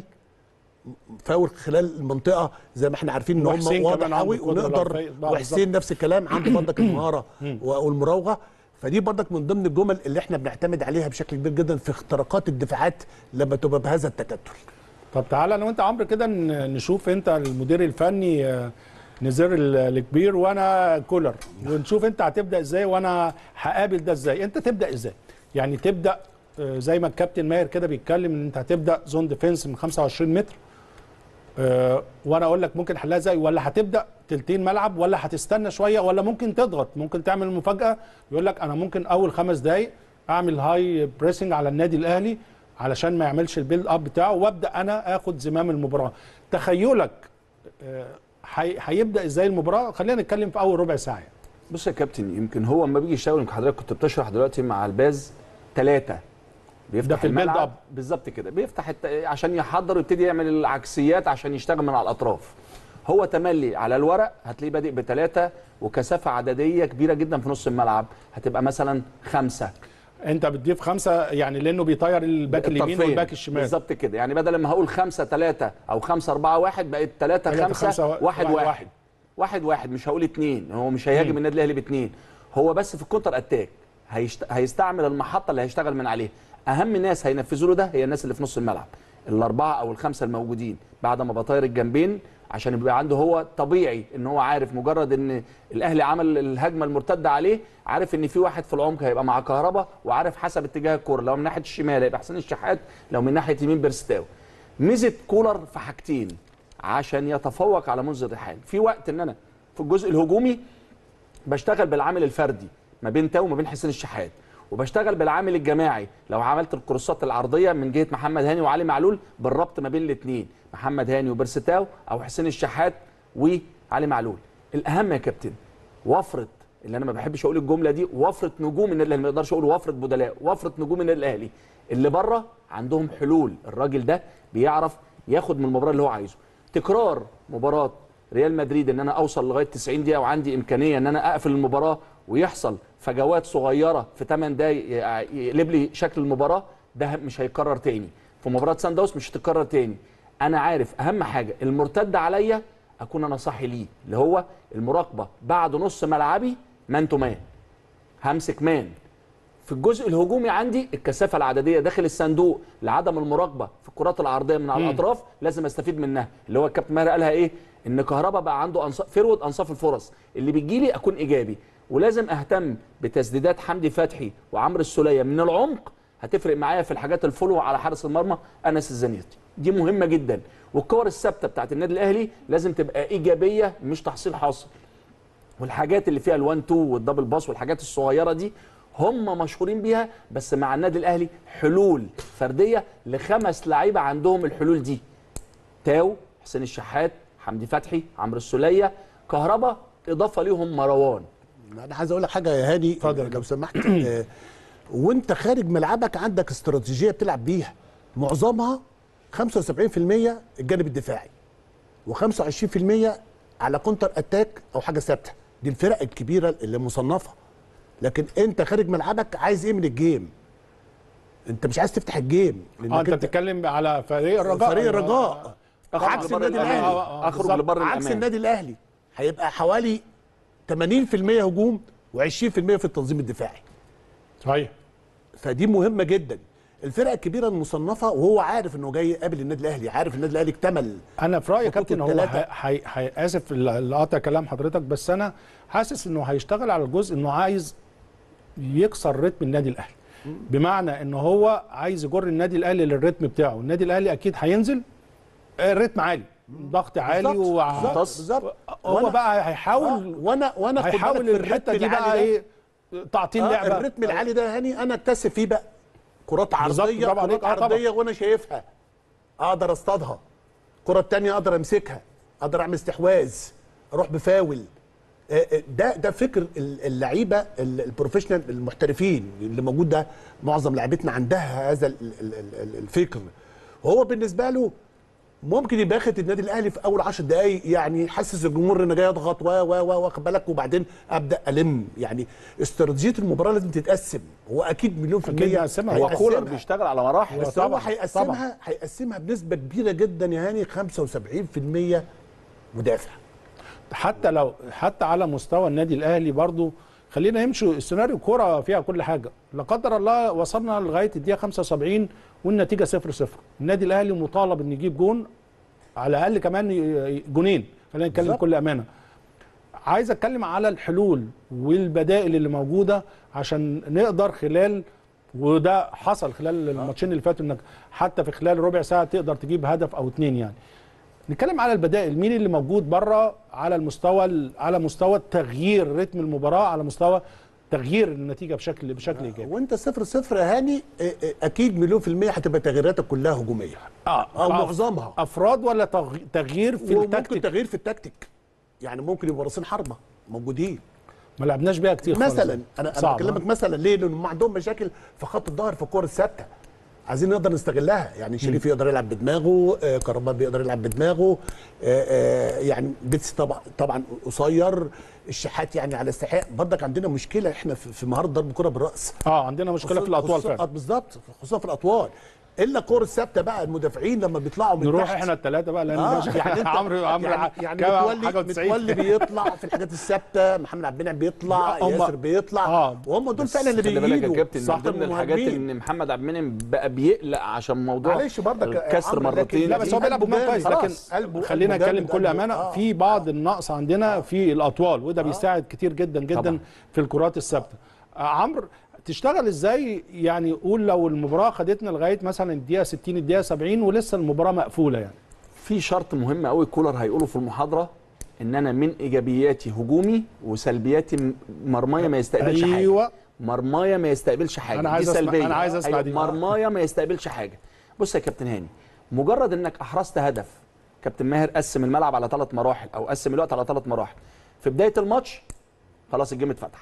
فاول خلال المنطقه زي ما احنا عارفين ان هم وحسين واضح كمان عنده قوي القدرة ونقدر العرفية. بعض وحسين نفس الكلام عنده برضك المهاره والمراوغه فدي برضك من ضمن الجمل اللي احنا بنعتمد عليها بشكل كبير جدا في اختراقات الدفاعات لما تبقى بهذا التكتل طب تعالى انا وانت عمرو كده ن- نشوف انت المدير الفني آه، نزار ال- الكبير وانا كولر ونشوف انت هتبدا ازاي وانا هقابل ده ازاي انت تبدا ازاي يعني تبدا آه، زي ما الكابتن ماهر كده بيتكلم ان انت هتبدا زون ديفense من 25 متر آه، وانا اقول لك ممكن حلها ازاي ولا هتبدا تلتين ملعب ولا هتستنى شويه ولا ممكن تضغط ممكن تعمل مفاجاه يقول لك انا ممكن اول خمس دقائق اعمل هاي بريسنج على النادي الاهلي علشان ما يعملش البيلد اب بتاعه وابدا انا اخد زمام المباراه تخيلك آه، هي- هيبدا ازاي المباراه خلينا نتكلم في اول ربع ساعه بص يا كابتن يمكن هو اما بيجي يشتغل يمكن حضرتك كنت بتشرح دلوقتي مع الباز ثلاثة بيفتح ده في البيلد الملعب اب. بالظبط كده بيفتح الت... عشان يحضر ويبتدي يعمل العكسيات عشان يشتغل من على الاطراف هو تملي على الورق هتلاقيه بادئ بثلاثة وكثافة عددية كبيرة جدا في نص الملعب هتبقى مثلا خمسة انت بتضيف خمسه يعني لانه بيطير الباك اليمين الطرفين. والباك الشمال بالظبط كده يعني بدل ما هقول خمسة ثلاثة أو خمسة أربعة واحد بقت ثلاثة تلاتة خمسة, خمسة واحد واحد واحد, واحد. واحد واحد مش هقول اتنين هو مش هيهاجم النادي الأهلي باتنين هو بس في الكونتر أتاك هيشت... هيستعمل المحطه اللي هيشتغل من عليها اهم ناس هينفذوا له ده هي الناس اللي في نص الملعب الاربعه او الخمسه الموجودين بعد ما بطاير الجنبين عشان يبقى عنده هو طبيعي ان هو عارف مجرد ان الاهلي عمل الهجمه المرتده عليه عارف ان في واحد في العمق هيبقى مع كهربا وعارف حسب اتجاه الكوره لو من ناحيه الشمال هيبقى حسين الشحات لو من ناحيه يمين بيرستاو ميزه كولر في حاجتين عشان يتفوق على منذر الريحان في وقت ان انا في الجزء الهجومي بشتغل بالعامل الفردي ما بين تاو وما بين حسين الشحات وبشتغل بالعامل الجماعي لو عملت الكروسات العرضيه من جهه محمد هاني وعلي معلول بالربط ما بين الاثنين محمد هاني وبرستاو او حسين الشحات وعلي معلول الاهم يا كابتن وفره اللي انا ما بحبش اقول الجمله دي وفره نجوم النادي الاهلي ما اقدرش اقول وفره بدلاء وفره نجوم النادي الاهلي اللي بره عندهم حلول الراجل ده بيعرف ياخد من المباراه اللي هو عايزه تكرار مباراه ريال مدريد ان انا اوصل لغايه 90 دقيقه وعندي امكانيه ان انا اقفل المباراه ويحصل فجوات صغيره في 8 دقائق يقلب لي شكل المباراه ده مش هيكرر تاني في مباراه سان داونز مش هتتكرر تاني انا عارف اهم حاجه المرتد عليا اكون انا صاحي ليه اللي هو المراقبه بعد نص ملعبي مان تو مان همسك مان في الجزء الهجومي عندي الكثافه العدديه داخل الصندوق لعدم المراقبه في الكرات العرضيه من على الاطراف لازم استفيد منها اللي هو الكابتن ماهر قالها ايه ان كهربا بقى عنده أنصاف فرود انصاف الفرص اللي بتجي لي اكون ايجابي ولازم اهتم بتسديدات حمدي فتحي وعمرو السوليه من العمق هتفرق معايا في الحاجات الفولو على حارس المرمى انس الزنيتي دي مهمه جدا والكور الثابته بتاعت النادي الاهلي لازم تبقى ايجابيه مش تحصيل حاصل والحاجات اللي فيها الوان تو والدبل باس والحاجات الصغيره دي هم مشهورين بيها بس مع النادي الاهلي حلول فرديه لخمس لعيبه عندهم الحلول دي تاو حسين الشحات حمدي فتحي عمرو السوليه كهربا اضافه ليهم مروان انا عايز اقول لك حاجه يا هاني لو سمحت آه، وانت خارج ملعبك عندك استراتيجيه بتلعب بيها معظمها 75% الجانب الدفاعي و25% على كونتر اتاك او حاجه ثابته دي الفرق الكبيره اللي مصنفه لكن انت خارج ملعبك عايز ايه من الجيم انت مش عايز تفتح الجيم اه انت بتتكلم على فريق الرجاء فريق الرجاء أخرج عكس لبر النادي الأمان. الاهلي آه، آه، اخرج بالظبط. لبر عكس الامان النادي الاهلي هيبقى حوالي 80% هجوم و20% في التنظيم الدفاعي صحيح فدي مهمه جدا الفرق الكبيره المصنفه وهو عارف انه جاي يقابل النادي الاهلي عارف النادي الاهلي اكتمل انا في رايي يا خطوط كابتن هو التلاتة. هي هي هي اسف اللي قاطع كلام حضرتك بس انا حاسس انه هيشتغل على الجزء انه عايز يكسر رتم النادي الاهلي بمعنى ان هو عايز يجر النادي الاهلي للريتم بتاعه النادي الاهلي اكيد هينزل الريتم عالي ضغط عالي بالظبط، وع... بالظبط، بالظبط هو وأنا- بقى هيحاول آه، وانا وانا خد بالك هيحاول في الحته الريتم دي العالي بقى ده، ايه تعطيل آه لعبه الريتم العالي ده يا هاني انا اكتسب فيه بقى كرات بالظبط، عرضيه برافو عليك. كرات آه، طبعا. عرضيه وانا شايفها اقدر اصطادها الكره الثانيه اقدر امسكها اقدر اعمل استحواذ اروح بفاول آه، آه، ده ده فكر ال- اللعيبه ال- البروفيشنال المحترفين اللي موجود ده معظم لعيبتنا عندها هذا ال- ال- ال- الفكر وهو بالنسبه له ممكن يبقى ياخد النادي الاهلي في اول 10 دقائق يعني يحسس الجمهور ان جاي اضغط و و و واخد بالك وبعدين ابدا الم يعني استراتيجيه المباراه لازم تتقسم هو اكيد مليون في أكيد الميه نقسمها. هو كولر هيقسمها. بيشتغل على مراحل بس طبعاً، هو طبعاً. هيقسمها هيقسمها بنسبه كبيره جدا يا هاني 75% مدافع حتى لو حتى على مستوى النادي الاهلي برضو خلينا نمشي السيناريو كوره فيها كل حاجه لا قدر الله وصلنا لغايه الدقيقه 75 والنتيجه 0 0 النادي الاهلي مطالب ان يجيب جون على الاقل كمان ي- جونين خلينا نتكلم بالظبط. بكل امانه عايز اتكلم على الحلول والبدائل اللي موجوده عشان نقدر خلال وده حصل خلال الماتشين اللي فاتوا انك حتى في خلال ربع ساعه تقدر تجيب هدف او اتنين يعني نتكلم على البدائل مين اللي موجود بره على المستوى ال- على مستوى تغيير رتم المباراه على مستوى تغيير النتيجه بشكل بشكل ايجابي وانت صفر صفر يا هاني اه، اه، اكيد مليون في الميه هتبقى تغييراتك كلها هجوميه اه او آه، معظمها افراد ولا تغ- تغيير في وممكن التكتيك تغيير في التكتيك يعني ممكن يبقوا راسين حربه موجودين ما لعبناش بيها كتير خالص. مثلا انا انا صعب، بكلمك آه. مثلا ليه لان هم عندهم مشاكل في خط الظهر في الكور الثابته عايزين نقدر نستغلها يعني شريف يقدر يلعب بدماغه آه كهرباء بيقدر يلعب بدماغه آه آه يعني بيتس طبعا طبعا قصير الشحات يعني على استحقاق برضك عندنا مشكله احنا في في مهاره ضرب الكره بالراس اه عندنا مشكله في الاطوال خصوصاً- فعلا بالظبط خصوصا في الاطوال الا كور الثابته بقى المدافعين لما بيطلعوا من نروح تحت احنا الثلاثه بقى لان آه ده- يعني انت عمرو عمرو يعني, يعني كام متولي حاجه و90 متولي بيطلع في الحاجات الثابته محمد عبد المنعم بيطلع هم- ياسر بيطلع آه. وهم دول فعلا اللي خلي بالك يا بيجيبوا كابتن صح من ضمن الحاجات المهاجمين. ان محمد عبد المنعم بقى بيقلق عشان موضوع معلش برضك يا الكسر عمرو، لكن- مرتين لا بس هو بيلعب قلبه بمال كويس جامد. لكن خلاص، قلبه- خلينا قلبه نتكلم جامد، بكل قلبه. امانه آه. في بعض النقص عندنا في الاطوال وده بيساعد كتير جدا جدا طبعا. في الكرات الثابته آه، عمرو تشتغل ازاي يعني قول لو المباراه خدتنا لغايه مثلا الدقيقه 60 الدقيقه 70 ولسه المباراه مقفوله يعني في شرط مهم قوي كولر هيقوله في المحاضره ان انا من ايجابياتي هجومي وسلبياتي م- مرمايه ما يستقبلش حاجه ايوه مرمايه ما يستقبلش حاجه أنا دي عايز أسمع- سلبيه أنا عايز أسمع أيوة، دي. مرمايه ما يستقبلش حاجه بص يا كابتن هاني مجرد انك احرزت هدف كابتن ماهر قسم الملعب على ثلاث مراحل او قسم الوقت على ثلاث مراحل في بدايه الماتش خلاص الجيم اتفتح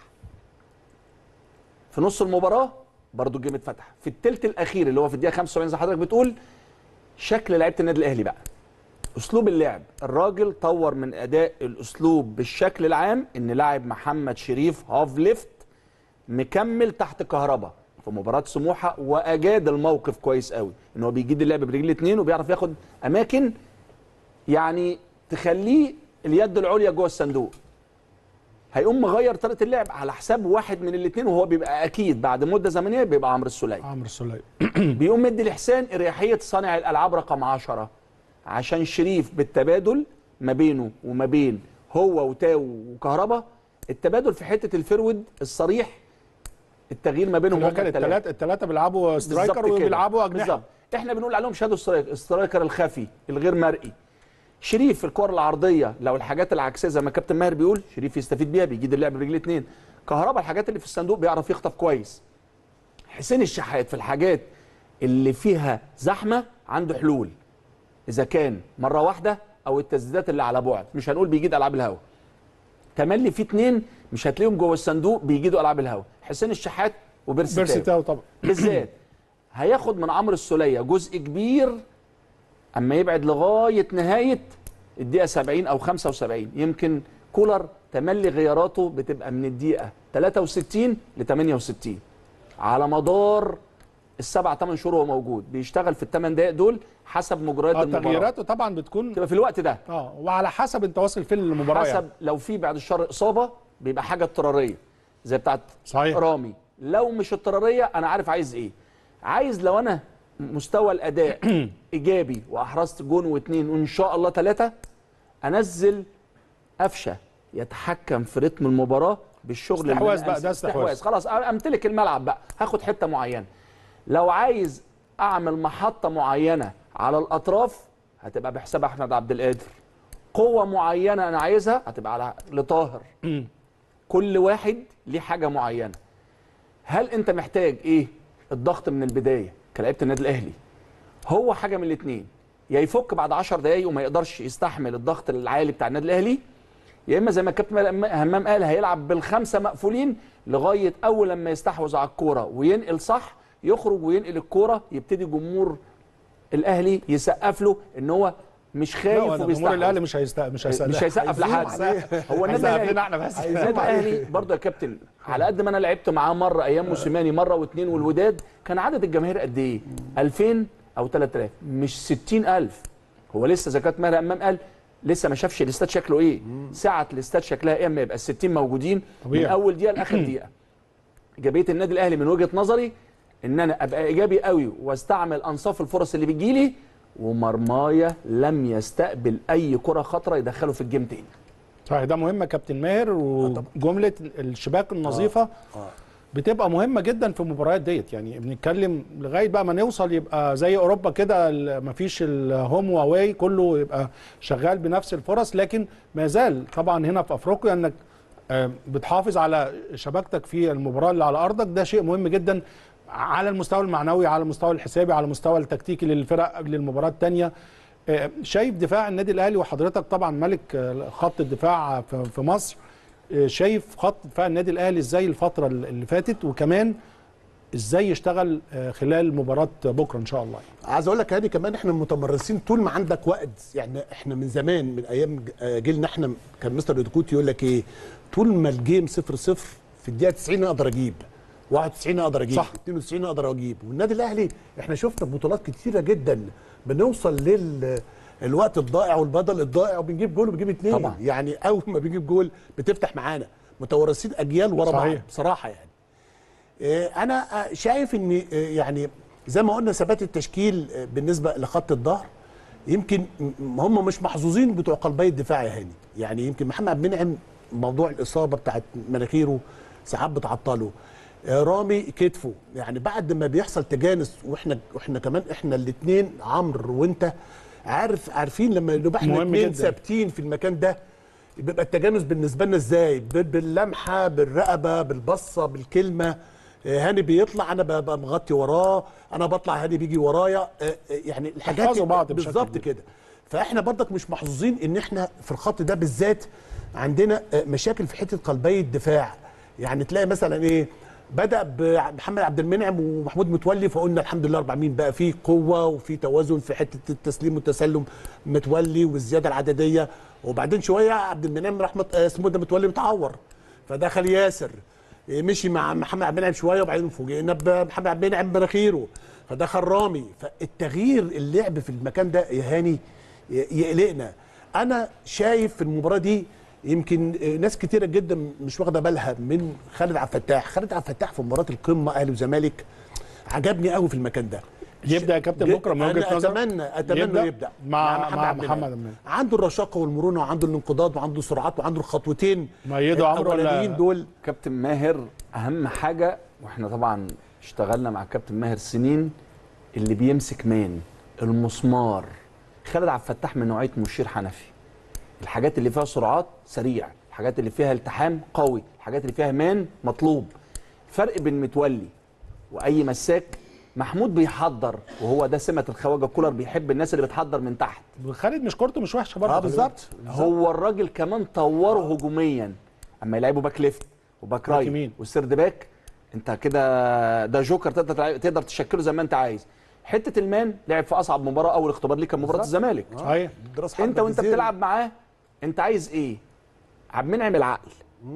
في نص المباراه برضو الجيم اتفتح في الثلث الاخير اللي هو في الدقيقه 75 زي حضرتك بتقول شكل لعيبه النادي الاهلي بقى اسلوب اللعب الراجل طور من اداء الاسلوب بالشكل العام ان لاعب محمد شريف هاف ليفت مكمل تحت كهربا في مباراه سموحه واجاد الموقف كويس قوي ان هو بيجيد اللعب برجل الاثنين وبيعرف ياخد اماكن يعني تخليه اليد العليا جوه الصندوق هيقوم مغير طريقه اللعب على حساب واحد من الاثنين وهو بيبقى اكيد بعد مده زمنيه بيبقى عمرو السوليه عمرو السوليه بيقوم مدي لحسين اريحيه صانع الالعاب رقم 10 عشان شريف بالتبادل ما بينه وما بين هو وتاو وكهربا التبادل في حته الفرود الصريح التغيير ما بينهم كان التلاتة. الثلاثه الثلاثه بيلعبوا سترايكر بالظبط كده. وبيلعبوا اجنحه بالظبط احنا بنقول عليهم شادو سترايكر السترايكر الخفي الغير مرئي شريف في الكور العرضيه لو الحاجات العكسيه زي ما كابتن ماهر بيقول شريف يستفيد بيها بيجيد اللعب برجليه اتنين كهربا الحاجات اللي في الصندوق بيعرف يخطف كويس حسين الشحات في الحاجات اللي فيها زحمه عنده حلول اذا كان مره واحده او التسديدات اللي على بعد مش هنقول بيجيد العاب الهوا تملي في اتنين مش هتلاقيهم جوه الصندوق بيجيدوا العاب الهوا حسين الشحات وبيرسي تاو. بيرسي تاو طبعا بالذات هياخد من عمرو السوليه جزء كبير اما يبعد لغايه نهايه الدقيقه 70 او 75 يمكن كولر تملي غياراته بتبقى من الدقيقه 63 ل 68 على مدار السبع ثمان شهور هو موجود بيشتغل في الثمان دقائق دول حسب مجريات آه، المباراه تغييراته طبعا بتكون تبقى في الوقت ده اه وعلى حسب انت واصل فين المباراه حسب يعني. لو في بعد الشر اصابه بيبقى حاجه اضطراريه زي بتاعت صحيح. رامي لو مش اضطراريه انا عارف عايز ايه عايز لو انا مستوى الاداء ايجابي واحرزت جون واثنين وان شاء الله ثلاثه انزل قفشه يتحكم في رتم المباراه بالشغل اللي استحواذ أنا بقى، أمس- ده استحواذ. خلاص امتلك الملعب بقى هاخد حته معينه لو عايز اعمل محطه معينه على الاطراف هتبقى بحساب احمد عبد القادر قوه معينه انا عايزها هتبقى على لطاهر كل واحد ليه حاجه معينه هل انت محتاج ايه الضغط من البدايه كلاعيبه النادي الاهلي هو حاجه من الاثنين يا يفك بعد 10 دقايق وما يقدرش يستحمل الضغط العالي بتاع النادي الاهلي يا اما زي ما الكابتن همام قال هيلعب بالخمسه مقفولين لغايه اول لما يستحوذ على الكوره وينقل صح يخرج وينقل الكوره يبتدي جمهور الاهلي يسقف له ان هو مش لا، خايف هو جمهور وبيستحوذ الاهلي مش هيستقبل مش هيسقف مش هيسقف لحد هو النادي هيسقف الاهلي لنا احنا بس النادي الاهلي برضه يا كابتن على قد ما انا لعبت معاه مره ايام موسيماني مره واثنين والوداد كان عدد الجماهير قد ايه 2000 او 3000 مش 60000 هو لسه زكاه ماهر امام قال لسه ما شافش الاستاد شكله ايه ساعه الاستاد شكلها ايه اما يبقى ال 60 موجودين طبيعي. من اول دقيقه لاخر دقيقه ايجابيه النادي الاهلي من وجهه نظري ان انا ابقى ايجابي قوي واستعمل انصاف الفرص اللي بتجيلي ومرمايا لم يستقبل اي كره خطره يدخله في الجيم تاني صحيح ده مهم يا كابتن ماهر وجمله الشباك النظيفه بتبقى مهمه جدا في المباريات ديت يعني بنتكلم لغايه بقى ما نوصل يبقى زي اوروبا كده ال- مفيش الهوم واواي كله يبقى شغال بنفس الفرص لكن ما زال طبعا هنا في افريقيا انك آه، بتحافظ على شبكتك في المباراه اللي على ارضك ده شيء مهم جدا على المستوى المعنوي على المستوى الحسابي على المستوى التكتيكي للفرق قبل المباراه الثانيه شايف دفاع النادي الاهلي وحضرتك طبعا ملك آه، خط الدفاع في في مصر آه، شايف خط دفاع النادي الاهلي ازاي الفتره اللي فاتت وكمان ازاي يشتغل آه، خلال مباراه بكره ان شاء الله عايز اقول لك هادي كمان احنا متمرسين طول ما عندك وقت يعني احنا من زمان من ايام ج- آه، جيلنا احنا كان مستر ديكوتي يقول لك ايه طول ما الجيم 0 0 في الدقيقه 90 اقدر اجيب 91 اقدر اجيب صح. 92 اقدر اجيب والنادي الاهلي احنا شفنا بطولات كتيره جدا بنوصل لل الوقت الضائع والبدل الضائع وبنجيب جول وبنجيب اتنين طبعا. يعني اول ما بنجيب جول بتفتح معانا متورثين اجيال ورا بعض صحيح. بصراحه يعني آه، انا آه، شايف ان آه، يعني زي ما قلنا ثبات التشكيل آه، بالنسبه لخط الظهر يمكن م- هم مش محظوظين بتوع قلبي الدفاع يا هاني يعني يمكن محمد عبد المنعم موضوع الاصابه بتاعت مناخيره ساعات بتعطله آه، رامي كتفه يعني بعد ما بيحصل تجانس واحنا واحنا كمان احنا الاثنين عمرو وانت عارف عارفين لما نبقى احنا مهم الاثنين جدا. ثابتين في المكان ده بيبقى التجانس بالنسبه لنا ازاي بال- باللمحه بالرقبه بالبصه بالكلمه آه، هاني بيطلع انا ببقى مغطي وراه انا بطلع هاني بيجي ورايا آه، آه، يعني الحاجات يحفظوا بعض بشكل بالظبط كبير. كده فاحنا برضك مش محظوظين ان احنا في الخط ده بالذات عندنا آه، مشاكل في حته قلبي الدفاع يعني تلاقي مثلا ايه بدا بمحمد عبد المنعم ومحمود متولي فقلنا الحمد لله رب العالمين بقى في قوه وفي توازن في حته التسليم والتسلم متولي والزياده العدديه وبعدين شويه عبد المنعم راح مت- آه، اسمه ده متولي متعور فدخل ياسر إيه، مشي مع محمد عبد المنعم شويه وبعدين فوجئنا بمحمد عبد المنعم مناخيره فدخل رامي فالتغيير اللعب في المكان ده يا هاني ي- يقلقنا انا شايف في المباراه دي يمكن آه، ناس كتيره جدا مش واخده بالها من خالد عبد الفتاح خالد عبد الفتاح في مباراه القمه اهلي وزمالك عجبني قوي في المكان ده يبدا يا كابتن ج- بكره من أنا وجهه نظرك اتمنى اتمنى يبدأ يبدا مع مع عبد محمد المنعم. عبد المنعم عنده الرشاقه والمرونه وعنده الانقضاض وعنده السرعات وعنده الخطوتين مؤيده عمرو ولا الاولانيين دول كابتن ماهر اهم حاجه واحنا طبعا اشتغلنا مع كابتن ماهر سنين اللي بيمسك مان المسمار خالد عبد الفتاح من نوعيه مشير حنفي الحاجات اللي فيها سرعات سريع الحاجات اللي فيها التحام قوي الحاجات اللي فيها مان مطلوب الفرق بين متولي واي مساك محمود بيحضر وهو ده سمه الخواجه كولر بيحب الناس اللي بتحضر من تحت خالد مش كورته مش وحشه برضه اه خلي بالظبط هو الراجل كمان طوره هجوميا اما يلعبوا باك ليفت وباك باك رايت يمين. والسيرد باك انت كده ده جوكر تقدر تلعب- تقدر تشكله زي ما انت عايز حته المان لعب في اصعب مباراه اول اختبار ليه كان مباراه الزمالك بالك. صحيح دراسة انت حرب وانت الجزيرة. بتلعب معاه انت عايز ايه عبد المنعم العقل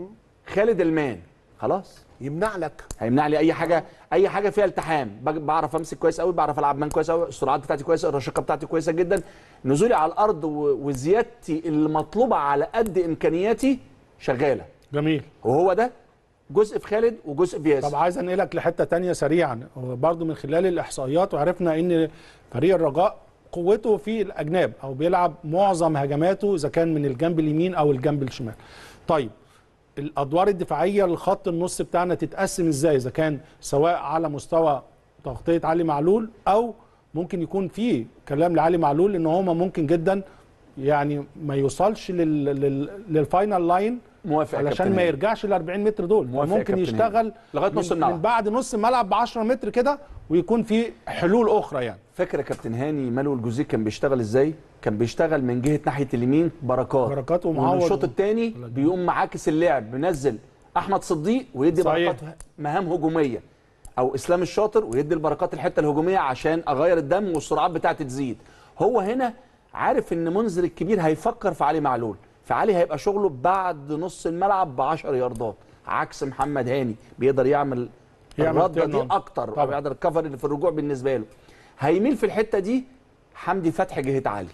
خالد المان خلاص يمنع لك هيمنع لي اي حاجه اي حاجه فيها التحام بج- بعرف امسك كويس قوي بعرف العب مان كويس قوي السرعات بتاعتي كويسه الرشاقه بتاعتي كويسه جدا نزولي على الارض و- وزيادتي المطلوبه على قد امكانياتي شغاله جميل وهو ده جزء في خالد وجزء في ياسر طب عايز انقلك لحته تانية سريعا برضه من خلال الاحصائيات وعرفنا ان فريق الرجاء قوته في الاجناب او بيلعب معظم هجماته اذا كان من الجنب اليمين او الجنب الشمال طيب الادوار الدفاعيه لخط النص بتاعنا تتقسم ازاي اذا كان سواء على مستوى تغطيه علي معلول او ممكن يكون في كلام لعلي معلول ان هما ممكن جدا يعني ما يوصلش لل... لل... للفاينل لاين موافق يا علشان كابتن ما هاني. يرجعش ل 40 متر دول موافق يا ممكن كابتن يشتغل لغاية نص من- الملعب. من بعد نص الملعب ب 10 متر كده ويكون في حلول اخرى يعني فاكر يا كابتن هاني مالو الجوزي كان بيشتغل ازاي كان بيشتغل من جهه ناحيه اليمين بركات بركات ومن ومعوض الشوط الثاني بيقوم معاكس اللعب بينزل احمد صديق ويدي صحيح. بركات مهام هجوميه او اسلام الشاطر ويدي البركات الحته الهجوميه عشان اغير الدم والسرعات بتاعتي تزيد هو هنا عارف ان منذر الكبير هيفكر في علي معلول فعلي هيبقى شغله بعد نص الملعب ب 10 ياردات عكس محمد هاني بيقدر يعمل يعمل الرده دي turn on. اكتر او طبعا. يقدر الكفر اللي في الرجوع بالنسبه له هيميل في الحته دي حمدي فتحي جهه علي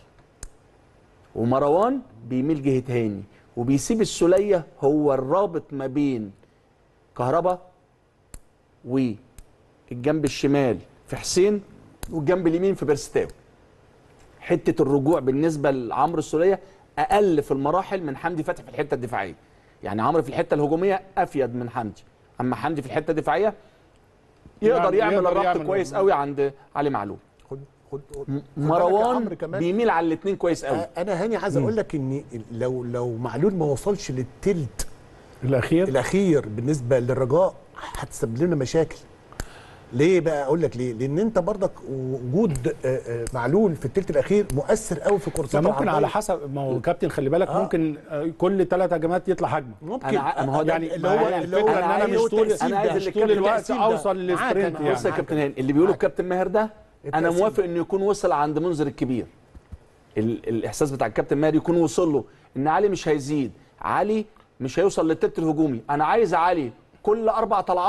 ومروان بيميل جهه هاني وبيسيب السوليه هو الرابط ما بين كهربا والجنب الشمال في حسين والجنب اليمين في بيرستاو حته الرجوع بالنسبه لعمرو السوليه اقل في المراحل من حمدي فتحي في الحته الدفاعيه يعني عمرو في الحته الهجوميه افيد من حمدي اما حمدي في الحته الدفاعيه يقدر يعني يعمل يقدر الربط يعمل كويس الربط. قوي عند علي معلول خد خد خد بالك يا مروان عمرو كمان بيميل على الاثنين كويس قوي آه، انا هاني عايز اقول لك ان لو لو معلول ما وصلش للتلت الاخير الاخير بالنسبه للرجاء هتسبب لنا مشاكل ليه بقى اقول لك ليه لان انت برضك وجود آه، آه، معلول في التلت الاخير مؤثر قوي في ده كورسات ممكن على العرضية. حسب ما هو كابتن خلي بالك آه. ممكن آه، كل ثلاث هجمات يطلع هجمه ممكن أنا ع- ما هو ده يعني اللي ما هو هي اللي هو الفكره ان انا عايز مش طول التقسيم أنا عايز مش اللي طول كابتن الوقت التقسيم ده. اوصل معاك للسبرنت أنا. بص يا يعني كابتن هاني اللي بيقوله الكابتن ماهر ده انا التقسيم. موافق انه يكون وصل عند منذر الكبير ال الاحساس بتاع الكابتن ماهر يكون وصل له ان علي مش هيزيد علي مش هيوصل للتلت الهجومي انا عايز علي كل اربع طلعات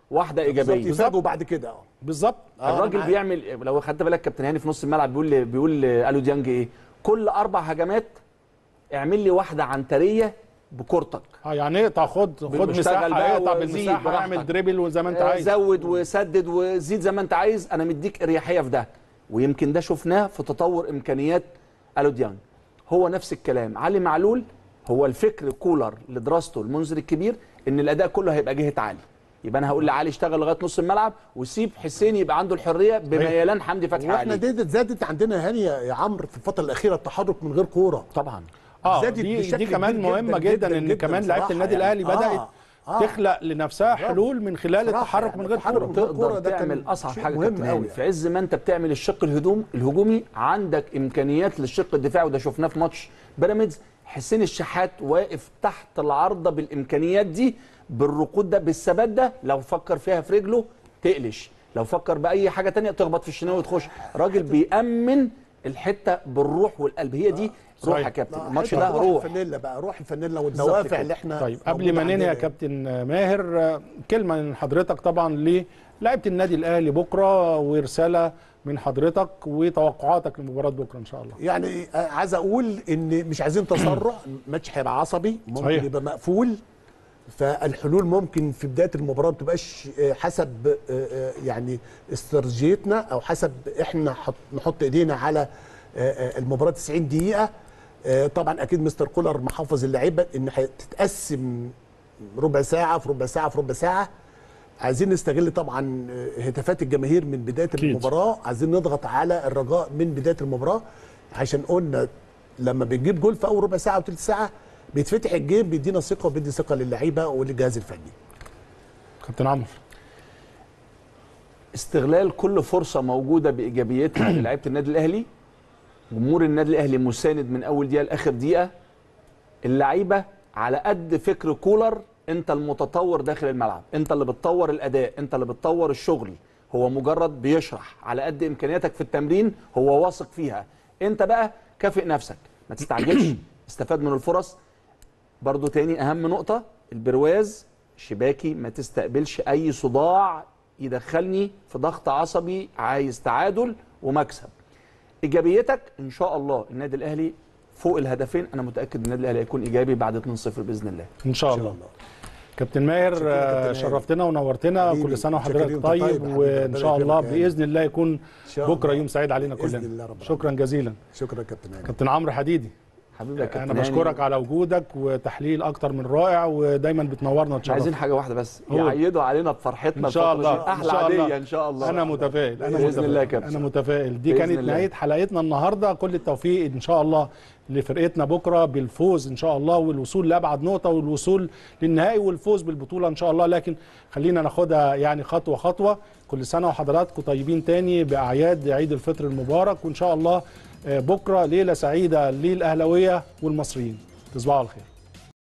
واحده بالظبط ايجابيه يفاجئوا بعد كده اه بالظبط آه، أنا الراجل معاك. بيعمل لو خدت بالك كابتن هاني في نص الملعب بيقول ل- بيقول الو ديانج ايه كل اربع هجمات اعمل لي واحده عنتريه بكورتك اه يعني اقطع خد خد بنشتغل مساحه بقى اقطع وزيد بالمساحه براحتك. اعمل دريبل وزي ما انت آه، عايز زود وسدد وزيد زي ما انت عايز انا مديك اريحيه في ده ويمكن ده شفناه في تطور امكانيات الو ديانج هو نفس الكلام علي معلول هو الفكر كولر لدراسته المنذر الكبير ان الاداء كله هيبقى جهه علي يبقى انا هقول لعلي اشتغل لغايه نص الملعب وسيب حسين يبقى عنده الحريه بميلان حمدي فتحي واحنا علي دي زادت عندنا هاني يا عمرو في الفتره الاخيره التحرك من غير كوره طبعا اه زادت دي بشكل دي كمان كبير مهمه جداً جدا, جداً ان جداً كمان لعيبه بصراحة النادي يعني. الاهلي آه، بدات آه. تخلق لنفسها برافو. حلول من خلال بصراحة التحرك يعني من غير التحرك كوره من غير كورة تقدر ده كان تعمل اصعب شيء حاجه مهم كابتن أوي هاني في عز ما انت بتعمل الشق الهجوم الهجومي عندك امكانيات للشق الدفاعي وده شفناه في ماتش بيراميدز حسين الشحات واقف تحت العارضه بالامكانيات دي بالركود ده بالثبات ده لو فكر فيها في رجله تقلش لو فكر باي حاجه تانية تخبط في الشناوي وتخش راجل بيامن الحته بالروح والقلب هي دي روح يا صحيح. كابتن لا، الماتش حتة ده روح الفانيلا بقى روح الفانيلا بالظبط والدوافع كده. اللي احنا طيب قبل موجودة ما ننهي يا عندنا. كابتن ماهر آه، كلمه من حضرتك طبعا للاعيبه النادي الاهلي بكره ورساله من حضرتك وتوقعاتك لمباراه بكره ان شاء الله يعني آه، عايز اقول ان مش عايزين تسرع الماتش هيبقى عصبي ممكن صحيح. يبقى مقفول فالحلول ممكن في بدايه المباراه ما تبقاش آه، حسب آه، آه، يعني استراتيجيتنا او حسب احنا حط نحط ايدينا على آه، آه، المباراه 90 دقيقه آه، طبعا اكيد مستر كولر محافظ اللعيبه ان هتتقسم ربع ساعه في ربع ساعه في ربع ساعه عايزين نستغل طبعا آه، هتافات الجماهير من بدايه أكيد. المباراه عايزين نضغط على الرجاء من بدايه المباراه عشان قلنا لما بنجيب جول في اول ربع ساعه وثلث ساعه بيتفتح الجيم بيدينا ثقه وبيدي ثقه للعيبه وللجهاز الفني كابتن عمرو استغلال كل فرصه موجوده بايجابيتها للعيبه النادي الاهلي جمهور النادي الاهلي مساند من اول دقيقه لاخر دقيقه اللعيبه على قد فكر كولر انت المتطور داخل الملعب انت اللي بتطور الاداء انت اللي بتطور الشغل هو مجرد بيشرح على قد امكانياتك في التمرين هو واثق فيها انت بقى كافئ نفسك ما تستعجلش استفاد من الفرص برضو تاني اهم نقطه البرواز شباكي ما تستقبلش اي صداع يدخلني في ضغط عصبي عايز تعادل ومكسب ايجابيتك ان شاء الله النادي الاهلي فوق الهدفين انا متاكد النادي الاهلي هيكون ايجابي بعد 2-0 باذن الله ان شاء الله كابتن ماهر شكرا يا كابتن آه، هاني. شرفتنا ونورتنا حبيبي، كل سنه شكرا وحضرتك ليك، طيب طيب، حبيبي، وان ربنا شاء الله يكرمك يا باذن الله يكون شاء بكره الله. يوم سعيد علينا بإذن كلنا الله رب شكرا جزيلا شكرا يا كابتن هاني كابتن عمرو حديدي حبيبي يا كابتن انا هاني. بشكرك على وجودك وتحليل اكتر من رائع ودايما بتنورنا مش عايزين وتشرفنا حاجه واحده بس قول. يعيدوا علينا بفرحتنا ان شاء الفترة دي. الله احلى إن شاء الله. عاديه ان شاء الله انا متفائل انا بإذن متفائل الله يا كابتن. انا متفائل دي بإذن كانت الله. نهايه حلقتنا النهارده كل التوفيق ان شاء الله لفرقتنا بكره بالفوز ان شاء الله والوصول لابعد نقطه والوصول للنهائي والفوز بالبطوله ان شاء الله لكن خلينا ناخدها يعني خطوه خطوه كل سنه وحضراتكم طيبين تاني باعياد عيد الفطر المبارك وان شاء الله آه، بكره ليله سعيده للاهلاويه والمصريين تصبحوا على خير